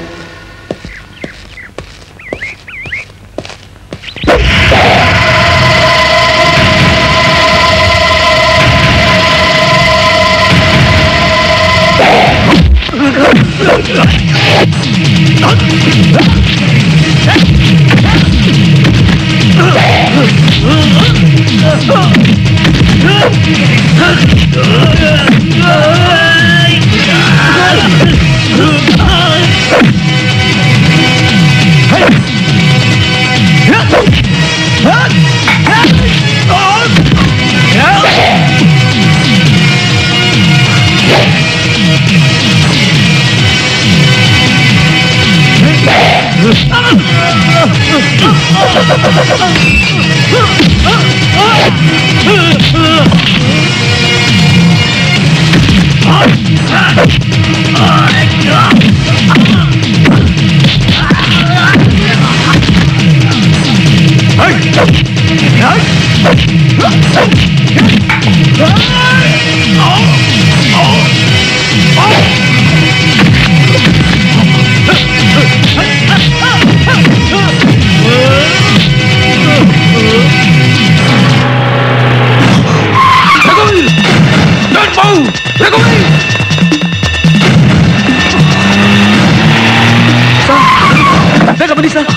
ಬೇಗ ಬನ್ನಿ ಸರ್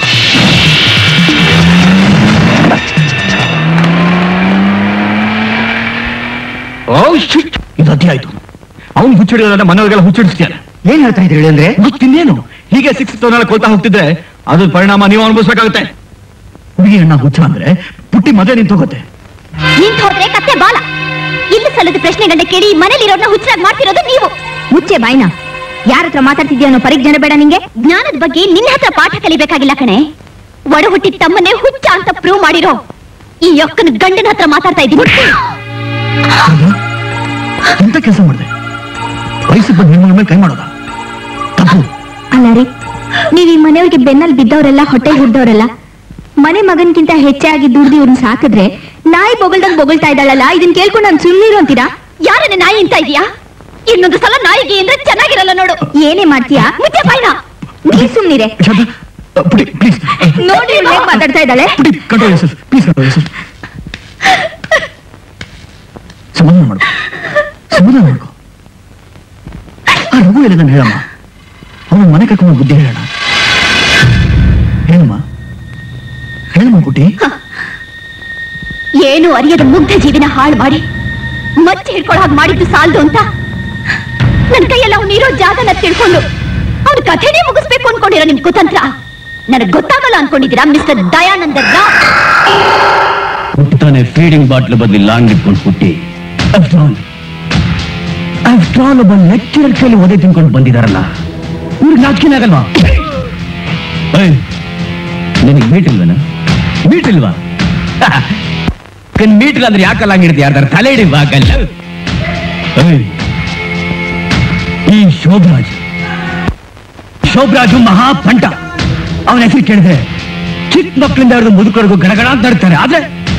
ಓ ಶಿಟ್ ಇದು ಅತಿ ಆಯ್ತು ಅವ್ನು ಹುಚ್ಚಿಡಿಯೋದನ್ನ ಮನೆಯವರಿಗೆಲ್ಲ ಹುಚ್ಚಿಡಿಸ್ತೀಯಾನೆ ಏನ್ ಹೇಳ್ತಾ ಇದ್ರಿ ಅಂದ್ರೆ ಗೊತ್ತಿನ್ನೇನು ಹೀಗೆ ಸಿಕ್ಸ್ ತೋನಲ್ಲಿ ಕೊಳ್ತಾ ಹೋಗ್ತಿದ್ರೆ ಅದ್ರ ಪರಿಣಾಮ ನೀವು ಅನುಭವಿಸ್ಬೇಕಾಗುತ್ತೆ ಹುಡುಗಿ ಅಣ್ಣ ಹುಚ್ಚ ಅಂದ್ರೆ ಪುಟ್ಟಿ ಮದುವೆ ನಿಂತು ಹೋಗುತ್ತೆ ನಿಂತ್ ಹೋದ್ರೆ ಕತ್ತೆ ಬಾಲ ಇಲ್ಲಿ ಸಲ್ಲದ ಪ್ರಶ್ನೆಗಳನ್ನ ಕೇಳಿ ಮನೇಲಿರೋರ್ನ ಹುಚ್ಚಾಗಿ ಮಾಡ್ತಿರೋದು ನೀವು ಮುಚ್ಚೆ ಬಾಯ್ನ ಯಾರ ಹತ್ರ ಮಾತಾಡ್ತಿದ್ಯಾ ಅನ್ನೋ ಪರಿಜ್ಞಾನ ಬೇಡ ನಿಂಗೆ ಜ್ಞಾನದ ಬಗ್ಗೆ ನಿನ್ನ ಹತ್ರ ಪಾಠ ಕಲಿಬೇಕಾಗಿಲ್ಲ ಕಣೆ ಒಡ ಹುಟ್ಟಿ ತಮ್ಮನ್ನೇ ಹುಚ್ಚ ಅಂತ ಪ್ರೂವ್ ಮಾಡಿರೋ ಈ ಯೊಕ್ಕನ ಗಂಡನ ಹತ್ರ ಮಾತಾಡ್ತಾ ಇದ್ದೀನಿ ಎಂತ ಕೆಲಸ ಮಾಡಿದೆ ವಯಸ್ಸಿಗೆ ಬಂದ ಹೆಣ್ಮಗಳ ಮೇಲೆ ಕೈ ಮಾಡೋದ ತಪ್ಪು ಅಲ್ಲ ರೀ ನೀವ್ ಈ ಮನೆಯವ್ರಿಗೆ ಬೆನ್ನಲ್ಲಿ ಬಿದ್ದವರೆಲ್ಲ ಹೊಟ್ಟೆ ಹುಡ್ದವರೆಲ್ಲ ಮನೆ ಮಗನ್ಗಿಂತ ಹೆಚ್ಚಾಗಿ ದುಡ್ದು ಇವ್ರನ್ನ ಸಾಕಿದ್ರೆ ನಾಯಿ ಬೊಗಳ್ದಂಗ್ ಬೊಗಳ್ತಾ ಇದ್ದಾಳಲ್ಲ ಇದನ್ ಕೇಳ್ಕೊಂಡು ನಾನು ಸುಮ್ಮನಿರು ಅಂತೀರಾ ಯಾರನ್ನ ನಾಯಿ ಅಂತ ಇದೀಯಾ ಇನ್ನೊಂದು ಸಲ ನಾಯಿಗೆ ಅಂದ್ರೆ ಚೆನ್ನಾಗಿರಲ್ಲ ನೋಡು ಏನೇ ಮಾಡ್ತೀಯಾ ಮುಚ್ಚೆ ಬಾಯ್ನ ನೀ ಸುಮ್ನಿರೆ ಶಾಂತ ಪುಟಿ ಪ್ಲೀಸ್ ನೋಡಿ ಇವ್ಳು ಹೇಗ್ ಮಾತಾಡ್ತಾ ಇದ್ದಾಳೆ ಪುಟಿ control sir please control sir ಸಮಾಧಾನ ಮಾಡ್ಕೊ ಸಮಾಧಾನ ಮಾಡ್ಕೊ ಆ ರಘು ಎಲ್ಲ ನಾನು ಹೇಳಮ್ಮ ಅವನ ಮನೆ ಕರ್ಕೊಂಡು ಬುದ್ಧಿ ಹೇಳೋಣ ಹೇಳಮ್ಮ ಹೇಳಮ್ಮ ಪುಟಿ ಏನು ಅರಿಯದ ಮುಗ್ಧ ಜೀವಿನ ಹಾಳು ಮಾಡಿ ಮಚ್ಚೆ ಹಿಡ್ಕೊಳ್ಳೋ ಹಾಗೆ ಮಾಡಿದ್ದು ಸಾಲದು ಅಂತ ನನ್ ಕೈಯಲ್ಲಿ ಅವ್ನು ಇರೋ ಜಾಗನ ತಿಳ್ಕೊಂಡು ಅವ್ನ ಕಥೆನೇ ಮುಗಿಸ್ಬೇಕು ಅನ್ಕೊಂಡಿರೋ ನಿಮ್ ಕುತಂತ್ರ ನನಗ್ ಗೊತ್ತಾಗಲ್ಲ ಅನ್ಕೊಂಡಿದ್ದೀರಾ ಮಿಸ್ಟರ್ ದಯಾನಂದ ರಾವ್ ಹುಟ್ಟುತ್ತಾನೆ ಫೀಡಿಂಗ್ ಬಾಟ್ಲ್ ಬದಲಿ ಲಾಂಗ್ ಇಟ್ಕೊಂಡು ಹುಟ್ಟಿ ಆಫ್ಟರ್ ಆಲ್ ಆಫ್ಟರ್ ಆಲ್ ಒಬ್ಬ ಲೆಕ್ಚರರ್ ಕೈಲಿ ಒದೆ ತಿನ್ಕೊಂಡು ಬಂದಿದಾರಲ್ಲ ಇವ್ರಿಗೆ ನಾಚಿಕೆ ಆಗಲ್ವಾ ನಿನಗೆ ಮೀಟಿಲ್ವನ ಮೀಟಿಲ್ವಾ ಕಣ್ ಮೀಟಿಲ್ಲ ಅಂದ್ರೆ ಯಾಕಲ್ಲ ಹಂಗಿಡ್ತಿ ಯಾರ್ದಾರ ತಲೆ ಹಿಡಿಲ್ವಾ ಕಲ್ಲ ಈ ಶೋಭರಾಜ್ ಶೋಭರಾಜು ಮಹಾ ಪಂಟ ಅವನ ಹೆಸರು ಕೇಳಿದ್ರೆ ಚಿಕ್ಕ ಮಕ್ಕಳಿಂದ ಹಿಡಿದು ಮುದುಕರಿಗೂ ಗಡಗಡ ಅಂತ ನಡ್ತಾರೆ ಆದ್ರೆ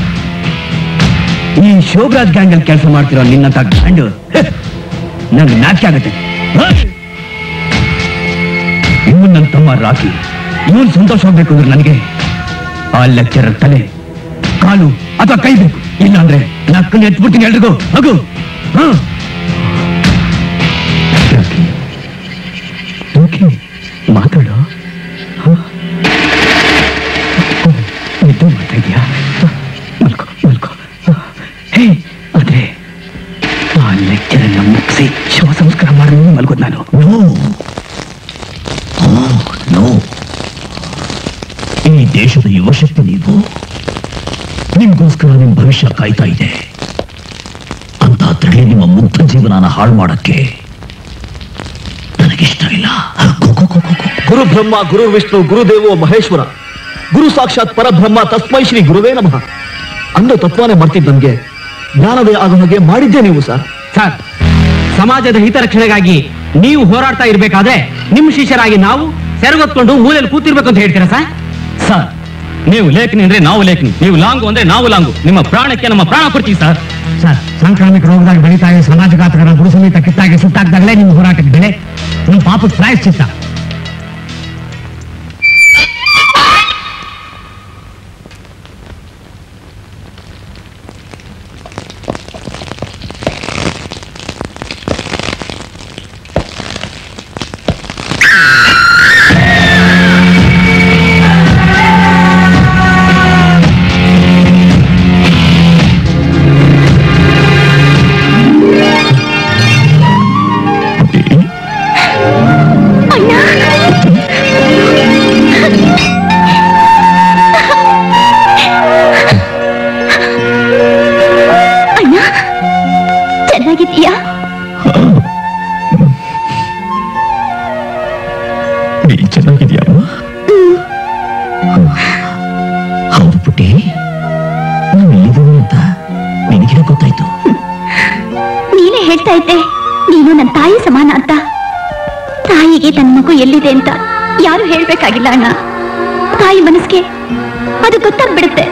ಈ ಶೋಭರಾಜ್ ಗ್ಯಾಂಗ್ ಅಲ್ಲಿ ಕೆಲಸ ಮಾಡ್ತಿರೋ ನಿನ್ನಂತ ಗಂಡು ನಂಗೆ ನಾಚಿಕೆ ಆಗುತ್ತೆ ಇವನ್ ನನ್ನ ತಮ್ಮ ರಾಕಿ ಇವನ್ ಸಂತೋಷ ಹೋಗ್ಬೇಕು ಅಂದ್ರೆ ನನಗೆ ಆ ಲೆಕ್ಚರರ್ ತಲೆ ಕಾಲು ಅಥವಾ ಕೈ ಬೇಕು ಇಲ್ಲ ಅಂದ್ರೆ ನಕ್ಕನ್ನು ಎತ್ಬಿಡ್ತೀನಿ ಎಲ್ರಿಗೂ ಮಗು ಹ ಓಕೆ ಮಾತಾಡು ಹ? ನಿದ್ದೆ ಮಾಡ್ತಾ ಇದೆಯಾ ಮಲ್ಕೋ ಮಲ್ಕೋ ಹೇ ಆದ್ರೆ ಆ ಲೆಕ್ಚರನ್ನ ಮುಗಿಸಿ ಶವ ಸಂಸ್ಕಾರ ಮಾಡಿ ಮಲ್ಕೋದ್ ನಾನು ನೋ ನೋ ಈ ದೇಶದ ಯುವಶಕ್ತಿ ನೀವು ನಿಮ್ಗೋಸ್ಕರ ನಿಮ್ ಭವಿಷ್ಯ ಕಾಯ್ತಾ ಇದೆ ಅಂತ ತಳಿ ನಿಮ್ಮ ಮುಕ್ತ ಜೀವನನ ಹಾಳು ಮಾಡಕ್ಕೆ ನನಗಿಷ್ಟ ಇಲ್ಲ ಗುರು ಬ್ರಹ್ಮ ಗುರು ವಿಷ್ಣು ಗುರುದೇವೋ ಮಹೇಶ್ವರ ಗುರು ಸಾಕ್ಷಾತ್ ಪರಬ್ರಹ್ಮ ತಸ್ಮೈ ಶ್ರೀ ಗುರುವೇ ನಮಃ ಅನ್ನೋ ತತ್ವನೇ ಮರ್ತಿದ್ ನಮ್ಗೆ ಜ್ಞಾನವೇ ಆಗೋ ಹಾಗೆ ಮಾಡಿದ್ದೆ ನೀವು ಸರ್ ಸರ್ ಸಮಾಜದ ಹಿತರಕ್ಷಣೆಗಾಗಿ ನೀವು ಹೋರಾಡ್ತಾ ಇರ್ಬೇಕಾದ್ರೆ ನಿಮ್ಮ ಶಿಷ್ಯರಾಗಿ ನಾವು ಸೆರಗೊತ್ಕೊಂಡು ಮೂಲೆಯಲ್ಲಿ ಕೂತಿರ್ಬೇಕು ಅಂತ ಹೇಳ್ತೀರಾ ಸರ್ ಸರ್ ನೀವು ಲೇಖನಿ ಅಂದ್ರೆ ನಾವು ಲೇಖನಿ ನೀವು ಲಾಂಗು ಅಂದ್ರೆ ನಾವು ಲಾಂಗು ನಿಮ್ಮ ಪ್ರಾಣಕ್ಕೆ ನಮ್ಮ ಪ್ರಾಣ ಕೊಡ್ತೀವಿ ಸರ್ ಸರ್ ಸಾಂಕ್ರಾಮಿಕ ರೋಗದಾಗ ಬೆಳೀತಾ ಇದೆ ಸಮಾಜಘಾತಕರ ಗುರು ಸಮೇತ ಕಿತ್ತಾಗಿ ಸುಟ್ಟಾಕ್ದಾಗಲೇ ನಿಮ್ಮ ಹೋರಾಟಕ್ಕೆ ಬೆಲೆ ನಿಮ್ಮ ಪಾಪಕ್ಕೆ ಪ್ರಾಯಶ್ಚಿತ್ತ ಅಣ್ಣ ಚೆನ್ನಾಗಿದ್ದೀಯಾ ನೀನ್ ಚೆನ್ನಾಗಿದ್ಯಮ್ಮ ಹೌದು ಪುಟ್ಟಿ ನಾವು ಎಲ್ಲಿದ್ದೀವಿ ಅಂತ ನಿನಗೆ ಗೊತ್ತಾಯ್ತು ನೀನೇ ಹೇಳ್ತಾ ಇದ್ದೆ ನೀನು ನನ್ನ ತಾಯಿ ಸಮಾನ ಅಂತ ತಾಯಿಗೆ ತನ್ನ ಮಗು ಎಲ್ಲಿದೆ ಅಂತ ಯಾರು ಹೇಳ್ಬೇಕಾಗಿಲ್ಲ ಅಣ್ಣ ತಾಯಿ ಮನಸ್ಸಿಗೆ ಅದು ಗೊತ್ತಾಗ್ಬಿಡುತ್ತೆ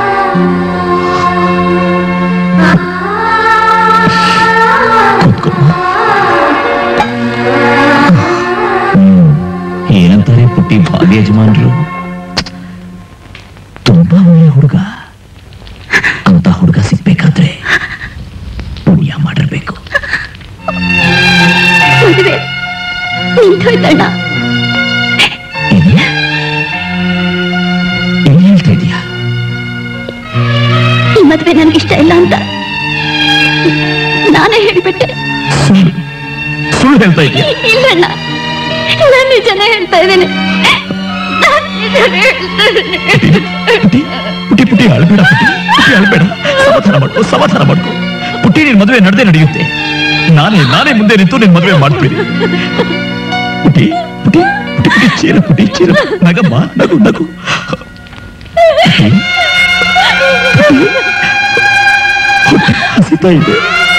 ಕೂತ್ಕೋ ಹ್ಮ್. ಏನಂತಾರೆ ಪುಟ್ಟಿ ಭಾಗ್ಯ ಯಜಮಾನ್ರು ತುಂಬಾ ಒಳ್ಳೆ ಹುಡುಗ ಅಂತ ಹುಡುಗ ಸಿಗ್ಬೇಕಾದ್ರೆ ಪುಣ್ಯ ಮಾಡಿರ್ಬೇಕು ಮದುವೆ ನಿಂತೋಯ್ತಣ್ಣ ಏನು ಏನ್ ಹೇಳ್ತಾ ಇದೀಯಾ ಈ ಮದುವೆ ನನ್ಗಿಷ್ಟ ಇಲ್ಲ ಅಂತ ನಾನೇ ಹೇಳ್ಬಿಟ್ಟೆ ಸುಳ್ಳು ಸುಳ್ಳು ಹೇಳ್ತಾ ಇದೀಯಾ ಇಲ್ಲಣ್ಣ ನಾನು ನಿಜನೇ ಹೇಳ್ತಾ ಇದ್ದೇನೆ ನಾನ್ ನಿಜನೇ ಹೇಳ್ತಾ ಇದ್ದೀನಿ. ಪುಟ್ಟಿ ಪುಟ್ಟಿ ಪುಟ್ಟಿ ಅಳ್ಬೇಡ ಪುಟ್ಟಿ ಪುಟ್ಟಿ ಅಳ್ಬೇಡ ಸಮಾಧಾನ ಮಾಡ್ಕೋ ಸಮಾಧಾನ ಮಾಡ್ಕೋ ಪುಟ್ಟಿ ನಿನ್ ಮದುವೆ ನಡೆದೇ ನಡೆಯುತ್ತೆ ನಾನೇ ನಾನೇ ಮುಂದೆ ನಿಂತು ನಿನ್ ಮದುವೆ ಮಾಡ್ತೀನಿ ಪುಟ್ಟಿ ಪುಟ್ಟಿ ಪುಟ್ಟಿ ಪುಟ್ಟಿ ಚೀರ ಪುಟ್ಟಿ ಚೀರ ನಗಮ್ಮ ನಗು ನಗು ಪುಟ್ಟಿ, ಪುಟ್ಟಿ, ಹೊಟ್ಟೆ ಹಸಿತಾ ಇದೆ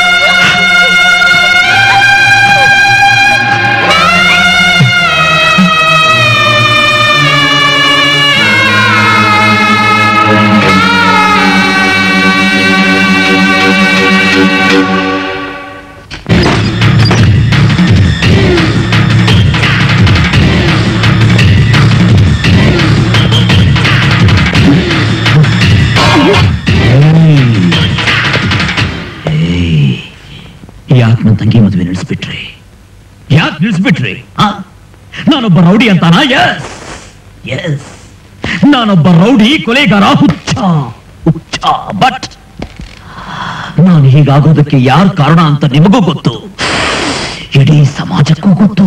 ಯಾಕೆ ನನ್ನ ತಂಗಿ ಮದುವೆ ನಿಲ್ಲಿಸ್ಬಿಟ್ರಿ ಯಾಕೆ ನಿಲ್ಲಿಸ್ಬಿಟ್ರಿ ಆ? ನಾನೊಬ್ಬ ರೌಡಿ ಅಂತಾನ ಎಸ್ ಎಸ್ ನಾನೊಬ್ಬ ರೌಡಿ ಕೊಲೆಗಾರ ಹುಚ್ಚ ಹುಚ್ಚ ಬಟ್ ನಾನು ಹೀಗಾಗೋದಕ್ಕೆ ಯಾರು ಕಾರಣ ಅಂತ ನಿಮಗೂ ಗೊತ್ತು ಇಡೀ ಸಮಾಜಕ್ಕೂ ಗೊತ್ತು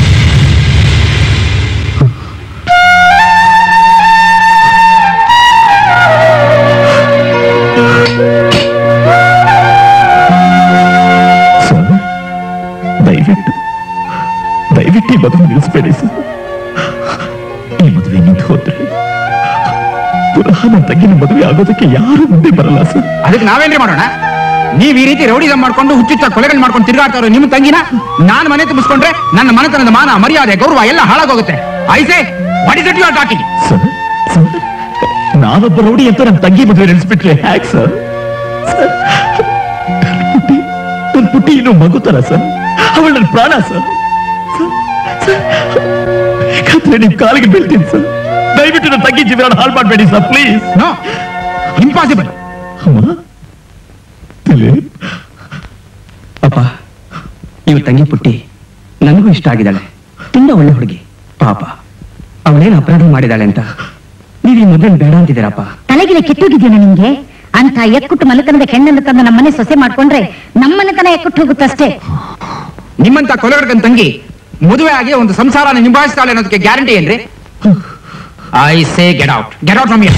ಸರ್ ದಯವಿಟ್ಟು ದಯವಿಟ್ಟು ಈ ಮದುವೆ ನಿಲ್ಲಿಸ್ಬೇಡಿ ಸರ್ ಈ ಮದುವೆ ನಿಂತು ಹೋದ್ರೆ ಪುನಃ ನನ್ನ ತಂಗಿನ ಮದುವೆ ಆಗೋದಕ್ಕೆ ಯಾರು ಮುಂದೆ ಬರಲ್ಲ ಸರ್ ಅದಕ್ಕೆ ನಾವೇನ್ರಿ ಮಾಡೋಣ ನೀವ್ ಈ ರೀತಿ ರೌಡಿಸಂ ಮಾಡ್ಕೊಂಡು ಹುಚ್ಚುಚ್ಚ ಕೊಲೆಗಳು ಮಾಡ್ಕೊಂಡು ತಿರುಗಾಡ್ತಾ ಇರೋ ನಿಮ್ಮ ತಂಗಿನ ನಾನು ಮನೆ ತುಂಬಿಸ್ಕೊಂಡ್ರೆ ನನ್ನ ಮನೆತನದ ಮಾನ ಮರ್ಯಾದೆ ಗೌರವ ಎಲ್ಲ ಹಾಳಾಗೋಗುತ್ತೆ I say what is it you are talking sir sir ನಾನೊಬ್ಬ ರೌಡಿ ಅಂತ ನನ್ನ ತಂಗಿ ಮದುವೆ ನೆನೆಸ್ಬಿಟ್ರೆ ಹ್ಯಾಕ್ ಸರ್ ಸರ್, ನನ್ ಪುಟ್ಟಿ ನನ್ನ ಪುಟ್ಟಿ ಇನ್ನು ಮಗುತರ ಸರ್ ಅವಳು ನನ್ನ ಪ್ರಾಣ ಸರ್ ಸರ್, ಸರ್, ಬೇಕಾದ್ರೆ ನಿಮ್ ಕಾಲಿಗೆ ಬೀಳ್ತೀನಿ ಸರ್ ದಯವಿಟ್ಟು ನನ್ನ ತಂಗಿ ಜೀವನ ಹಾಳು ಮಾಡಬೇಡಿ ಸರ್ ಪ್ಲೀಸ್ ನೋ ಇಂಪಾಸಿಬಲ್ ಅಮ್ಮ ದಿಲೀಪ್ ಅಪ್ಪ ಇವ್ ತಂಗಿ ಪುಟ್ಟಿ ನನಗೂ ಇಷ್ಟ ಆಗಿದ್ದಾಳೆ ತುಂಬಾ ಒಳ್ಳೆ ಹುಡುಗಿ ಪಾಪ ಅವಳೇನು ಅಪರಾಧ ಮಾಡಿದಾಳೆ ಅಂತ ನೀವು ಈ ಮದುವೆ ಬೇಡ ಅಂತಿದ್ದೀರಪ್ಪ ತಲೆಗಿಲೆ ಕೆಟ್ಟೋಗಿದ್ಯೇನ ನಿಮ್ಗೆ ಅಂತ ಎಕ್ಕುಟ್ಟು ಮನೆತನದ ಹೆಣ್ಣನ್ನು ತಂದು ನಮ್ಮನೆ ಸೊಸೆ ಮಾಡ್ಕೊಂಡ್ರೆ ನಮ್ಮನೆತನ ಎಕ್ಕುಟ್ಟು ಹೋಗುತ್ತಷ್ಟೇ ನಿಮ್ಮಂತ ಕೊಲೆಗಡಕನ್ ತಂಗಿ ಮದುವೆ ಆಗಿ ಒಂದು ಸಂಸಾರನ ನಿಭಾಯಿಸ್ತಾಳೆ ಅನ್ನೋದಕ್ಕೆ ಗ್ಯಾರಂಟಿ ಏನ್ರಿ I say get out get out from here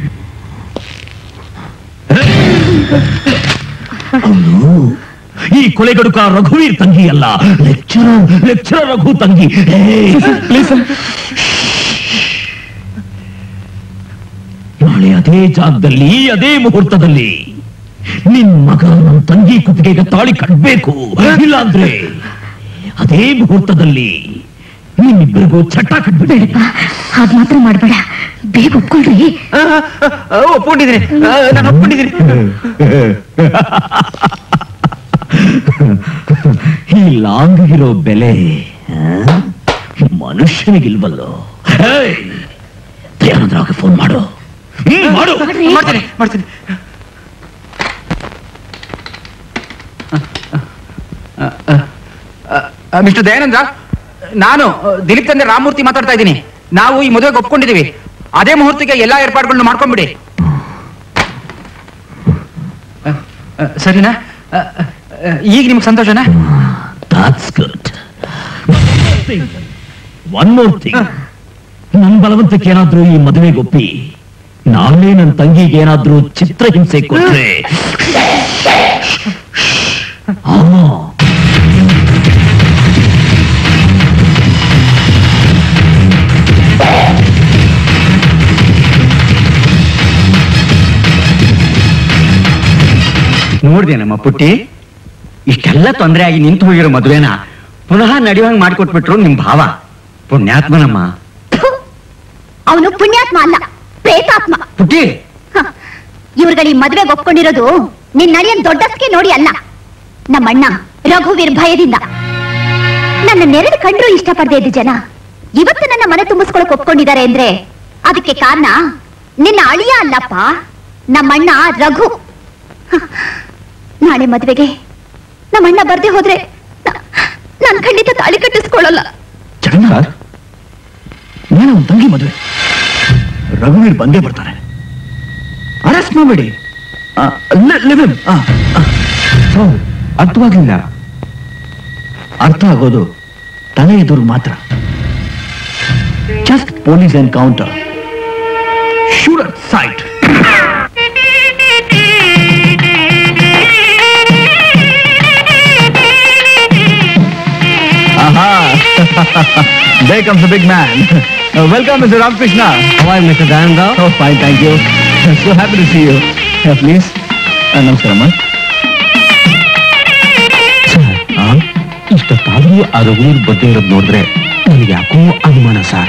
ಅವನು ಈ ಕೊಲೆಗಡುಕ ರಘುವೀರ್ ತಂಗಿ ಅಲ್ಲ ಲೆಕ್ಚರರ್ ಲೆಕ್ಚರರ್ ರಘು ತಂಗಿ ಪ್ಲೀಸ್ ನಾಳೆ ಅದೇ ಜಾಗದಲ್ಲಿ ಅದೇ ಮುಹೂರ್ತದಲ್ಲಿ ನಿನ್ ಮಗ ನನ್ನ ತಂಗಿ ಕುತ್ತಿಗೆಗೆ ತಾಳಿ ಕಟ್ಬೇಕು ಇಲ್ಲಾಂದ್ರೆ ಅದೇ ಮುಹೂರ್ತದಲ್ಲಿ ನಿಮ್ಮಿಬ್ಬರಿಗೂ ಚಟ್ಟ ಕಟ್ಬಿಟ್ಟು ಹಾಗ್ ಮಾತ್ರ ಮಾಡ್ಬೇಡ ಬೇಗ ಒಪ್ಕೊಳ್ರಿ ಒಪ್ಕೊಂಡಿದ್ದೀನಿ ನಾನು ಒಪ್ಕೊಂಡಿದ್ದೀನಿ ಈ ಲಾಂಗ್ ಇರೋ ಬೆಲೆ ಆ? ಮನುಷ್ಯನಿಗಿಲ್ವಲ್ಲೋ ಹೇಯ್! ದಯಾನಂದ್ರಾವ್ಗೆ ಫೋನ್ ಮಾಡು ಹ್ಮ್, ಮಾಡು ಮಾಡ್ತೀನಿ ಮಾಡ್ತೀನಿ ಮಿಸ್ಟರ್ ದಯಾನಂದ್ರ ನಾನು ಅ, ದಿಲೀಪ್ ತಂದೆ ರಾಮಮೂರ್ತಿ ಮಾತಾಡ್ತಾ ಇದ್ದೀನಿ ನಾವು ಈ ಮದುವೆಗೆ ಒಪ್ಕೊಂಡಿದೀವಿ ಅದೇ ಮುಹೂರ್ತಿಗೆ ಎಲ್ಲಾ ಏರ್ಪಾಡುಗಳನ್ನು ಮಾಡ್ಕೊಂಡ್ಬಿಡಿ ಅ, ಅ, ಸರಿನಾ ಅ, ಅ, ಈಗ ನಿಮ್ಗೆ ಸಂತೋಷನಾ That's good. One more thing ನನ್ ಬಲವಂತಕ್ಕೆ ಏನಾದ್ರೂ ಈ ಮದುವೆಗೆ ಒಪ್ಪಿ ನಾನೇ ನನ್ನ ತಂಗಿಗೆ ಏನಾದ್ರೂ ಚಿತ್ರಹಿಂಸೆ ಕೊಟ್ರೆ ಆ, ನೋಡ್ದೇನಮ್ಮ ಪುಟ್ಟಿ ಇಷ್ಟೆಲ್ಲ ತೊಂದರೆ ಆಗಿ ನಿಂತು ಹೋಗಿರೋ ಮದುವೆನ ಪುನಃ ನಡೆಯುವಂಗ್ ಮಾಡಿಕೊಟ್ಬಿಟ್ರು ನಿಮ್ ಭಾವ ಪುಣ್ಯಾತ್ಮನಮ್ಮ ಅವನು ಪುಣ್ಯಾತ್ಮ ಅಲ್ಲ ಪ್ರೇತಾತ್ಮ ಪುಟ್ಟಿ ಇವ್ರುಗಳು ಈ ಮದ್ವೆಗೆ ಒಪ್ಕೊಂಡಿರೋದು ನಿನ್ ನಡಿಯನ್ ದೊಡ್ಡಸ್ಕೆ ನೋಡಿ ಅಲ್ಲ ನಮ್ಮಣ್ಣ ರಘುವೀರ್ ಭಯದಿಂದ ನನ್ನ ನೆರಳು ಕಂಡ್ರು ಇಷ್ಟಪಡದೆ ಇದ್ದ ಜನ ಇವತ್ತು ನನ್ನ ಮನೆ ತುಂಬಿಸ್ಕೊಳಕ್ ಒಪ್ಕೊಂಡಿದ್ದಾರೆ ಅಂದ್ರೆ ಅದಕ್ಕೆ ಕಾರಣ ನಿನ್ನ ಅಳಿಯ ಅಲ್ಲಪ್ಪ ನಮ್ಮಣ್ಣ ರಘು ಹ, ನಾಳೆ ಮದ್ವೆಗೆ ನಮ್ಮಣ್ಣ ಬರ್ದೆ ಹೋದ್ರೆ ನ- ನಾನ್ ಖಂಡಿತ ತಾಳಿ ಕಟ್ಟಿಸ್ಕೊಳ್ಳಲ್ಲ ಜಗನ್ನಾಥ್ ನಾನು ಅವ್ನ್ ತಂಗಿ ಮದುವೆ ರಘುವೀರ್ ಬಂದೇ ಬರ್ತಾರೆ ಅರೆಸ್ಟ್ ಮಾಡಬೇಡಿ ಅರ್ಥವಾಗ್ಲಿಲ್ಲ ಅರ್ಥ ಆಗೋದು ತಲೆ ಎದುರು ಮಾತ್ರ just police encounter shoot sight There comes the big man. Uh, welcome, Mr. Ramakrishna. How are you, Mr. Dayananda? Oh, fine, thank you. so happy to see you. Yeah, please. Uh, ನಮಸ್ಕಾರಮ್ಮ ಇಷ್ಟೊತ್ತಾದ್ರೂ ಆ ರಘುವೀರ್ ಬದ್ದೆ ಇರೋದು ನೋಡಿದ್ರೆ ನನಗೆ ಯಾಕೋ ಅನುಮಾನ sir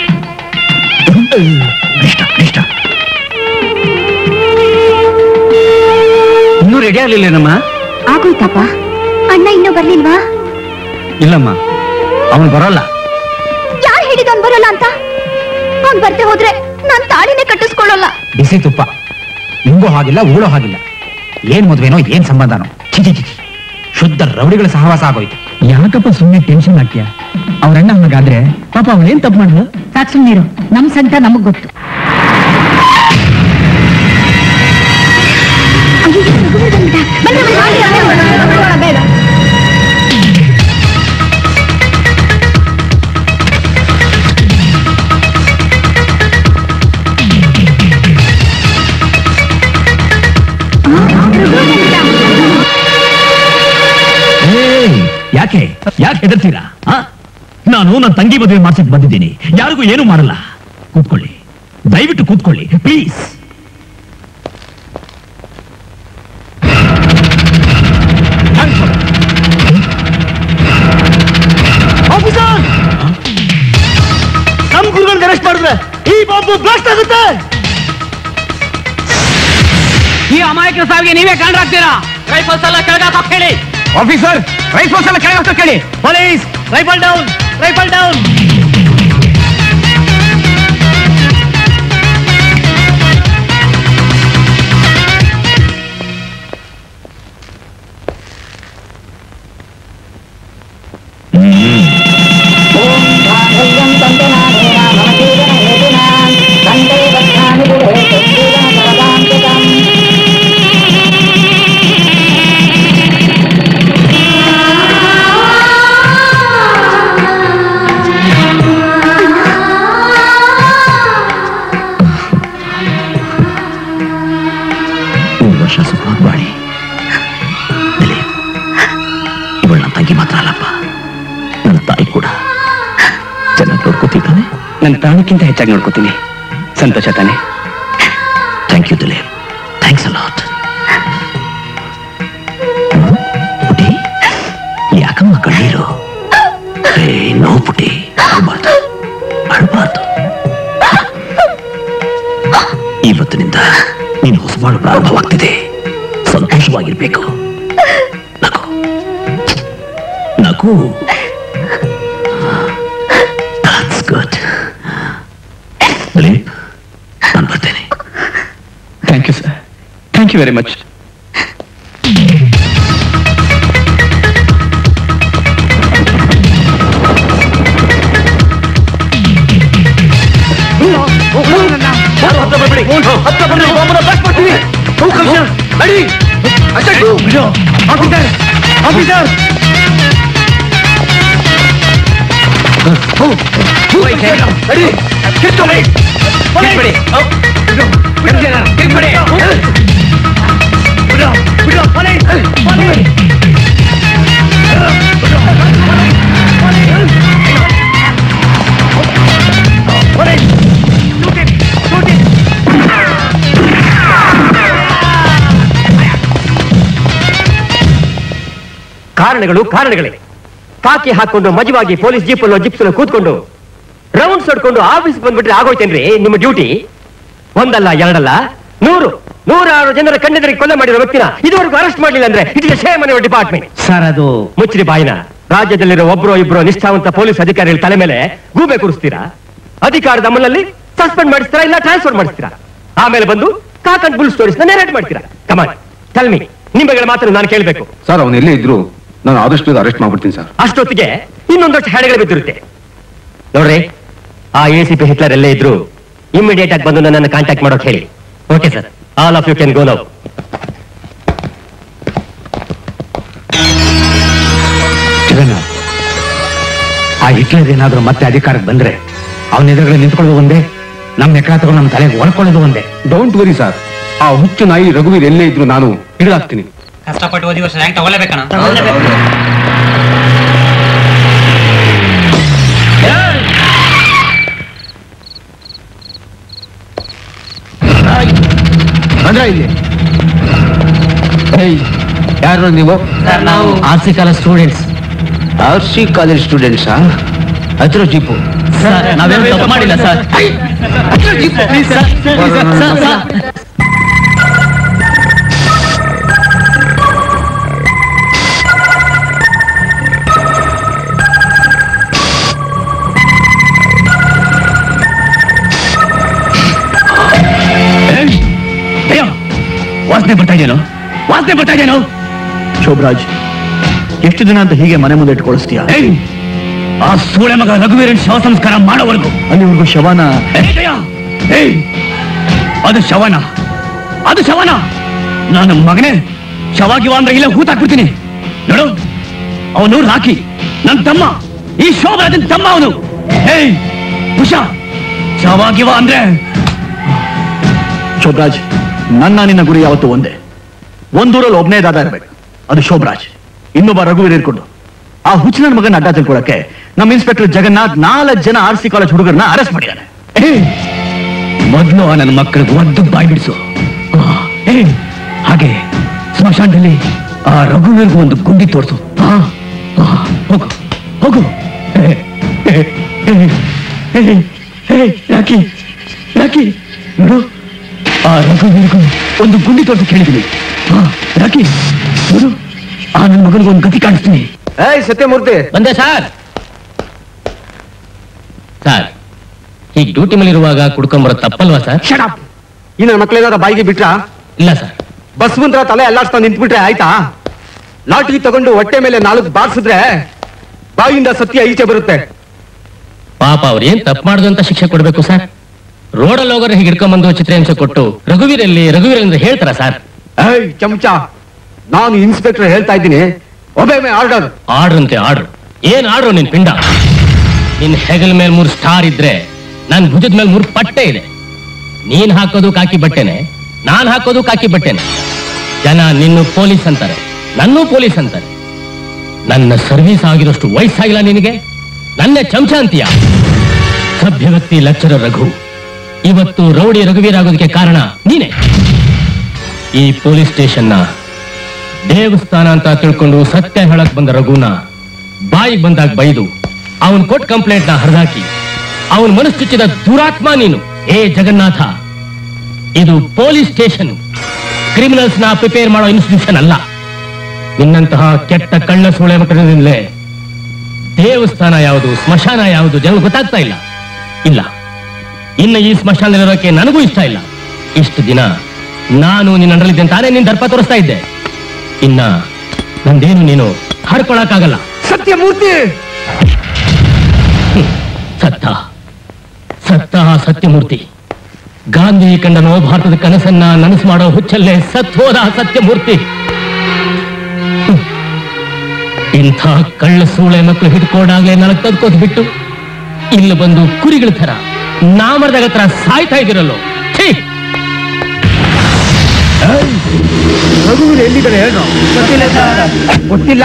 ಇಷ್ಟ ಇಷ್ಟ ಇನ್ನೂ ರೆಡಿ ಆಗ್ಲಿಲ್ಲೇನಮ್ಮ ಆಗೋಯ್ತಪ್ಪ ಅಣ್ಣ ಇನ್ನೂ ಬರ್ಲಿಲ್ವಾ ಇಲ್ಲಮ್ಮ ಅವನು ಬರೋಲ್ಲ ಯಾರು ಹೇಳಿದ ಅವ್ನ್ ಬರಲ್ಲ ಅಂತ ಅವ್ನ್ ಬರ್ದೆ ಹೋದ್ರೆ ನಾನ್ ತಾಳಿನೇ ಕಟ್ಟಿಸ್ಕೊಳ್ಳಲ್ಲ ಬಿಸಿ ತುಪ್ಪ ನಿಂಗೂ ಹಾಗಿಲ್ಲ ಊಳೋ ಹಾಗಿಲ್ಲ ಏನ್ ಮದ್ವೆನೋ ಏನ್ ಸಂಬಂಧನೋ ಛಿ ಛಿ, ಛಿ, ಛಿ. ಶುದ್ಧ ರೌಡಿಗಳ ಸಹವಾಸ ಆಗೋಯ್ತು ಯಾಕಪ್ಪ ಸುಮ್ಮನೆ ಟೆನ್ಷನ್ ಆಗ್ತೀಯ ಅವ್ರಣ್ಣ ಹಾಗಾದ್ರೆ ಪಾಪ ಅವಳೇನ್ ತಪ್ಪು ಮಾಡಿದ್ಲು ಸಾಕ್ ಸುಮ್ನಿರು ನಮ್ ಸಂತ ನಮಗ್ ಗೊತ್ತು ಏಯ್, ಯಾಕೆ ಯಾಕೆ ಹೆದರ್ತೀರಾ ಆ? ನಾನು ನನ್ನ ತಂಗಿ ಮದುವೆ ಮಾಡ್ಸಕ್ ಬಂದಿದ್ದೀನಿ ಯಾರಿಗೂ ಏನು ಮಾಡಲ್ಲ ಕೂತ್ಕೊಳ್ಳಿ ದಯವಿಟ್ಟು ಕೂತ್ಕೊಳ್ಳಿ ಪ್ಲೀಸ್ ಆಫೀಸರ್ ನಮ್ ಗುರುಗಳನ್ನ ಅರೆಸ್ಟ್ ಮಾಡಿದ್ರೆ ಈ ಬಾಂಬು ಬ್ಲಾಸ್ಟ್ ಆಗುತ್ತೆ ಈ ಅಮಾಯಕರ ಸಾವಿಗೆ ನೀವೇ ಕಾರಣರಾಗ್ತೀರಾ ರೈಫಲ್ಸ್ ಎಲ್ಲ ಕೆಳಗಾಕ ಹೇಳಿ ಆಫೀಸರ್ ರೈಫಲ್ಸ್ ಎಲ್ಲ ಕೆಳಗಾಕ ಕೇಳಿ police rifle down rifle down ಆ ತಂಗಿ ಮಾತ್ರ ಅಲ್ಲಪ್ಪ ನನ್ನ ತಾಯಿ ಕೂಡ ಚೆನ್ನಾಗಿ ನೋಡ್ಕೋತಿದ್ದಾನೆ ನನ್ನ ಪ್ರಾಣಕ್ಕಿಂತ ಹೆಚ್ಚಾಗಿ ನೋಡ್ಕೋತೀನಿ ಸಂತೋಷ ತಾನೆ thank you Dilip thanks a lot ಪುಟಿ ಯಾಕಮ್ಮ ಕಣ್ಣೀರು ಏ ನೋ ಪುಟಿ ಅಳ್ಬಾರ್ದು ಅಳ್ಬಾರ್ದು ಇವತ್ತಿನಿಂದ ನೀನು ಹೊಸಬಾಳು ಪ್ರಾರಂಭವಾಗ್ತಿದೆ ಸಂತೋಷವಾಗಿರ್ಬೇಕು ನಗು ನಗು That's good. ದಿಲೀಪ್ ನಾನು ಬರ್ತೇನೆ thank you sir thank you very much ಕಾರಣಗಳು ಕಾರಣಗಳೇ ಕಾಕಿ ಹಾಕೊಂಡು ಮಜವಾಗಿ ಪೊಲೀಸ್ ಜೀಪ್ ಅಲ್ಲೋ ಜಿಪ್ಸ್ ಕೂತ್ಕೊಂಡು ರೌಂಡ್ಸ್ ಹೊಡ್ಕೊಂಡು ಆಫೀಸ್ ಬಂದ್ಬಿಟ್ರೆ ಆಗೋಯ್ತೇನ್ರಿ ನಿಮ್ಮ ಡ್ಯೂಟಿ ಒಂದಲ್ಲ ಎರಡಲ್ಲ ನೂರು ನೂರಾರು ಜನರ ಕಣ್ಣೆದುರಿಗೆ ಕೊಲೆ ಮಾಡಿರೋ ವ್ಯಕ್ತಿನ ಇದುವರೆಗೂ ಅರೆಸ್ಟ್ ಮಾಡಲಿಲ್ಲ ಅಂದ್ರೆ it is shame on department sir ಅದು ಮುಚ್ಚಿರಿ ಬಾಯಿನ ರಾಜ್ಯದಲ್ಲಿರೋ ಒಬ್ರು ಇಬ್ರು ನಿಷ್ಠಾವಂತ ಪೊಲೀಸ್ ಅಧಿಕಾರಿಗಳ ತಲೆ ಮೇಲೆ ಗೂಬೆ ಕೂರಿಸ್ತೀರಾ ಅಧಿಕಾರದ ಅಮಲಲ್ಲಿ ಸಸ್ಪೆಂಡ್ ಮಾಡಿಸ್ತೀರಾ ಇಲ್ಲ ಟ್ರಾನ್ಸ್ಫರ್ ಮಾಡಿಸ್ತೀರಾ ಆಮೇಲೆ ಬಂದು cock and bull stories narrate ಮಾಡ್ತೀರಾ ಕಮಾನ್ ಟೆಲ್ ಮಿ ನಿಮ್ಮಗಳ ಮಾತನ್ನು ನಾನು ಕೇಳಬೇಕು ಸರ್ ಅವನು ಎಲ್ಲೇ ಇದ್ರು ನಾನು ಆದಷ್ಟು ಬೇಗ ಅರೆಸ್ಟ್ ಮಾಡ್ಬಿಡ್ತೀನಿ ಸರ್ ಅಷ್ಟೊತ್ತಿಗೆ ಇನ್ನೊಂದಷ್ಟು ಹೆಡೆಗಳು ಬಿದ್ದಿರುತ್ತೆ ನೋಡ್ರಿ ಆ ಎ ಸಿ ಪಿ ಹಿಟ್ಲರ್ ಎಲ್ಲೇ ಇದ್ರು ಇಮಿಡಿಯೇಟ್ ಆಗಿ ಬಂದು ನನ್ನನ್ನು ಕಾಂಟ್ಯಾಕ್ಟ್ ಮಾಡೋಕೆ ಹೇಳಿ okay sir all of you can go now Jagannath ಆ ಹಿಟ್ಲರ್ ಏನಾದ್ರೂ ಮತ್ತೆ ಅಧಿಕಾರಕ್ಕೆ ಬಂದ್ರೆ ಅವನ ಎದುರುಗಡೆ ನಿಂತ್ಕೊಳ್ಳೋದು ಒಂದೇ ನಮ್ಮ ಎಕರ ತಗೊಂಡು ನಮ್ಮ ತಲೆಗೆ ಹೊಡ್ಕೊಳ್ಳೋದು ಒಂದೇ ಡೋಂಟ್ ವರಿ ಸರ್ ಆ ಹುಚ್ಚು ನಾಯಿ ರಘುವೀರ್ ಎಲ್ಲೇ ಇದ್ರು ನಾನು ಹಿಡಿದಾಕ್ತೀನಿ ಕಷ್ಟಪಟ್ಟು ಓದಿ ವರ್ಷ ರ್ಯಾಂಕ್ ತಗೊಳ್ಳೇಬೇಕಣ್ಣ ಅಂದ್ರೆ ಇಲ್ಲಿ ಯಾರು ನೀವು R C college students R C college ಸ್ಟೂಡೆಂಟ್ಸಾ ಹತ್ರ ಜೀಪು ನಾವೇನು ತಪ್ಪು ಮಾಡಿಲ್ಲ ಸರ್ ವಾಸನೆ ಬರ್ತಾ ಇದೆಯೇನೋ ವಾಸನೆ ಬರ್ತಾ ಇದೆಯೇನೋ ಶೋಭರಾಜ್ ಎಷ್ಟು ದಿನ ಅಂತ ಹೀಗೆ ಮನೆ ಮುಂದೆ ಇಟ್ಕೊಳಿಸ್ತೀಯ ಏಯ್! ಆ ಸೂಳೆ ಮಗ ರಘುವೀರನ್ ಶವ ಸಂಸ್ಕಾರ ಮಾಡೋವರೆಗೂ ಅಲ್ಲಿವರೆಗೂ ಶವನ ಏಯ್ ಜಯ! ಏಯ್! ಅದು ಶವನ ಅದು ಶವನ ನಾನು ಮಗನೇ ಶವಾಗಿವ ಅಂದ್ರೆ ಇಲ್ಲ ಹೂತಾಕ್ಬಿಡ್ತೀನಿ ನೋಡು ಅವನು ರಾಕಿ ನನ್ನ ತಮ್ಮ ಈ ಶೋಭರಾಜನ್ ತಮ್ಮ ಅವನು ಏಯ್ ಹುಷಾ ಶವಾಗಿವ ಅಂದ್ರೆ ಶೋಭರಾಜ್ ನನ್ನ ನಿನ್ನ ಗುರಿ ಯಾವತ್ತೂ ಒಂದೇ ಒಂದೂರಲ್ಲಿ ಒಬ್ಬನೇ ದಾದ ಇರ್ಬೇಕು ಅದು ಶೋಭರಾಜ್ ಇನ್ನೊಬ್ಬ ರಘುವೀರ್ ಇರ್ಕೊಂಡು ಆ ಹುಚ್ಚಿನ ಮಗನ ಅಡ್ಡ ತಿಳ್ಕೊಳಕ್ಕೆ ನಮ್ಮ ಇನ್ಸ್ಪೆಕ್ಟರ್ ಜಗನ್ನಾಥ್ ನಾಲ್ಕು ಜನ ಆರ್ ಸಿ ಕಾಲೇಜ್ ಹುಡುಗರನ್ನ ಅರೆಸ್ಟ್ ಮಾಡಿದ್ದಾನೆ ಏಯ್! ಮೊದ್ಲು ಆ ನನ್ನ ಮಕ್ಕಳಿಗೆ ಒಂದು ಬಾಯಿ ಬಿಡಿಸು ಆ, ಏಯ್! ಹಾಗೆ ಸ್ಮಶಾನದಲ್ಲಿ ಆ ರಘುವೀರ್ಗೂ ಒಂದು ಗುಂಡಿ ತೋರಿಸು ಆ, ಆ, ಹೋಗು ಹೋಗು ಏ, ಏ, ಏ, ಏ, ಏ, ರಾಕಿ ರಾಕಿ ನೋಡು ಆ ರಘುವೀರ್ಗೂ ಒಂದು ಗುಂಡಿ ತೋರಿಸು ಕೇಳಿದ್ದೀನಿ ಆ, ರಾಕಿ ನೋಡು ಆ ನನ್ನ ಮಗನಿಗೆ ಒಂದು ಗತಿ ಕಾಣಿಸ್ತೀನಿ ಏಯ್ ಸತ್ಯಮೂರ್ತಿ ಬಂದೆ ಸರ್ ಸರ್ ಈಗ ಡ್ಯೂಟಿ ಮೇಲೆ ಇರುವಾಗ ಕುಡ್ಕೊಂಬರೋ ತಪ್ಪಲ್ವಾ ಸರ್ ಈ ನನ್ನ ಮಕ್ಕಳೇನಾರ ಬಾಯಿಗೆ ಬಿಟ್ರಾ ಇಲ್ಲ ಸರ್ ಬಸ್ ಮುಂದ್ರ ತಲೆ ಎಲ್ಲಾಡ್ಸ್ತಾ ನಿಂತ್ಬಿಟ್ರೆ ಆಯ್ತಾ ಲಾಟ್ರಿ ತಗೊಂಡು ಹೊಟ್ಟೆ ಮೇಲೆ ನಾಲ್ಕು ಬಾರಿಸಿದ್ರೆ ಬಾಯಿಯಿಂದ ಸತ್ಯ ಈಚೆ ಬರುತ್ತೆ ಪಾಪ ಅವ್ರು ಏನ್ ತಪ್ಪು ಮಾಡುದು ಅಂತ ಶಿಕ್ಷೆ ಕೊಡ್ಬೇಕು ಸರ್ ರೋಡಲ್ಲಿ ಹೋಗೋರು ಹೀಗೆ ಹಿಡ್ಕೊಂಬಂದು ಚಿತ್ರಹಿಂಸೆ ಕೊಟ್ಟು ರಘುವೀರಲ್ಲಿ ರಘುವೀರ್ ಅಂತ ಹೇಳ್ತಾರ ಸರ್ ಏಯ್ ಚಮಚ ನಾನು ಇನ್ಸ್ಪೆಕ್ಟರ್ ಹೇಳ್ತಾ ಇದ್ದೀನಿ ಒಬೆ ಮೇ ಆರ್ಡರ್ ಆರ್ಡ್ರ್ ಅಂತೆ ಆರ್ಡ್ರ್ ಏನ್ ಆರ್ಡ್ರು ನಿನ್ ಪಿಂಡ ನಿನ್ ಹೆಗಲ್ ಮೇಲೆ ಮೂರು ಸ್ಟಾರ್ ಇದ್ರೆ ನನ್ ಭುಜದ ಮೇಲೆ ಮೂರು ಪಟ್ಟೆ ಇದೆ ನೀನ್ ಹಾಕೋದು ಕಾಕಿ ಬಟ್ಟೆನೆ ನಾನ್ ಹಾಕೋದು ಕಾಕಿ ಬಟ್ಟೆನೆ ಜನ ನಿನ್ನು ಪೊಲೀಸ್ ಅಂತಾರೆ ನನ್ನೂ ಪೊಲೀಸ್ ಅಂತಾರೆ ನನ್ನ ಸರ್ವಿಸ್ ಆಗಿರೋಷ್ಟು ವಯಸ್ಸಾಗಿಲ್ಲ ನಿನಗೆ ನನ್ನೇ ಚಮಚ ಅಂತೀಯ ಸಭ್ಯ ವ್ಯಕ್ತಿ ಲೆಕ್ಚರರ್ ರಘು ಇವತ್ತು ರೌಡಿ ರಘುವೀರಾಗೋದಕ್ಕೆ ಕಾರಣ ನೀನೇ ಈ ಪೊಲೀಸ್ ಸ್ಟೇಷನ್ನ ದೇವಸ್ಥಾನ ಅಂತ ತಿಳ್ಕೊಂಡು ಸತ್ಯ ಹೇಳಕ್ ಬಂದ ರಘುನ ಬಾಯಿಗೆ ಬಂದಾಗ ಬೈದು ಅವನ್ ಕೊಟ್ಟ ಕಂಪ್ಲೇಂಟ್ ನ ಹರಿದಾಕಿ ಅವನ್ ಮನಸ್ಸು ಚುಚ್ಚಿದ ದುರಾತ್ಮ ನೀನು ಏ ಜಗನ್ನಾಥ ಇದು ಪೊಲೀಸ್ ಸ್ಟೇಷನ್ ಕ್ರಿಮಿನಲ್ಸ್ ನ ಪ್ರಿಪೇರ್ ಮಾಡೋ ಇನ್ಸ್ಟಿಟ್ಯೂಷನ್ ಅಲ್ಲ ನಿನ್ನಂತಹ ಕೆಟ್ಟ ಕಳ್ಳ ಸೂಳೆ ಮಕ್ಕಳಿಂದಲೇ ದೇವಸ್ಥಾನ ಯಾವುದು ಸ್ಮಶಾನ ಯಾವುದು ಜನ ಗೊತ್ತಾಗ್ತಾ ಇಲ್ಲ ಇಲ್ಲ ಇನ್ನು ಈ ಸ್ಮಶಾನದಲ್ಲಿರೋಕೆ ನನಗೂ ಇಷ್ಟ ಇಲ್ಲ ಇಷ್ಟು ದಿನ ನಾನು ನಿನ್ನಲ್ಲಿದ್ದೆ ತಾನೇ ನಿನ್ ದರ್ಪ ತೋರಿಸ್ತಾ ಇದ್ದೆ ಇನ್ನ ನಂದೇನು ನೀನು ಹರ್ಕೊಳಕ್ಕಾಗಲ್ಲ ಸತ್ಯಮೂರ್ತಿ ಸತ್ತ ಸತ್ತ ಆ ಸತ್ಯಮೂರ್ತಿ ಗಾಂಧಿ ಕಂಡ ನವ ಭಾರತದ ಕನಸನ್ನ ನನಸು ಮಾಡೋ ಹುಚ್ಚಲ್ಲೇ ಸತ್ ಹೋದ ಆ ಸತ್ಯಮೂರ್ತಿ ಹ್ಮ್. ಇಂಥ ಕಳ್ಳ ಸೂಳೆ ಮಕ್ಕಳು ಹಿಡ್ಕೊಂಡಾಗ್ಲೇ ನನಗೆ ತದ್ಕೋದ್ ಬಿಟ್ಟು ಇಲ್ಲಿ ಬಂದು ಕುರಿಗಳ ತರ ನಾಮರ್ದಾಗ ಹತ್ರ ಸಾಯ್ತಾ ಇದಿರಲ್ಲೋ ಛೀ ರಘುವೀರ್ ಎಲ್ಲಿದ್ದಾರೆ ಹೇಳು ಗೊತ್ತಿಲ್ಲ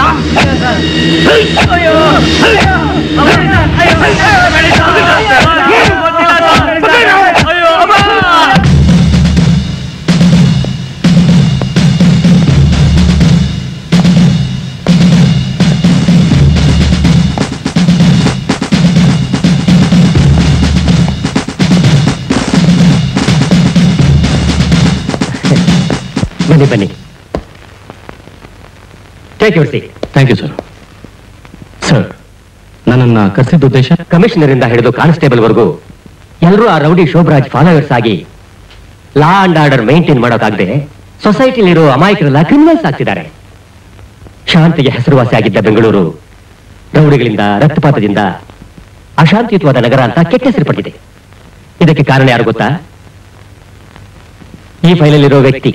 ಬನ್ನಿ ಬನ್ನಿ take your seat thank you sir sir ನನ್ನನ್ನ ಕರೆಸಿದ ಉದ್ದೇಶ ಕಮಿಷನರ್ ಇಂದ ಹಿಡಿದು ಕಾನ್ಸ್ಟೇಬಲ್ ವರೆಗೂ ಎಲ್ಲರೂ ಆ ರೌಡಿ ಶೋಭರಾಜ್ ಫಾಲೋವರ್ಸ್ ಆಗಿ ಲಾ ಅಂಡ್ ಆರ್ಡರ್ ಮೇಂಟೈನ್ ಮಾಡೋಕ್ಕಾಗದೆ ಸೊಸೈಟಿಲಿರೋ ಅಮಾಯಕರೆಲ್ಲ ಕ್ರಿಮಿನಲ್ಸ್ ಆಗ್ತಿದ್ದಾರೆ ಶಾಂತಿಗೆ ಹೆಸರುವಾಸಿ ಆಗಿದ್ದ ಬೆಂಗಳೂರು ರೌಡಿಗಳಿಂದ ರಕ್ತಪಾತದಿಂದ ಅಶಾಂತಿಯುತವಾದ ನಗರ ಅಂತ ಕೆಟ್ಟ ಹೆಸರು ಪಟ್ಟಿದೆ ಇದಕ್ಕೆ ಕಾರಣ ಯಾರು ಗೊತ್ತಾ ಈ ಫೈಲಲ್ಲಿರೋ ವ್ಯಕ್ತಿ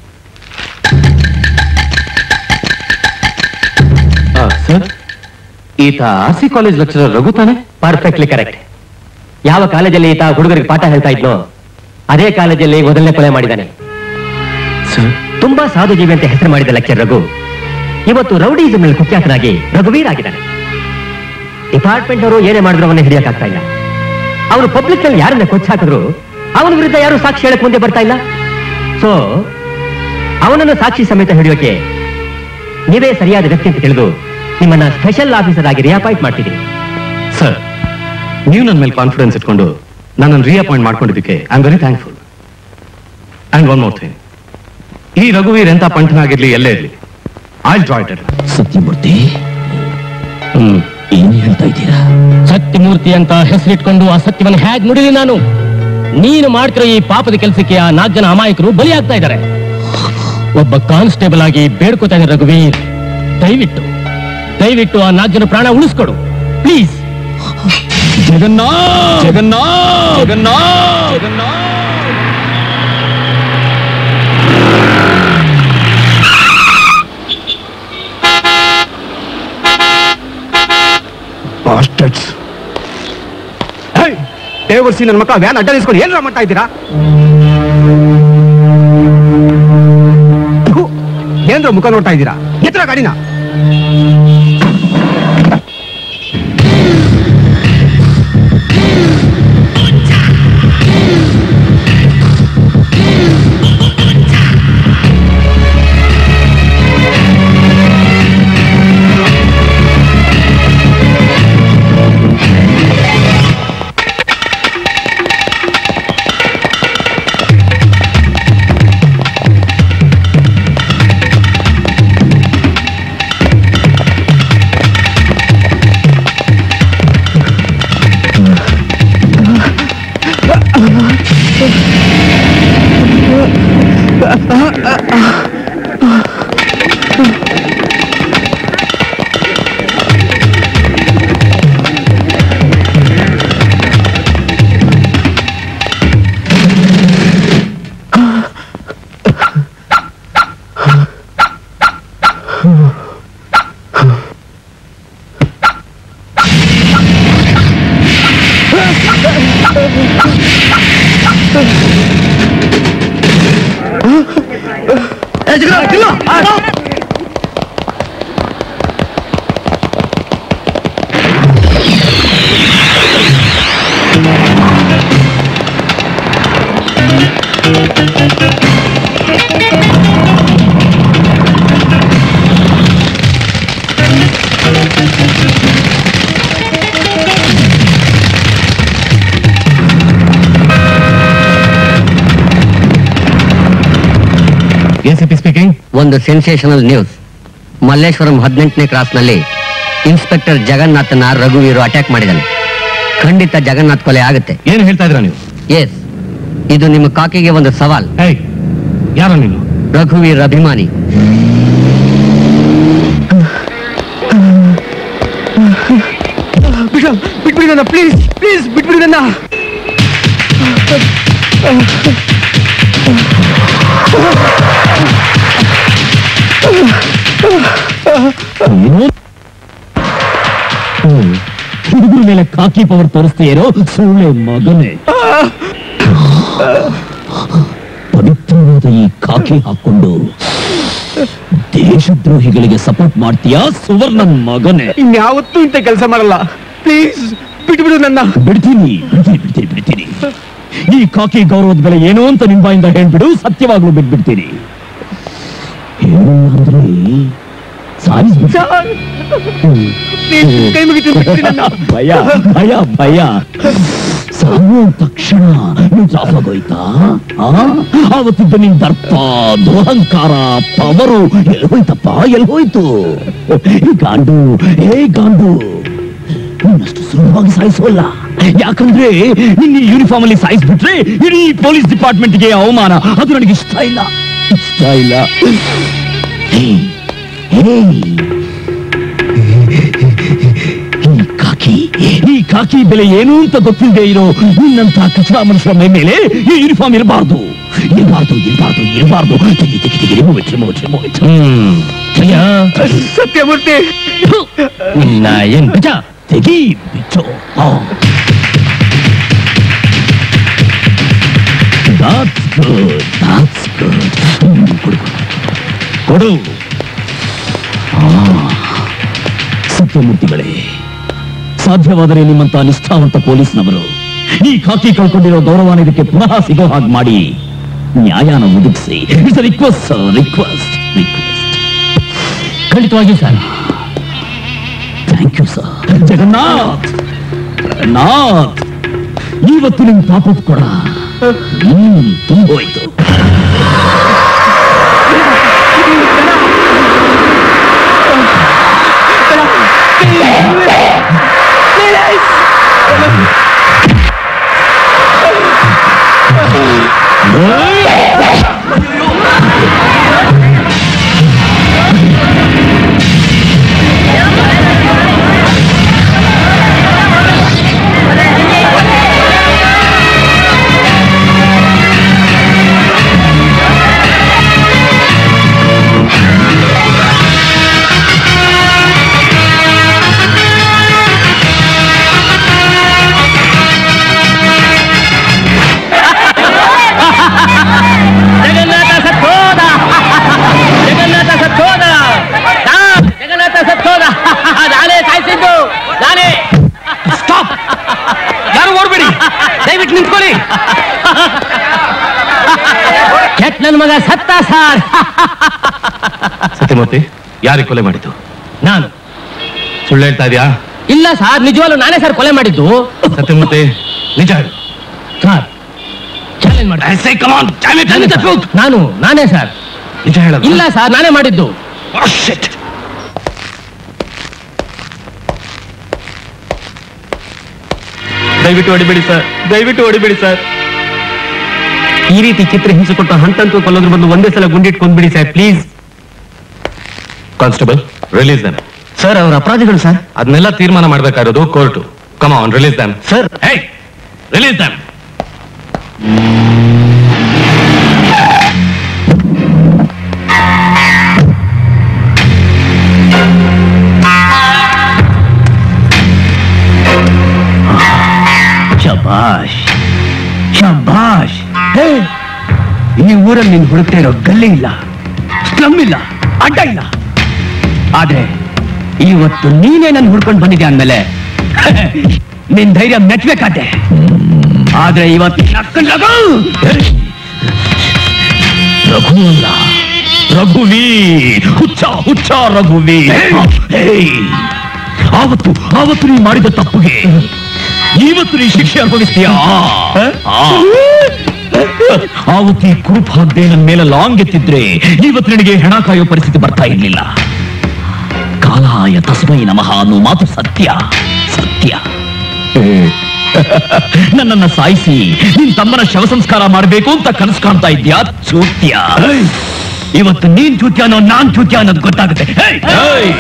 ಸರ್ ಈತ R C college lecturer Raghu ತಾನೆ ಪರ್ಫೆಕ್ಟ್ಲಿ ಕರೆಕ್ಟ್ ಯಾವ ಕಾಲೇಜಲ್ಲಿ ಈತ ಹುಡುಗರಿಗೆ ಪಾಠ ಹೇಳ್ತಾ ಇದ್ನೋ ಅದೇ ಕಾಲೇಜಲ್ಲಿ ಮೊದಲನೇ ಕೊಲೆ ಮಾಡಿದ್ದಾನೆ ತುಂಬಾ ಸಾಧು ಜೀವಿ ಅಂತ ಹೆಸರು ಮಾಡಿದ ಲೆಕ್ಚರ್ ರಘು ಇವತ್ತು ರೌಡಿಸಮ್ ನಲ್ಲಿ ಕುಖ್ಯಾತನಾಗಿ ರಘುವೀರ್ ಆಗಿದ್ದಾನೆ ಡಿಪಾರ್ಟ್ಮೆಂಟ್ ಅವರು ಏನೇ ಮಾಡಿದ್ರು ಅವನ್ನ ಹಿಡಿಯಕ್ಕಾಗ್ತಾ ಇಲ್ಲ ಅವರು ಪಬ್ಲಿಕ್ ನಲ್ಲಿ ಯಾರನ್ನ ಕೊಚ್ಚಾಕಿದ್ರು ಅವನ ವಿರುದ್ಧ ಯಾರು ಸಾಕ್ಷಿ ಹೇಳಕ್ ಮುಂದೆ ಬರ್ತಾ ಇಲ್ಲ ಸೊ ಅವನನ್ನು ಸಾಕ್ಷಿ ಸಮೇತ ಹಿಡಿಯೋಕೆ ನೀವೇ ಸರಿಯಾದ ವ್ಯಕ್ತಿ ಅಂತ ತಿಳಿದು ನಿಮ್ಮನ್ನ ಸ್ಪೆಷಲ್ ಆಫೀಸರ್ ಆಗಿ ರಿಅಪಾಯಿಂಟ್ ಮಾಡ್ತಿದ್ದೀನಿ ಸರ್ ನೀವು ನನ್ನ ಮೇಲೆ ಕಾನ್ಫಿಡೆನ್ಸ್ ಇಟ್ಕೊಂಡು ನನ್ನನ್ನು ರಿಅಪಾಯಿಂಟ್ ಮಾಡ್ಕೊಂಡಿದ್ದಕ್ಕೆ I am very thankful and one more thing ಈ ರಘುವೀರ್ ಎಂತ ಪಂಠನಾಗಿರ್ಲಿ ಎಲ್ಲೇ ಇರ್ಲಿ ಐ ಜಾಯ್ಟ್ ಸತ್ಯಮೂರ್ತಿ ಹ್ಮ್ ಏನ್ ಹೇಳ್ತಾ ಇದ್ದೀರಾ ಸತ್ಯಮೂರ್ತಿ ಅಂತ ಹೆಸರಿಟ್ಕೊಂಡು ಆ ಸತ್ಯವನ್ನು ಹೇಗ್ ನುಡಿಲಿ ನಾನು ನೀನು ಮಾಡ್ತಿರೋ ಈ ಪಾಪದ ಕೆಲಸಕ್ಕೆ ಆ ನಾಲ್ಕು ಜನ ಅಮಾಯಕರು ಬಲಿಯಾಗ್ತಾ ಇದ್ದಾರೆ ಒಬ್ಬ ಕಾನ್ಸ್ಟೇಬಲ್ ಆಗಿ ಬೇಡ್ಕೋತಾ ಇದ್ದಾರೆ ರಘುವೀರ್ ದಯವಿಟ್ಟು ದಯವಿಟ್ಟು ಆ ನಾಲ್ಕು ಜನ ಪ್ರಾಣ ಉಳಿಸ್ಕೊಡು ಪ್ಲೀಸ್ ಜಗನ್ನಾಥ್ ಜಗನ್ನಾಥ್ ಜಗನ್ನಾಥ್ ಜಗನ್ನಾಥ್ ಬಾಸ್ಟರ್ಸ್ ದೇವರ್ಸಿ ನನ್ನ ಮಕ್ಕ ವ್ಯಾನ್ ಅಡ್ಡ ನಿಲ್ಸ್ಕೊಂಡು ಏನಾರ ಮಾಡ್ತಾ ಇದ್ದೀರಾ ಥು, ಏನ್ರ ಮುಖ ನೋಡ್ತಾ ಇದ್ದೀರಾ ಎತ್ತರ ಗಾಡಿನ ಎಸಿಪಿ ಸ್ಪೀಕಿಂಗ್ ಒಂದು ಸೆನ್ಸೇಷನಲ್ ನ್ಯೂಸ್ ಮಲ್ಲೇಶ್ವರಂ ಹದಿನೆಂಟನೇ ಕ್ರಾಸ್ನಲ್ಲಿ ಇನ್ಸ್ಪೆಕ್ಟರ್ ಜಗನ್ನಾಥನ ರಘುವೀರು ಅಟ್ಯಾಕ್ ಮಾಡಿದ್ದಾನೆ ಖಂಡಿತ ಜಗನ್ನಾಥ್ ಕೊಲೆ ಆಗುತ್ತೆ ಏನು ಹೇಳ್ತಾ ಇದ್ರ ನೀವು ಎಸ್ ಇದು ನಿಮ್ಮ ಕಾಕಿಗೆ ಒಂದು ಸವಾಲ್ ಯಾರೋ ನೀನು ರಘುವೀರ್ ಅಭಿಮಾನಿ ವಿಶಾಲ್ ಬಿಟ್ಬಿಡಿ ನನ್ನ ಪ್ಲೀಸ್ ಪ್ಲೀಸ್ ಬಿಟ್ಬಿಡಿ ನನ್ನ ಹುಡುಗರ ಮೇಲೆ ಕಾಕಿ ಪವರ್ ತೋರಿಸ್ತೀಯರೋ ಸುಳ್ಳೆ ಮಗನೇ ಪವಿತ್ರವಾದ ಈ ಕಾಕಿ ಹಾಕೊಂಡು ದೇಶದ್ರೋಹಿಗಳಿಗೆ ಸಪೋರ್ಟ್ ಮಾಡ್ತೀಯಾ ಸುವರ್ಣನ್ ಮಗನೇ ಇನ್ಯಾವತ್ತೂ ಇಂಥ ಕೆಲಸ ಮಾಡಲ್ಲ ಪ್ಲೀಸ್ ಬಿಟ್ಬಿಡು ನನ್ನ ಬಿಡ್ತೀನಿ ಬಿಡ್ತೀನಿ ಬಿಡ್ತೀನಿ ಬಿಡ್ತೀನಿ ಈ ಕಾಕಿ ಗೌರವದ ಬೆಲೆ ಏನು ಅಂತ ನಿಮ್ ಬಾಯಿಂದ ಹೇಳ್ಬಿಡು ಸತ್ಯವಾಗ್ಲೂ ಬಿಟ್ಬಿಡ್ತೀನಿ ಹೇಳು ಅಂದ್ರೆ ಸಾಯಿಸ್ಬಿಡು. ಕೈ ಮುಗಿತೀನಿ ಬಿಟ್ಬಿಡಿ ನನ್ನ ಭಯ ಭಯ ಭಯ ಸಾಯುವ ತಕ್ಷಣ ನೀವು ಡ್ರಾಪ್ ಆಗೋಯ್ತಾ ಆ? ಆವತ್ತಿದ್ದ ನಿನ್ ದರ್ಪ ದುರಹಂಕಾರ ಪವರು ಎಲ್ಲಿ ಹೋಯ್ತಪ್ಪ ಎಲ್ಲಿ ಹೋಯ್ತು ಈ ಗಾಂಡು ಹೇ ಗಾಂಡು ನಿನ್ನಷ್ಟು ಸುಲಭವಾಗಿ ಸಾಯಿಸೋಲ್ಲ ಯಾಕಂದ್ರೆ ನಿನ್ನ ಯೂನಿಫಾರ್ಮ್ ಅಲ್ಲಿ ಸಾಯಿಸ್ಬಿಟ್ರೆ ಇಡೀ ಪೊಲೀಸ್ ಡಿಪಾರ್ಟ್ಮೆಂಟ್ಗೆ ಅವಮಾನ ಅದು ನನಗೆ ಇಷ್ಟ ಇಲ್ಲ ಇಷ್ಟ ಇಲ್ಲ ಹೇ, ಹೇ. ಈ ಕಾಕಿ ಈ ಕಾಕಿ ಬೆಲೆ ಏನು ಅಂತ ಗೊತ್ತಿಲ್ಲದೆ ಇರೋ ನಿನ್ನಂತ ಕಚಡ ಮನುಷ್ಯರ ಮೈ ಮೇಲೆ ಈ ಯೂನಿಫಾರ್ಮ್ ಇರಬಾರ್ದು ಇರಬಾರ್ದು ಇರಬಾರ್ದು ಇರಬಾರ್ದು ತೆಗಿ ತೆಗಿ ತೆಗಿ remove it, remove it, remove it. ಹ್ಮ್ ತೆಗಿಯ? ಸತ್ಯಮೂರ್ತಿ ನಿನ್ನ ಏನ್ ಬಿಜ ತೆಗಿ ಬಿಚ್ಚು ಹಾ. That's good, that's good. ಹ್ಮ್, ಕೊಡು, ಕೊಡು. ಕೊಡು ಆ, ಸತ್ಯಮೂರ್ತಿಗಳೇ ಸಾಧ್ಯವಾದರೆ ನಿಮ್ಮಂತ ನಿಷ್ಠಾವಂತ ಪೊಲೀಸ್ನವರು ಈ ಖಾಕಿ ಕಳ್ಕೊಂಡಿರೋ ಗೌರವನ ಇದಕ್ಕೆ ಪುನಃ ಸಿಗೋ ಹಾಗೆ ಮಾಡಿ ನ್ಯಾಯನ ಒದಗಿಸಿ ಇಟ್ಸ್ ರಿಕ್ವೆಸ್ಟ್ ರಿಕ್ವೆಸ್ಟ್ ರಿಕ್ವೆಸ್ಟ್ ಖಂಡಿತವಾಗಿಯೂ sir thank you sir Jagannath Jagannath ಇವತ್ತು ನಿಮ್ ಪಾಪದ ಕೊಡ ಹ್ಮ್ ತುಂಬೋಯ್ತು ಜಗನ್ನಾಥ ಸತ್ತೋದ ಜಗನ್ನಾಥ ಸತ್ತೋದ ನಾ- ಜಗನ್ನಾಥ ಸತ್ತೋದ ನಾನೇ ಸಾಯಿಸಿದ್ದು ನಾನೇ ಸ್ಟಾಪ್ ಯಾರು ಓಡ್ಬೇಡಿ ದಯವಿಟ್ಟು ನಿಂತ್ಕೊಳ್ಳಿ ಕೆಟ್ಟ ನನ್ನ ಮಗ ಸತ್ತ ಸಾರ್ ಸತ್ಯಮೂರ್ತಿ ಯಾರಿಗೆ ಕೊಲೆ ಮಾಡಿದ್ದು ನಾನು ಸುಳ್ಳು ಹೇಳ್ತಾ ಇದೆಯಾ ಇಲ್ಲ ಸರ್ ನಿಜವಾಗ್ಲೂ ನಾನೇ ಸರ್ ಕೊಲೆ ಮಾಡಿದ್ದು ಸತ್ಯಮೂರ್ತಿ ನಿಜ ಹೇಳು ಸರ್ ಚಾಲೆಂಜ್ ಮಾಡಿ ನಾನು ನಾನೇ ಸರ್ ನಿಜ ಹೇಳ ಇಲ್ಲ ಸರ್ ನಾನೇ ಮಾಡಿದ್ದು ದಯವಿಟ್ಟು ಹೊಡಿಬೇಡಿ ಸರ್ ದಯವಿಟ್ಟು ಹೊಡಿಬೇಡಿ ಸರ್ ಈ ರೀತಿ ಚಿತ್ರ ಹಿಂಸೆ ಕೊಟ್ಟು ಹಂತಂತೂ ಕೊಲ್ಲೋದ್ರ ಬಂದು ಒಂದೇ ಸಲ ಗುಂಡಿಟ್ಕೊಂಡ್ಬಿಡಿ sir please constable release them sir ಅವ್ರ ಅಪರಾಧಿಗಳು ಸರ್ ಅದನ್ನೆಲ್ಲ ತೀರ್ಮಾನ ಮಾಡ್ಬೇಕಾಗಿರೋದು court come on release them sir hey release them ಶಬಾಷ್ ಶಬಾಷ್ ಹೇ ಈ ಊರಲ್ಲಿ ನೀನ್ ಹುಡುಕ್ತಾ ಇರೋ ಗಲ್ಲಿ ಇಲ್ಲ ಸ್ಲಮ್ ಇಲ್ಲ ಅಡ್ಡ ಇಲ್ಲ ಆದ್ರೆ ಇವತ್ತು ನೀನೇ ನನ್ ಹುಡ್ಕೊಂಡು ಬಂದಿದ್ಯಾ ಅಂದ್ಮೇಲೆ ನಿನ್ ಧೈರ್ಯ ಮೆಚ್ಬೇಕಾದೆ ಆದ್ರೆ ಇವತ್ತು ನಕ್ಕಂಡ್ರಾಗು. ರಘು ಅಲ್ಲ ರಘುವೀರ್ ಹುಚ್ಚ ಹುಚ್ಚ ರಘುವೀರ್ ಹೇಯ್! ಆವತ್ತು ಆವತ್ತು ನೀ ಮಾಡಿದ ತಪ್ಪುಗೆ ಇವತ್ತು ನೀ ಶಿಕ್ಷೆ ಅನುಭವಿಸ್ತೀಯಾ ಆ. ಆವತ್ತು ಈ ಕುರುಪ್ ಹಾಕ್ದೆ ನನ್ನ ಮೇಲೆ ಲಾಂಗ್ ಎತ್ತಿದ್ರೆ ಇವತ್ತು ನಿನಗೆ ಹೆಣ ಕಾಯೋ ಪರಿಸ್ಥಿತಿ ಬರ್ತಾ ಇರ್ಲಿಲ್ಲ ಕಾಲಾಯ ತಸ್ಮೈ ನಮಃ ಅನ್ನೋ ಮಾತು ಸತ್ಯ ಸತ್ಯ ನನ್ನನ್ನ ಸಾಯಿಸಿ ನಿನ್ ತಮ್ಮನ ಶವ ಸಂಸ್ಕಾರ ಮಾಡಬೇಕು ಅಂತ ಕನಸು ಕಾಣ್ತಾ ಇದ್ಯಾ ಚೂತ್ಯ ಇವತ್ತು ನೀನ್ ಚೂತ್ಯ ಅನ್ನೋ ನಾನ್ ಚೂತ್ಯ ಅನ್ನೋದು ಗೊತ್ತಾಗುತ್ತೆ ಹೇಯ್! ಹೇಯ್!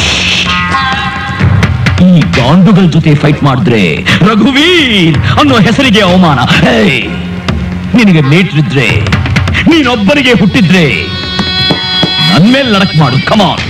ಈ ಗಾಂಡುಗಳ ಜೊತೆ ಫೈಟ್ ಮಾಡಿದ್ರೆ ರಘುವೀರ್ ಅನ್ನೋ ಹೆಸರಿಗೆ ಅವಮಾನ ಹೇಯ್! ನಿನಗೆ ನೇಟ್ರಿದ್ರೆ ನೀನೊಬ್ಬನಿಗೆ ಹುಟ್ಟಿದ್ರೆ ನನ್ ಮೇಲೆ ಲಡಕ್ ಮಾಡು ಕಮಾನ್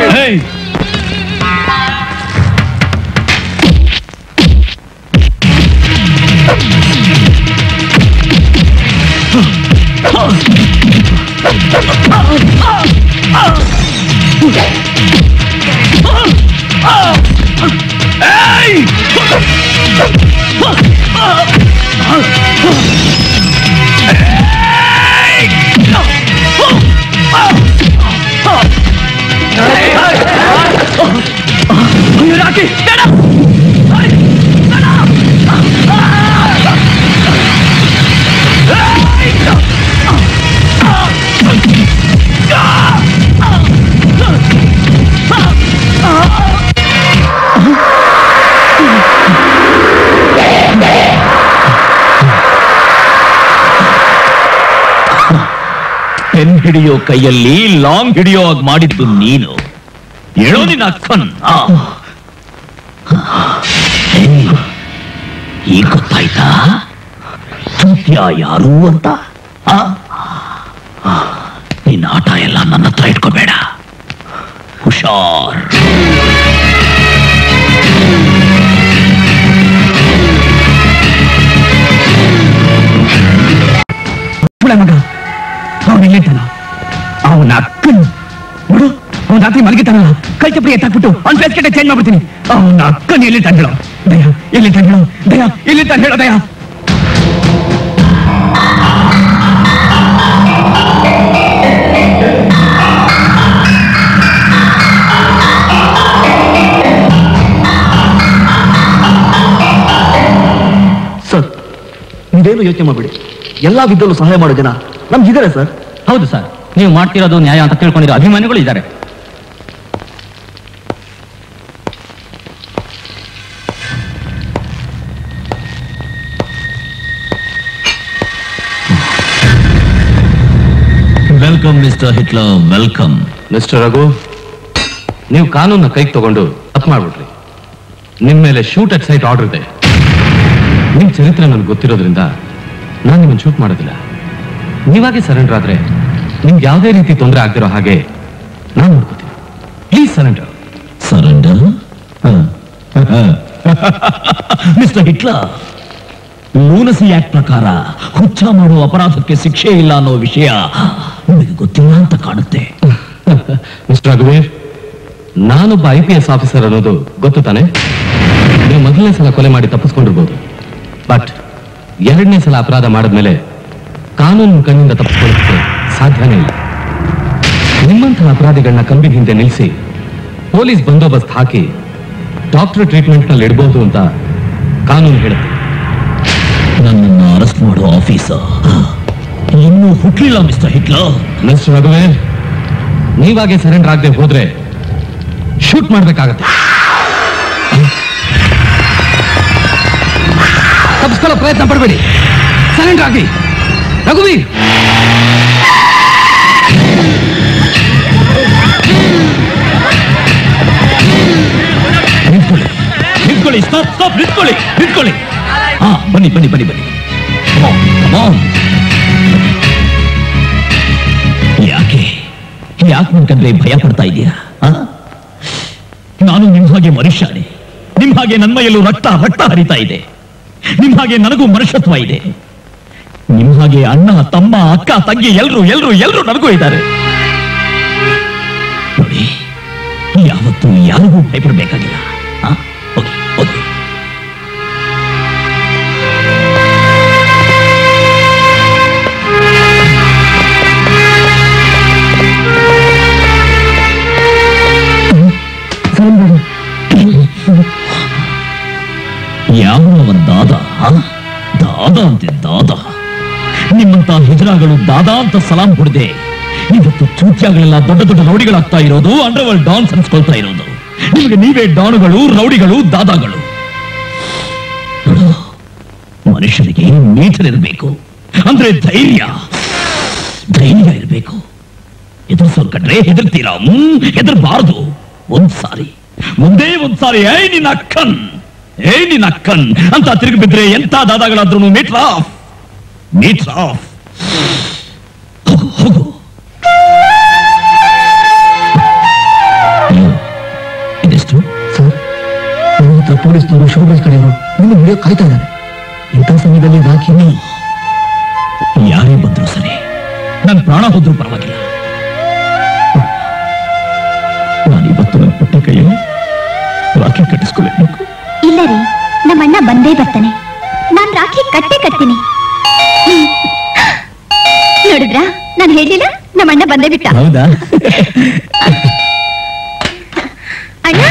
ರಾಕಿ ಪೆನ್ ಹಿಡಿಯೋ ಕೈಯಲ್ಲಿ ಲಾಂಗ್ ಹಿಡಿಯೋ ಹಾಗೆ ಮಾಡಿದ್ದು ನೀನು ಹೇಳೋ ನಿನ್ನ ಅಕ್ಕನ್ ಆ. ಏಯ್, ಈಗ ಗೊತ್ತಾಯ್ತಾ ಸತ್ಯ ಯಾರು ಅಂತ ಆ? ಆ, ನಿನ್ನ ಆಟ ಎಲ್ಲ ನನ್ನ ಹತ್ರ ಇಟ್ಕೋಬೇಡ ಹುಷಾರ್ ಸುಳೆ ಮಗ ಅವನು ಎಲ್ಲಿದ್ದಾನ ಅವನ ಅಕ್ಕನ್ ನೋಡು ಅವನ ರಾತ್ರಿ ಮಲಗಿತಾನಲ್ಲ ಕೈ ಚಪ್ಪಡಿ ಎತ್ತಾಕ್ಬಿಟ್ಟು ಅವ್ನ ಫೇಸ್ ಕಟ್ಟೆ ಚೇಂಜ್ ಮಾಡ್ಬಿಡ್ತೀನಿ ಅವನ ಅಕ್ಕನ್ ಎಲ್ಲಿದ್ದಾನ ಹೇಳೋ ದಯ ಎಲ್ಲಿದ್ದಾನ ಹೇಳೋ ದಯ ಎಲ್ಲಿದ್ದಾನ ಹೇಳೋ ದಯ ಸರ್ ನೀವೇನು ಯೋಚನೆ ಮಾಡಬೇಡಿ ಎಲ್ಲಾ ವಿದ್ಯಲ್ಲೂ ಸಹಾಯ ಮಾಡೋ ಜನ ನಮ್ಗಿದ್ದಾರೆ ಸರ್ ಹೌದು ಸರ್ ನೀವು ಮಾಡ್ತಿರೋದು ನ್ಯಾಯ ಅಂತ ತಿಳ್ಕೊಂಡಿರೋ ಅಭಿಮಾನಿಗಳು ಇದ್ದಾರೆ welcome mister Hitler welcome mister Raghu ನೀವು ಕಾನೂನ ಕೈಗೆ ತಗೊಂಡು ತಪ್ಪು ಮಾಡ್ಬಿಟ್ರಿ ನಿಮ್ ಮೇಲೆ ಶೂಟ್ ಅಟ್ ಸೈಟ್ ಆರ್ಡರ್ ಇದೆ ನಿಮ್ ಚರಿತ್ರೆ ನನಗೆ ಗೊತ್ತಿರೋದ್ರಿಂದ ನಾನು ನಿಮ್ಮನ್ನು ಶೂಟ್ ಮಾಡೋದಿಲ್ಲ ನೀವಾಗೆ ಸರೆಂಡರ್ ಆದ್ರೆ ನಿಮ್ಗೆ ಯಾವುದೇ ರೀತಿ ತೊಂದರೆ ಆಗ್ದಿರೋ ಹಾಗೆ ನಾನು ನೋಡ್ಕೋತೀನಿ please surrender surrender mister Hitler lunacy act ಪ್ರಕಾರ ಹುಚ್ಚ ಮಾಡುವ ಅಪರಾಧಕ್ಕೆ ಶಿಕ್ಷೆ ಇಲ್ಲ ಅನ್ನೋ ವಿಷಯ ನಿಮಗೆ ಗೊತ್ತಿಲ್ಲ ಅಂತ ಕಾಣುತ್ತೆ ಮಿಸ್ಟರ್ ರಘುವೀರ್ ನಾನೊಬ್ಬ ಐ ಪಿ ಎಸ್ ಆಫೀಸರ್ ಅನ್ನೋದು ಗೊತ್ತು ತಾನೆ ನೀವು ಮೊದಲನೇ ಸಲ ಕೊಲೆ ಮಾಡಿ ತಪ್ಪಿಸ್ಕೊಂಡಿರ್ಬೋದು ಬಟ್ ಎರಡನೇ ಸಲ ಅಪರಾಧ ಮಾಡಿದ್ಮೇಲೆ ಕಾನೂನು ಕಣ್ಣಿಂದ ತಪ್ಪಿಸ್ಕೊಳ್ಳೋದಕ್ಕೆ ಸಾಧ್ಯನೇ ಇಲ್ಲ ನಿಮ್ಮಂತಹ ಅಪರಾಧಿಗಳನ್ನ ಕಂಬಿನ ಹಿಂದೆ ನಿಲ್ಲಿಸಿ ಪೊಲೀಸ್ ಬಂದೋಬಸ್ತ್ ಹಾಕಿ ಡಾಕ್ಟರ್ ಟ್ರೀಟ್ಮೆಂಟ್ನಲ್ಲಿ ಇಡಬಹುದು ಅಂತ ಕಾನೂನು ಹೇಳುತ್ತೆ ನನ್ನನ್ನು ಅರೆಸ್ಟ್ ಮಾಡೋ ಆಫೀಸರ್ ಇನ್ನೂ ಹುಟ್ಲಿಲ್ಲ ಮಿಸ್ಟರ್ ಹಿಟ್ಲರ್ ಮಿಸ್ಟರ್ ರಘುವೀರ್ ನೀವಾಗೆ ಸರೆಂಡರ್ ಆಗದೆ ಹೋದ್ರೆ ಶೂಟ್ ಮಾಡ್ಬೇಕಾಗತ್ತೆ ತಪ್ಪಿಸ್ಕೊಳ್ಳೋ ಪ್ರಯತ್ನ ಪಡಬೇಡಿ ಸರೆಂಡರ್ ಆಗಿ ರಘುವೀರ್ ನಿಂತ್ಕೊಳ್ಳಿ ನಿಂತ್ಕೊಳ್ಳಿ ಸ್ಟಾಪ್ ಸ್ಟಾಪ್ ನಿಂತ್ಕೊಳ್ಳಿ ನಿಂತ್ಕೊಳ್ಳಿ ಹಾ ಬನ್ನಿ ಬನ್ನಿ ಬನ್ನಿ ಬನ್ನಿ Come on, come on. ಯಾಕೆ ಯಾಕೆ ನನ್ ಕಂಡ್ರೆ ಭಯ ಪಡ್ತಾ ಇದೀಯಾ ಆ? ನಾನು ನಿಮ್ ಹಾಗೆ ಮನುಷ್ಯನೇ ನಿಮ್ ಹಾಗೆ ನನ್ನ ಮೈಯಲ್ಲೂ ರಕ್ತ ರಕ್ತ ಹರಿತಾ ಇದೆ ನಿಮ್ ಹಾಗೆ ನನಗೂ ಮನುಷ್ಯತ್ವ ಇದೆ ನಿಮ್ ಹಾಗೆ ಅಣ್ಣ ತಮ್ಮ ಅಕ್ಕ ತಂಗಿ ಎಲ್ರು ಎಲ್ರು ಎಲ್ರು ನನಗೂ ಇದ್ದಾರೆ ನೋಡಿ ಯಾವತ್ತೂ ಯಾರಿಗೂ ಭಯಪಡಬೇಕಾಗಿಲ್ಲ ಆ? ಹೋಗಿ ಹೋಗಿ ಹಿಜರಾಗಳು ದಾದಾ ಅಂತ ಸಲಾಂ ಹೊಡೆದೆ ಇವತ್ತು ಚೂತ್ಯಾಗಳೆಲ್ಲ ದೊಡ್ಡ ದೊಡ್ಡ ರೌಡಿಗಳಾಗ್ತಾ ಇರೋದು ಅಂಡರ್ ವರ್ಲ್ಡ್ ಡಾನ್ಸ್ ಅನ್ಸ್ಕೊಳ್ತಾ ಇರೋದು ನಿಮಗೆ ನೀವೇ ಡಾನುಗಳು ರೌಡಿಗಳು ದಾದಾಗಳು ನೋಡು, ಮನುಷ್ಯನಿಗೆ ಮೀಟರ್ ಇರಬೇಕು ಅಂದ್ರೆ ಧೈರ್ಯ ಧೈರ್ಯ ಇರಬೇಕು ಎದುರಿಸೋರ್ ಕಂಡ್ರೆ ಹೆದರ್ತೀರಾ ಹ್ಮ್ ಹೆದರ್ಬಾರ್ದು ಒಂದ್ ಸಾರಿ ಮುಂದೆ ಒಂದ್ ಸಾರಿ ಏ ನಿನ್ನ ಅಕ್ಕನ್ ಏ ನಿನ್ನ ಅಕ್ಕನ್ ಅಂತ ತಿರುಗಿ ಬಿದ್ರೆ ಎಂತ ದಾದಾಗಳಾದ್ರೂ ಮೀಟರ್ ಆಫ್ ಮೀಟರ್ ಆಫ್ ಹೋಗು ಹೋಗು ಇದೆಷ್ಟು ಸರ್ ನನ್ನ ಹತ್ರ ಪೊಲೀಸ್ನವರು ಶೋಭರಾಜ್ ಕಡೆಯವರು ನಿಮ್ಮ ವಿಡಿಯೋ ಕಾಯ್ತಾ ಇದ್ದಾರೆ ಇಂಥ ಸಮಯದಲ್ಲಿ ರಾಖಿ ಯಾರೇ ಬಂದ್ರು ಸರಿ ನನ್ ಪ್ರಾಣ ಹೋದ್ರೂ ಪರವಾಗಿಲ್ಲ ನಾನು ಇವತ್ತು ನನ್ನ ಪುಟ್ಟ ಕೈಯಲ್ಲಿ ರಾಖಿ ಕಟ್ಟಿಸ್ಕೊಳ್ಬೇಕು ಇಲ್ಲ ರೀ ನಮ್ಮ ಅಣ್ಣ ಬಂದೇ ಬರ್ತಾನೆ ನಾನ್ ರಾಖಿ ಕಟ್ಟೆ ಕಟ್ತೀನಿ ಹ್ಮ್. ನೋಡಿದ್ರಾ ನಾನು ಹೇಳಿಲ್ಲ ನಮ್ಮ ಅಣ್ಣ ಬಂದೇ ಬಿಟ್ಟ ಹೌದಾ ಅಣ್ಣ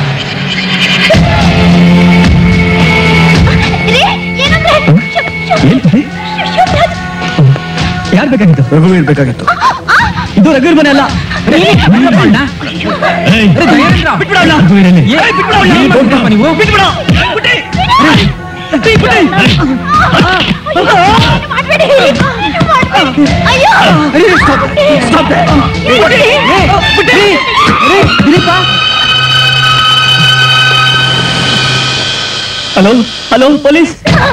ರೀ, ಏನಂದ್ರೆ? ಶು- ಶು- ಶುಭ್ರಾಜ್. ಯಾರು ಬೇಕಾಗಿತ್ತು ರಘುವೀರ್ ಬೇಕಾಗಿತ್ತು ಇದು ರಘುವೀರ್ ಮನೆ ಅಲ್ಲ ಮಾಡ್ಬೇಡಿ. ಮಾಡ್ಬೇಡಿ. ಅಯ್ಯೋ ಹಲೋ ಹಲೋ ಪೊಲೀಸ್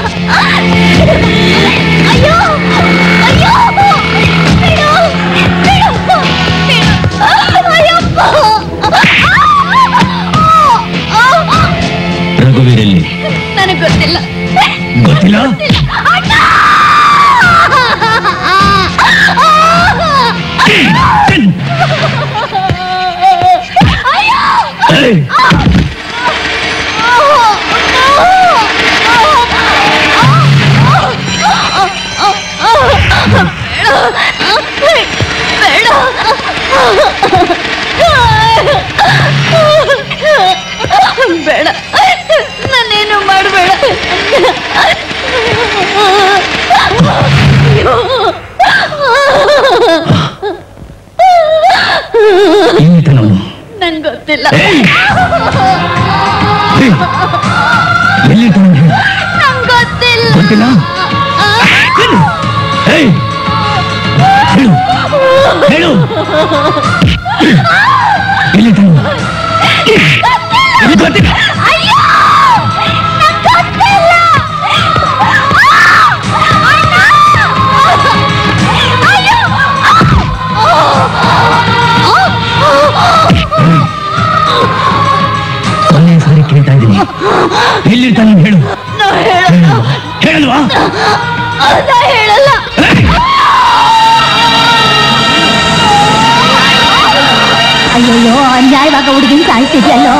ಅಯ್ಯೋ ಅಯ್ಯೋ ಬಿಡು ಬಿಡು ಬಿಡು ಅಯ್ಯಪ್ಪ ರಘುವೀರಲ್ಲಿ ನನಗೆ ಗೊತ್ತಿಲ್ಲ ಗೊತ್ತಿಲ್ಲ ಅಣ್ಣ ಏಯ್! ಬೇಡ ನಾನೇನು ಮಾಡಬೇಡ ಏನಿತನವನು ನಂಗೆ ಗೊತ್ತಿಲ್ಲ ಎಲ್ಲಿರ್ತಾನೆ ಹೇಳು ನಂಗೆ ಗೊತ್ತಿಲ್ಲ ಗೊತ್ತಿಲ್ಲ ಏಯ್! ಹೇಳು ಹೇಳು ಎಲ್ಲಿರ್ತಾನೆ ಇದು ಗೊತ್ತಿಲ್ಲ ಅಯ್ಯೋ ನಂಗೆ ಗೊತ್ತಿಲ್ಲ ಕೊನೆಯ ಸಾರಿ ಕೇಳ್ತಾ ಇದ್ದೀನಿ ಎಲ್ಲಿರ್ತಾನೆ ಹೇಳು ಹೇಳು. ಹೇಳಲ್ವಾ ಅದ ಹೇಳಲ್ಲ ಅಯ್ಯಯ್ಯೋ ಅನ್ಯಾಯವಾಗ ಹುಡುಗಿನ ಸಾಯ್ತಿದ್ಯಲ್ಲೋ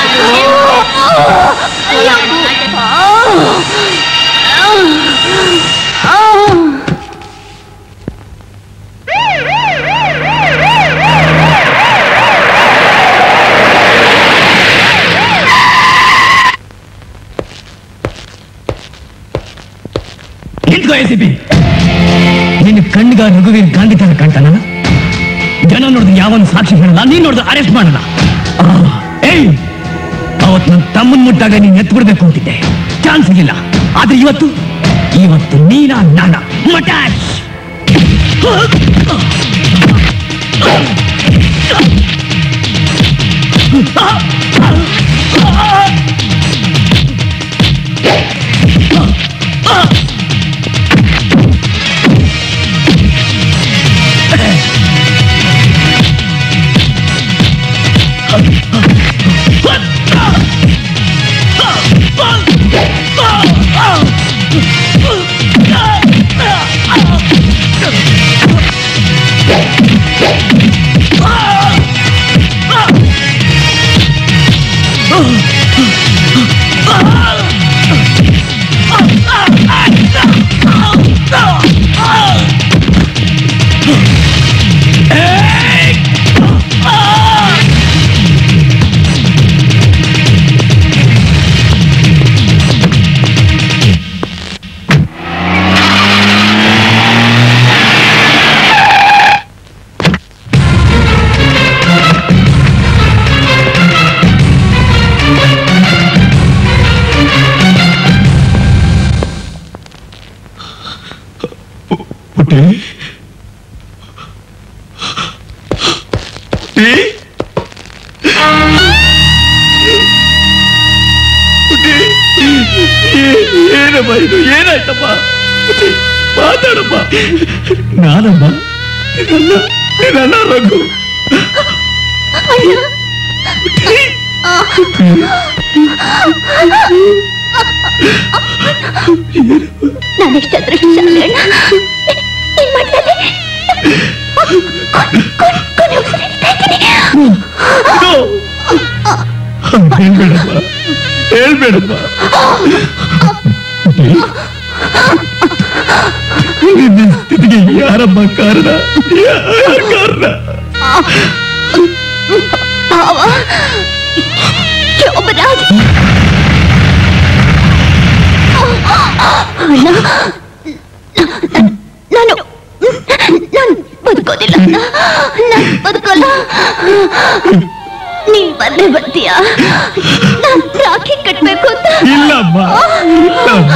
ನಿಂತ್ಕೋ ಎಸಿಪಿ ನಿನ್ನ ಕಣ್ಣಿಗ ರಘುವೀರ್ ಗಾಂಧಿ ತರ ಕಾಣ್ತಾನ ಜನ ನೋಡಿದ್ರೆ ಯಾವನ್ ಸಾಕ್ಷಿ ಹೇಳಲ್ಲ ನೀನ್ ನೋಡಿದ್ರೆ ಅರೆಸ್ಟ್ ಮಾಡಲ್ಲ ಆ, ಏಯ್ ಅವತ್ ನನ್ನ ತಮ್ಮನ್ ಮುಟ್ಟಾಗ ನೀನ್ ಎತ್ ಬಿಡ್ಬೇಕು ಅಂತಿದ್ದೆ ಚಾನ್ಸ್ ಸಿಗಿಲ್ಲ ಆದ್ರೆ ಇವತ್ತು ಇವತ್ತು ನೀನ ನಾನ ಮಟಾಶ್ ಏನಮ್ಮ ಇದು ಏನಾಯ್ತಮ್ಮ ಮಾತಾಡಮ್ಮ ನಾನಮ್ಮ ಇದಲ್ಲ ಇದಲ್ಲ ರಘು ನಾನೆಷ್ಟು ಅದೃಷ್ಟಶಾಲಿ ಅಣ್ಣ ಏನ್ ಮಾಡ್ತಾರೆ ಕೊನೆ ಉಸಿರು ಹಿಡಿತಾ ಇದ್ದೀನಿ. ಹೇಳ್ಬೇಡಮ್ಮ ಹೇಳ್ಬೇಡಮ್ಮ ನಿನ್ನ ಸ್ಥಿತಿಗೆ ಯಾರಮ್ಮ ಕಾರಣ ಯಾರ ಕಾರಣ ಭಾವ ಶೋಭರಾಜ್ ಅಣ್ಣ ನಾನು ನಾನು ಬದುಕೋದಿಲ್ಲ ಅಣ್ಣ ನಾನು ಬದುಕೋಲ್ಲ ನೀನ್ ಬಂದೇ ಬರ್ತೀಯಾ ನಾನ್ ರಾಖಿ ಕಟ್ಬೇಕು ಅಂತ ಇಲ್ಲಮ್ಮ ಇಲ್ಲಮ್ಮ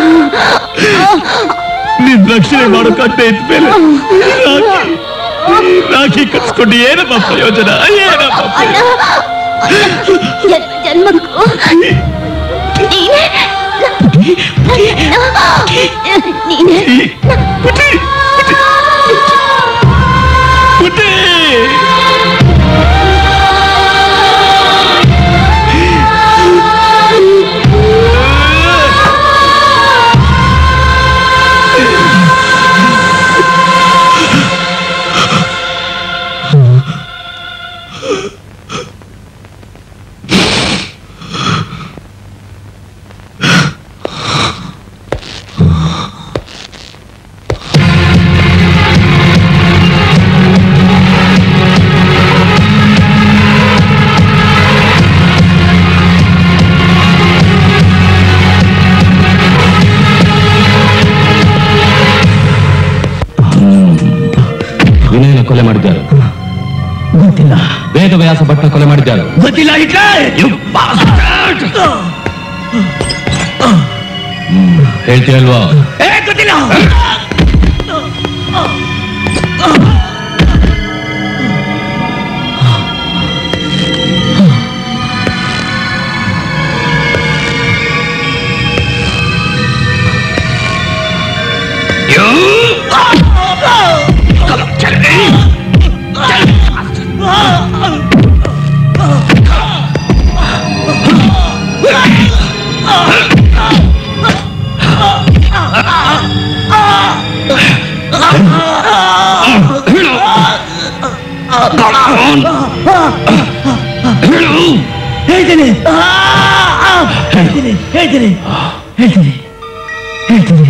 ನಿನ್ ರಕ್ಷಣೆ ಮಾಡೋ ಕಟ್ಟೆ ಇದ್ಮೇಲೆ ರಾಖಿ ರಾಖಿ ಕಟ್ಸ್ಕೊಂಡು ಏನಮ್ಮ ಪ್ರಯೋಜನ ಏನಮ್ಮ ಅಣ್ಣ ಜನ್ಮ ಜನ್ಮಕ್ಕೂ ನೀನೇ ನೀನೇ ವಿನಯನ ಕೊಲೆ ಮಾಡಿದ್ದಾರೆ ಗೊತ್ತಿಲ್ಲ ವೇದವ್ಯಾಸ ಭಟ್ಟ ಕೊಲೆ ಮಾಡಿದ್ದಾರೆ ಗೊತ್ತಿಲ್ಲ ಹೇಳ್ತೀಯಲ್ವಾ ಏ ಗೊತ್ತಿಲ್ಲ ಹೇಳ್ತೀನಿ ಹೇಳ್ತೀನಿ ಹೇಳ್ತೀನಿ ಹೇಳ್ತೀನಿ ಹೇಳ್ತೀನಿ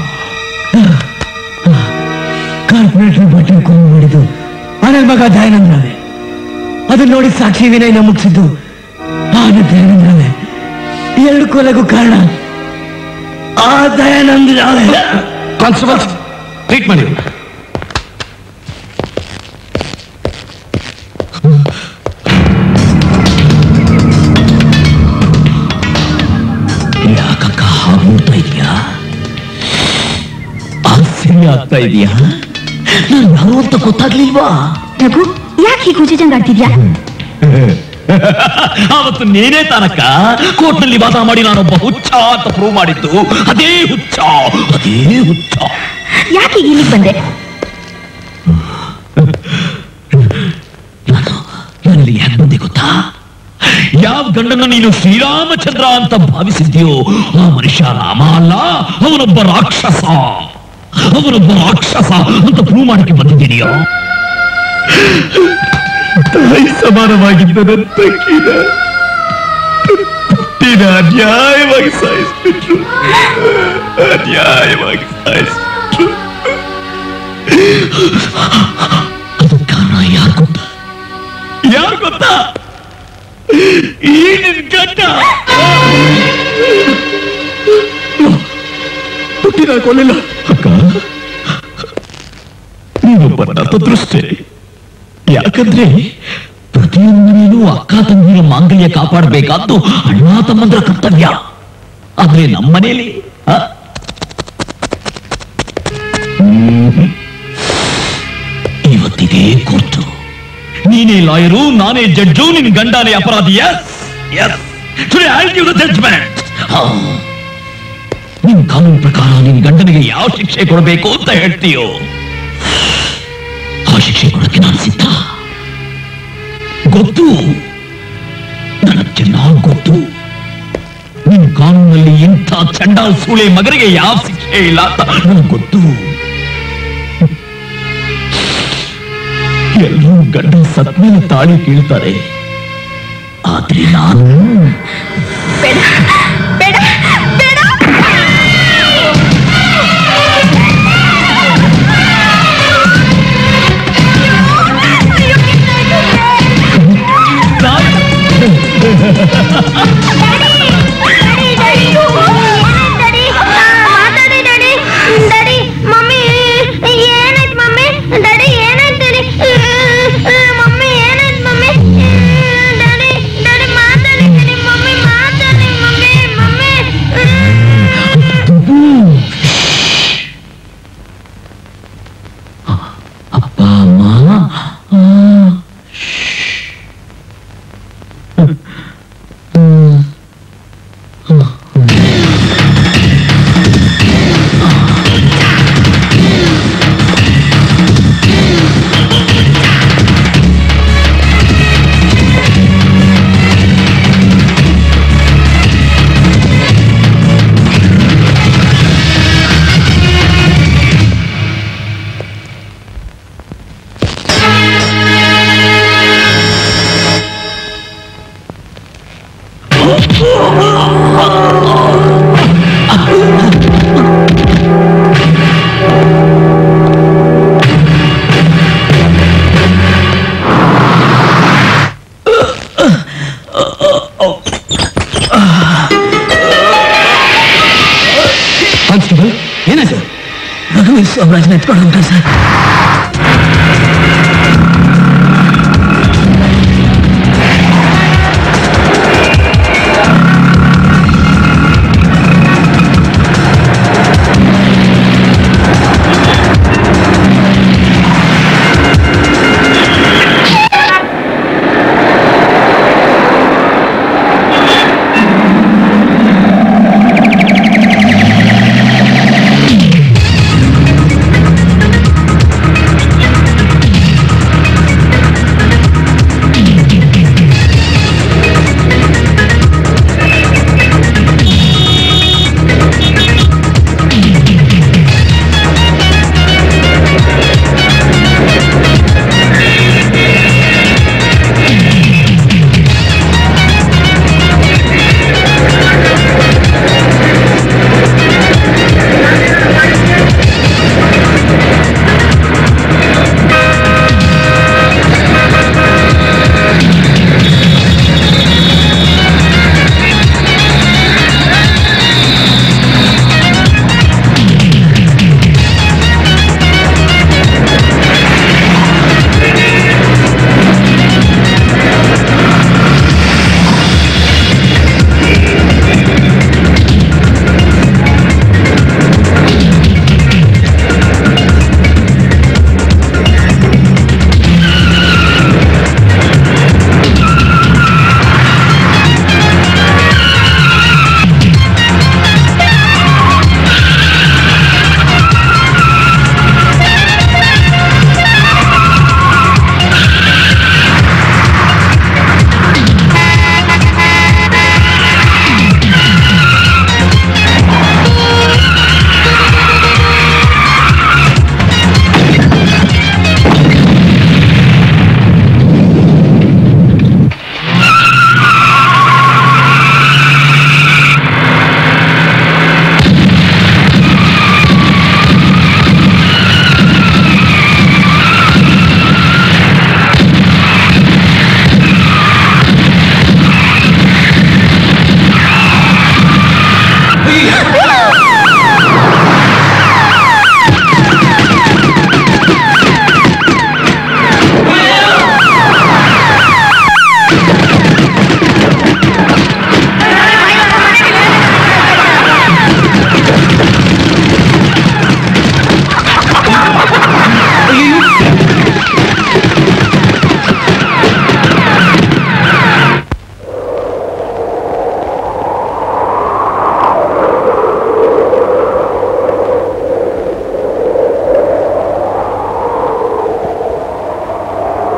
ಕಾರ್ಪೊರೇಟರ್ ಬಟ್ಟೆ ಕೊಂಡು ಮಾಡಿದ್ದು ಅನಲ್ ಮಗ ದಯಾನಂದ್ರವೇ ಅದನ್ನ ನೋಡಿ ಸಾಕ್ಷಿ ವಿನಯನ ಮುಗಿಸಿದ್ದು ಆನ ದಯಾನಂದ್ರವೇ ಎರಡು ಕೊಲೆಗೂ ಕಾರಣ ಆ ದಯಾನಂದ್ರವೇ ಕಾನ್ಸ್ಟೇಬಲ್ ಟ್ರೀಟ್ ಮಾಡಿ ಯಾಕಕ್ಕ ಹಾಗೆ ನೋಡ್ತಾ ಇದೀಯಾ ಆಶ್ಚರ್ಯ ಆಗ್ತಾ ಇದೀಯಾ ನಾನು ಯಾರು ಅಂತ ಗೊತ್ತಾಗ್ಲಿಲ್ವಾ ರಘು ಯಾಕೆ ಹೀಗೆ ಹುಚ್ಚುಜಂಗ್ ಆಡ್ತಿದ್ಯಾ ಅವತ್ತು ನೀನೇ ತಾನಕ್ಕ ಕೋರ್ಟ್ನಲ್ಲಿ ವಾದ ಮಾಡಿ ನಾನೊಬ್ಬ ಹುಚ್ಚ ಅಂತ ಪ್ರೂವ್ ಮಾಡಿದ್ದು ಅದೇ ಹುಚ್ಚ ಅದೇ ಹುಚ್ಚ ಯಾಕೆ ಈಗ ಇಲ್ಲಿಗೆ ಬಂದೆ ನಾನಲ್ಲಿ ಯಾಕೆ ಬಂದೆ ಗೊತ್ತಾ ಯಾವ ಗಂಡನ ನೀನು ಶ್ರೀರಾಮಚಂದ್ರ ಅಂತ ಭಾವಿಸಿದ್ಯೋ ಆ ಮನುಷ್ಯ ರಾಮ ಅಲ್ಲ ಅವನೊಬ್ಬ ರಾಕ್ಷಸ ಅವನೊಬ್ಬ ರಾಕ್ಷಸ ಅಂತ ಪ್ರೂವ್ ಮಾಡಕ್ಕೆ ಬಂದಿದ್ದೀನಿಯೋ ತಾಯಿ ಸಮಾನವಾಗಿದ್ದ ನನ್ನ ತಂಗಿನ ಹುಟ್ಟಿನ ಅನ್ಯಾಯವಾಗಿ ಸಾಯಿಸ್ಬಿಟ್ರು ಅನ್ಯಾಯವಾಗಿ ಸಾಯಿಸ್ಬಿಟ್ರು ಅದಕ್ಕೆ ಕಾರಣ ಯಾರು ಗೊತ್ತಾ ಯಾರು ಗೊತ್ತಾ ಈ ನಿನ್ ಗಂಡ ಹುಟ್ಟಿನ ಕೊಲ್ಲಿಲ್ಲ ಅಕ್ಕ ನೀನೊಬ್ಬ ನತದೃಷ್ಟೆ ಯಾಕಂದ್ರೆ ಪ್ರತಿಯೊಂದು ನೀನು ಅಕ್ಕ ತಂಗಿರ ಮಾಂಗಲ್ಯ ಕಾಪಾಡಬೇಕಾದ್ದು ಅಣ್ಣ ತಮ್ಮಂದ್ರ ಕರ್ತವ್ಯ ಆದ್ರೆ ನಮ್ಮನೇಲಿ ಆ? ಹ್ಮ್. ಇವತ್ತಿದೇ ಕೋರ್ಟು ನೀನೇ ಲಾಯರು ನಾನೇ ಜಡ್ಜು ನಿನ್ ಗಂಡನೇ ಅಪರಾಧಿ yes yes today I give the judgement ನಿನ್ ಕಾನೂನು ಪ್ರಕಾರ ನಿನ್ ಗಂಡನಿಗೆ ಯಾವ ಶಿಕ್ಷೆ ಕೊಡಬೇಕು ಅಂತ ಹೇಳ್ತೀಯೋ ಆ ಶಿಕ್ಷೆ ಕೊಡಕ್ಕೆ ನಾನು ಸಿದ್ಧ ಗೊತ್ತು ನನಗೆ ಚೆನ್ನಾಗಿ ಗೊತ್ತು ನಿನ್ ಕಾನೂನಲ್ಲಿ ಇಂಥ ಚಂಡಾಲ್ ಸೂಳೆ ಮಗನಿಗೆ ಯಾವ ಶಿಕ್ಷೆ ಇಲ್ಲ ಅಂತ ನನಗೆ ಗೊತ್ತು ಎಲ್ಲರೂ ಗಂಡ ಸತ್ಮೇಲೆ ತಾಳಿ ಕೀಳ್ತಾರೆ ಆದ್ರೆ ನಾನು ಬೇಡ ಬೇಡ ಬೇಡ ಮಮ್ಮಿ ಏನಾಯ್ತು ಮಮ್ಮಿ ಡ್ಯಾಡಿ ಏನಾಯ್ತು ಡ್ಯಾಡಿ ಮಮ್ಮಿ ಏನಾಯ್ತು ಮಮ್ಮಿ ಡ್ಯಾಡಿ ಡ್ಯಾಡಿ ಮಾತಾಡಿ ಡ್ಯಾಡಿ ಮಮ್ಮಿ ಮಾತಾಡಿ ಮಮ್ಮಿ ಮಮ್ಮಿ ಅಪ್ಪ ಅಮ್ಮ ಕಾನ್ಸ್ಟೇಬಲ್ ಏನಾಯ್ತು ರಘುವೀರ್ ಸಾಮ್ರಾಜ್ನ ಎತ್ಕೊಂಡು ಹೊಂಟ ಸರ್ ಡ್ಯಾಡಿ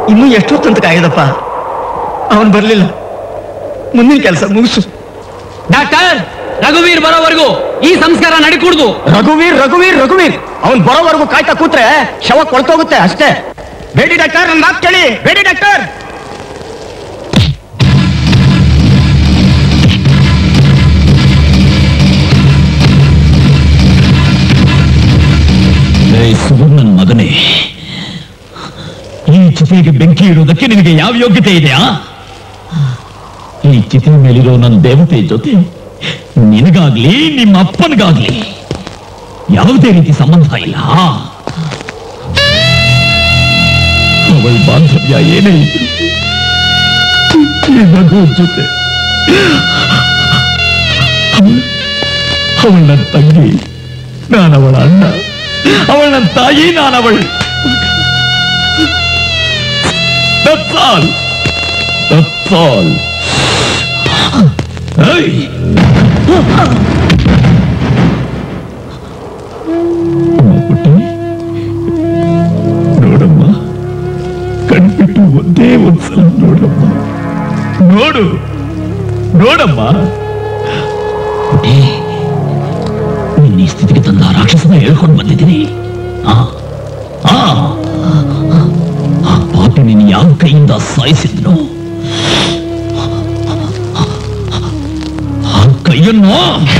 ಇನ್ನೂ ಎಷ್ಟೊತ್ತಂತ ಕಾಯ್ದಪ್ಪ ಅವನು ಬರ್ಲಿಲ್ಲ ಮುಂದಿನ ಕೆಲಸ ಮುಗಿಸು ಡಾಕ್ಟರ್ ರಘುವೀರ್ ಬರೋವರೆಗೂ ಈ ಸಂಸ್ಕಾರ ನಡಿಕೂಡ್ದು ರಘುವೀರ್ ರಘುವೀರ್ ರಘುವೀರ್ ಅವನ್ ಬರೋವರೆಗೂ ಕಾಯ್ತಾ ಕೂತ್ರೆ ಶವ ಕೊಳ್ತೋಗುತ್ತೆ ಅಷ್ಟೇ ಬೇಡಿ ಡಾಕ್ಟರ್ ನನ್ನ ಮಾತು ಕೇಳಿ ಬೇಡಿ ಡಾಕ್ಟರ್ ಏ ಸುವರ್ಣನ್ ಮಗನೇ ಈ ಚಿತೆಗೆ ಬೆಂಕಿ ಇಡುವುದಕ್ಕೆ ನಿನಗೆ ಯಾವ ಯೋಗ್ಯತೆ ಇದೆಯಾ ಈ ಚಿತೆ ಮೇಲಿರೋ ನನ್ನ ದೇವತೆ ಜೊತೆ ನಿನಗಾಗ್ಲಿ ನಿಮ್ಮ ಅಪ್ಪನಿಗಾಗ್ಲಿ ಯಾವುದೇ ರೀತಿ ಸಂಬಂಧ ಇಲ್ಲ ಅವಳ ಬಾಂಧವ್ಯ ಏನೇ ಇದ್ರು ಈ ರಘು ಜೊತೆ ಅವಳು- ಅವಳು ನನ್ನ ತಂಗಿ ನಾನವಳ ಅಣ್ಣ ಅವಳ ನನ್ನ ತಾಯಿ ನಾನವಳ That's all. That's all. Hey. ಪುಟ್ಟಿ ನೋಡಮ್ಮ ಕಣ್ಬಿಟ್ಟು ಒಂದೇ ಒಂದ್ಸಲ ನೋಡಮ್ಮ ನೋಡು ನೋಡಮ್ಮ ಪುಟ್ಟಿ ನಿನ್ನ ಈ ಸ್ಥಿತಿಗೆ ತಂದ ಆ ರಾಕ್ಷಸನ ಹೇಳ್ಕೊಂಡು ಬಂದಿದ್ದೀನಿ ಆ ಆ ಆ ಪಾಪಿ ನೀನು ಯಾವ ಕೈಯಿಂದ ಸಾಯಿಸಿದ್ನೋ ಆ ಕೈಯನ್ನು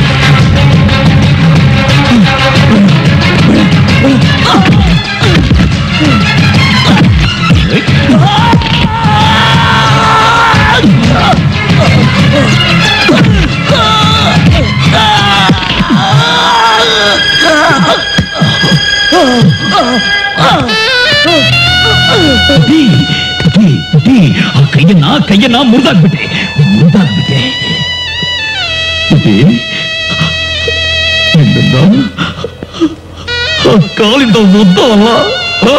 ಪುಟಿ, ಪುಟಿ, ಪುಟಿ, ಆ ಕೈಯನ್ನ ಕೈಯನ್ನ ಮುರಿದಾಗ್ಬಿಟ್ಟೆ ಮುರಿದಾಗ್ಬಿಟ್ಟೆ ಪುಟಿ, ನಿನ್ನನ್ನ ಆ ಕಾಲಿಂದ ಒದ್ದವಲ್ಲ ಆ?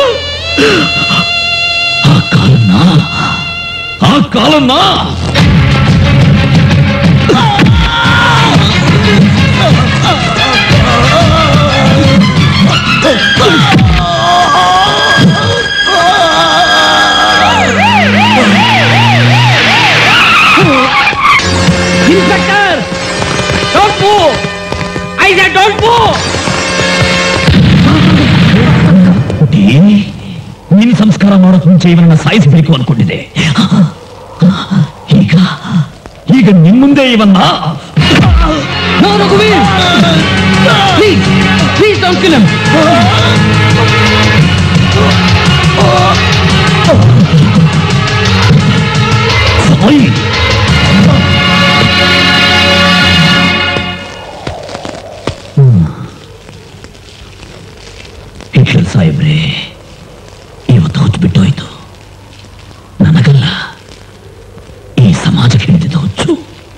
ಆ ಕಾಲನ್ನ ಆ ಕಾಲನ್ನ inspector don't move I said don't move ಪುಟಿ, ನಿನ್ ಸಂಸ್ಕಾರ ಮಾಡೋಕ್ ಮುಂಚೆ ಇವನನ್ನ ಸಾಯಿಸಬೇಕು ಅನ್ಕೊಂಡಿದ್ದೆ ಈಗ ಈಗ ನಿನ್ ಮುಂದೆ ಇವನ್ನ ನೋ ರಘುವೀರ್ please please don't kill him ಸಾಯಿ ಹಿಟ್ಲರ್ ಸಾಹೇಬ್ರೆ ಇವತ್ತು ಹುಚ್ಚು ಬಿಟ್ಟೋಯ್ತು ನನಗಲ್ಲ ಈ ಸಮಾಜಕ್ಕೆ ಹಿಡಿದಿದ್ದ ಹುಚ್ಚು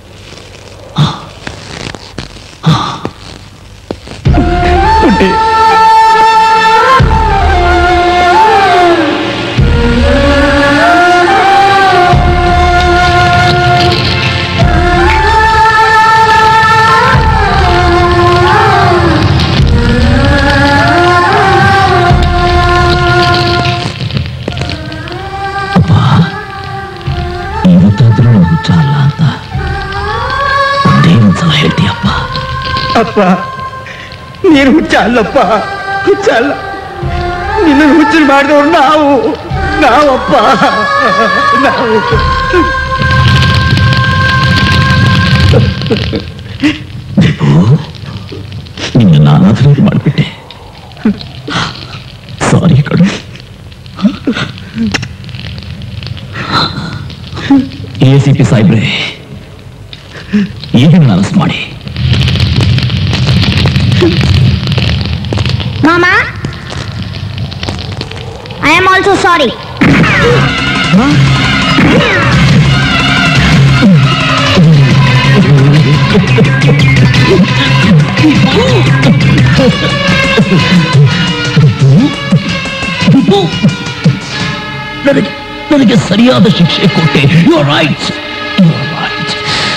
ಇವತ್ತಾದ್ರೂ ನಾನು ಹುಚ್ಚ ಅಲ್ಲ ಅಂತ ಒಂದೇ ಒಂದ್ಸಲ ಹೇಳ್ತೀಯಪ್ಪ ಅಪ್ಪ ನೀನು ಹುಚ್ಚ ಅಲ್ಲಪ್ಪ ಹುಚ್ಚ ಅಲ್ಲ ನಿನ್ನ ಹುಚ್ಚು ಮಾಡಿದವ್ರು ನಾವು ನಾವಪ್ಪ ನಾವು ನಿನ್ನ ನಾನಾದ್ರೂ ಮಾಡಿಬಿಟ್ಟೆ ಸಾರಿ ಕಣು ಎ ಸಿ ಪಿ ಸಾಹೇಬ್ರೆ ಈಗ ಅರೆಸ್ಟ್ ಮಾಡಿ Mama, I am also sorry. ನನಗೆ ನನಗೆ ಸರಿಯಾದ ಶಿಕ್ಷೆ ಕೊಟ್ಟೆ ಯು ರೈಟ್ ಯು ರೈಟ್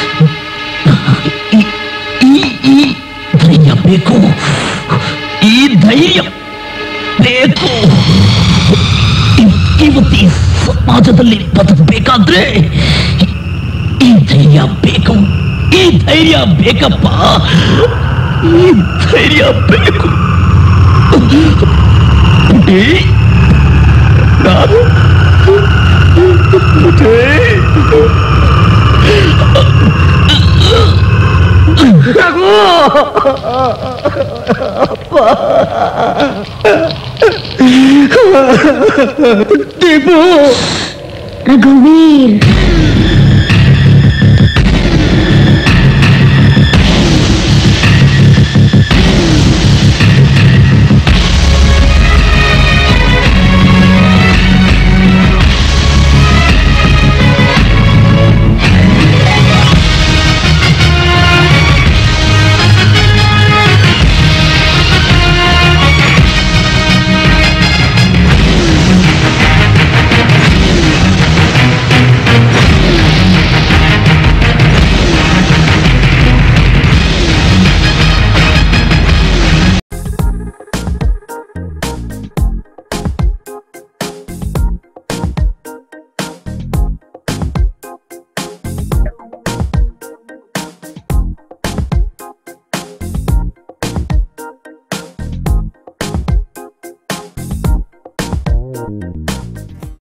ಈ ಈ ಧೈರ್ಯ ಬೇಕು ಈ ಧೈರ್ಯ ಬೇಕು ಇವ್- ಇವತ್ತು ಈ ಸ- ಸಮಾಜದಲ್ಲಿ ಬದುಕಬೇಕಾದ್ರೆ ಈ ಧೈರ್ಯ ಬೇಕು ಈ ಧೈರ್ಯ ಬೇಕಪ್ಪ ಈ ಧೈರ್ಯ ಬೇಕು ಪುಟಿ ನಾನು ಪುಟಿ ದೀಪು ರಘುವೀರ್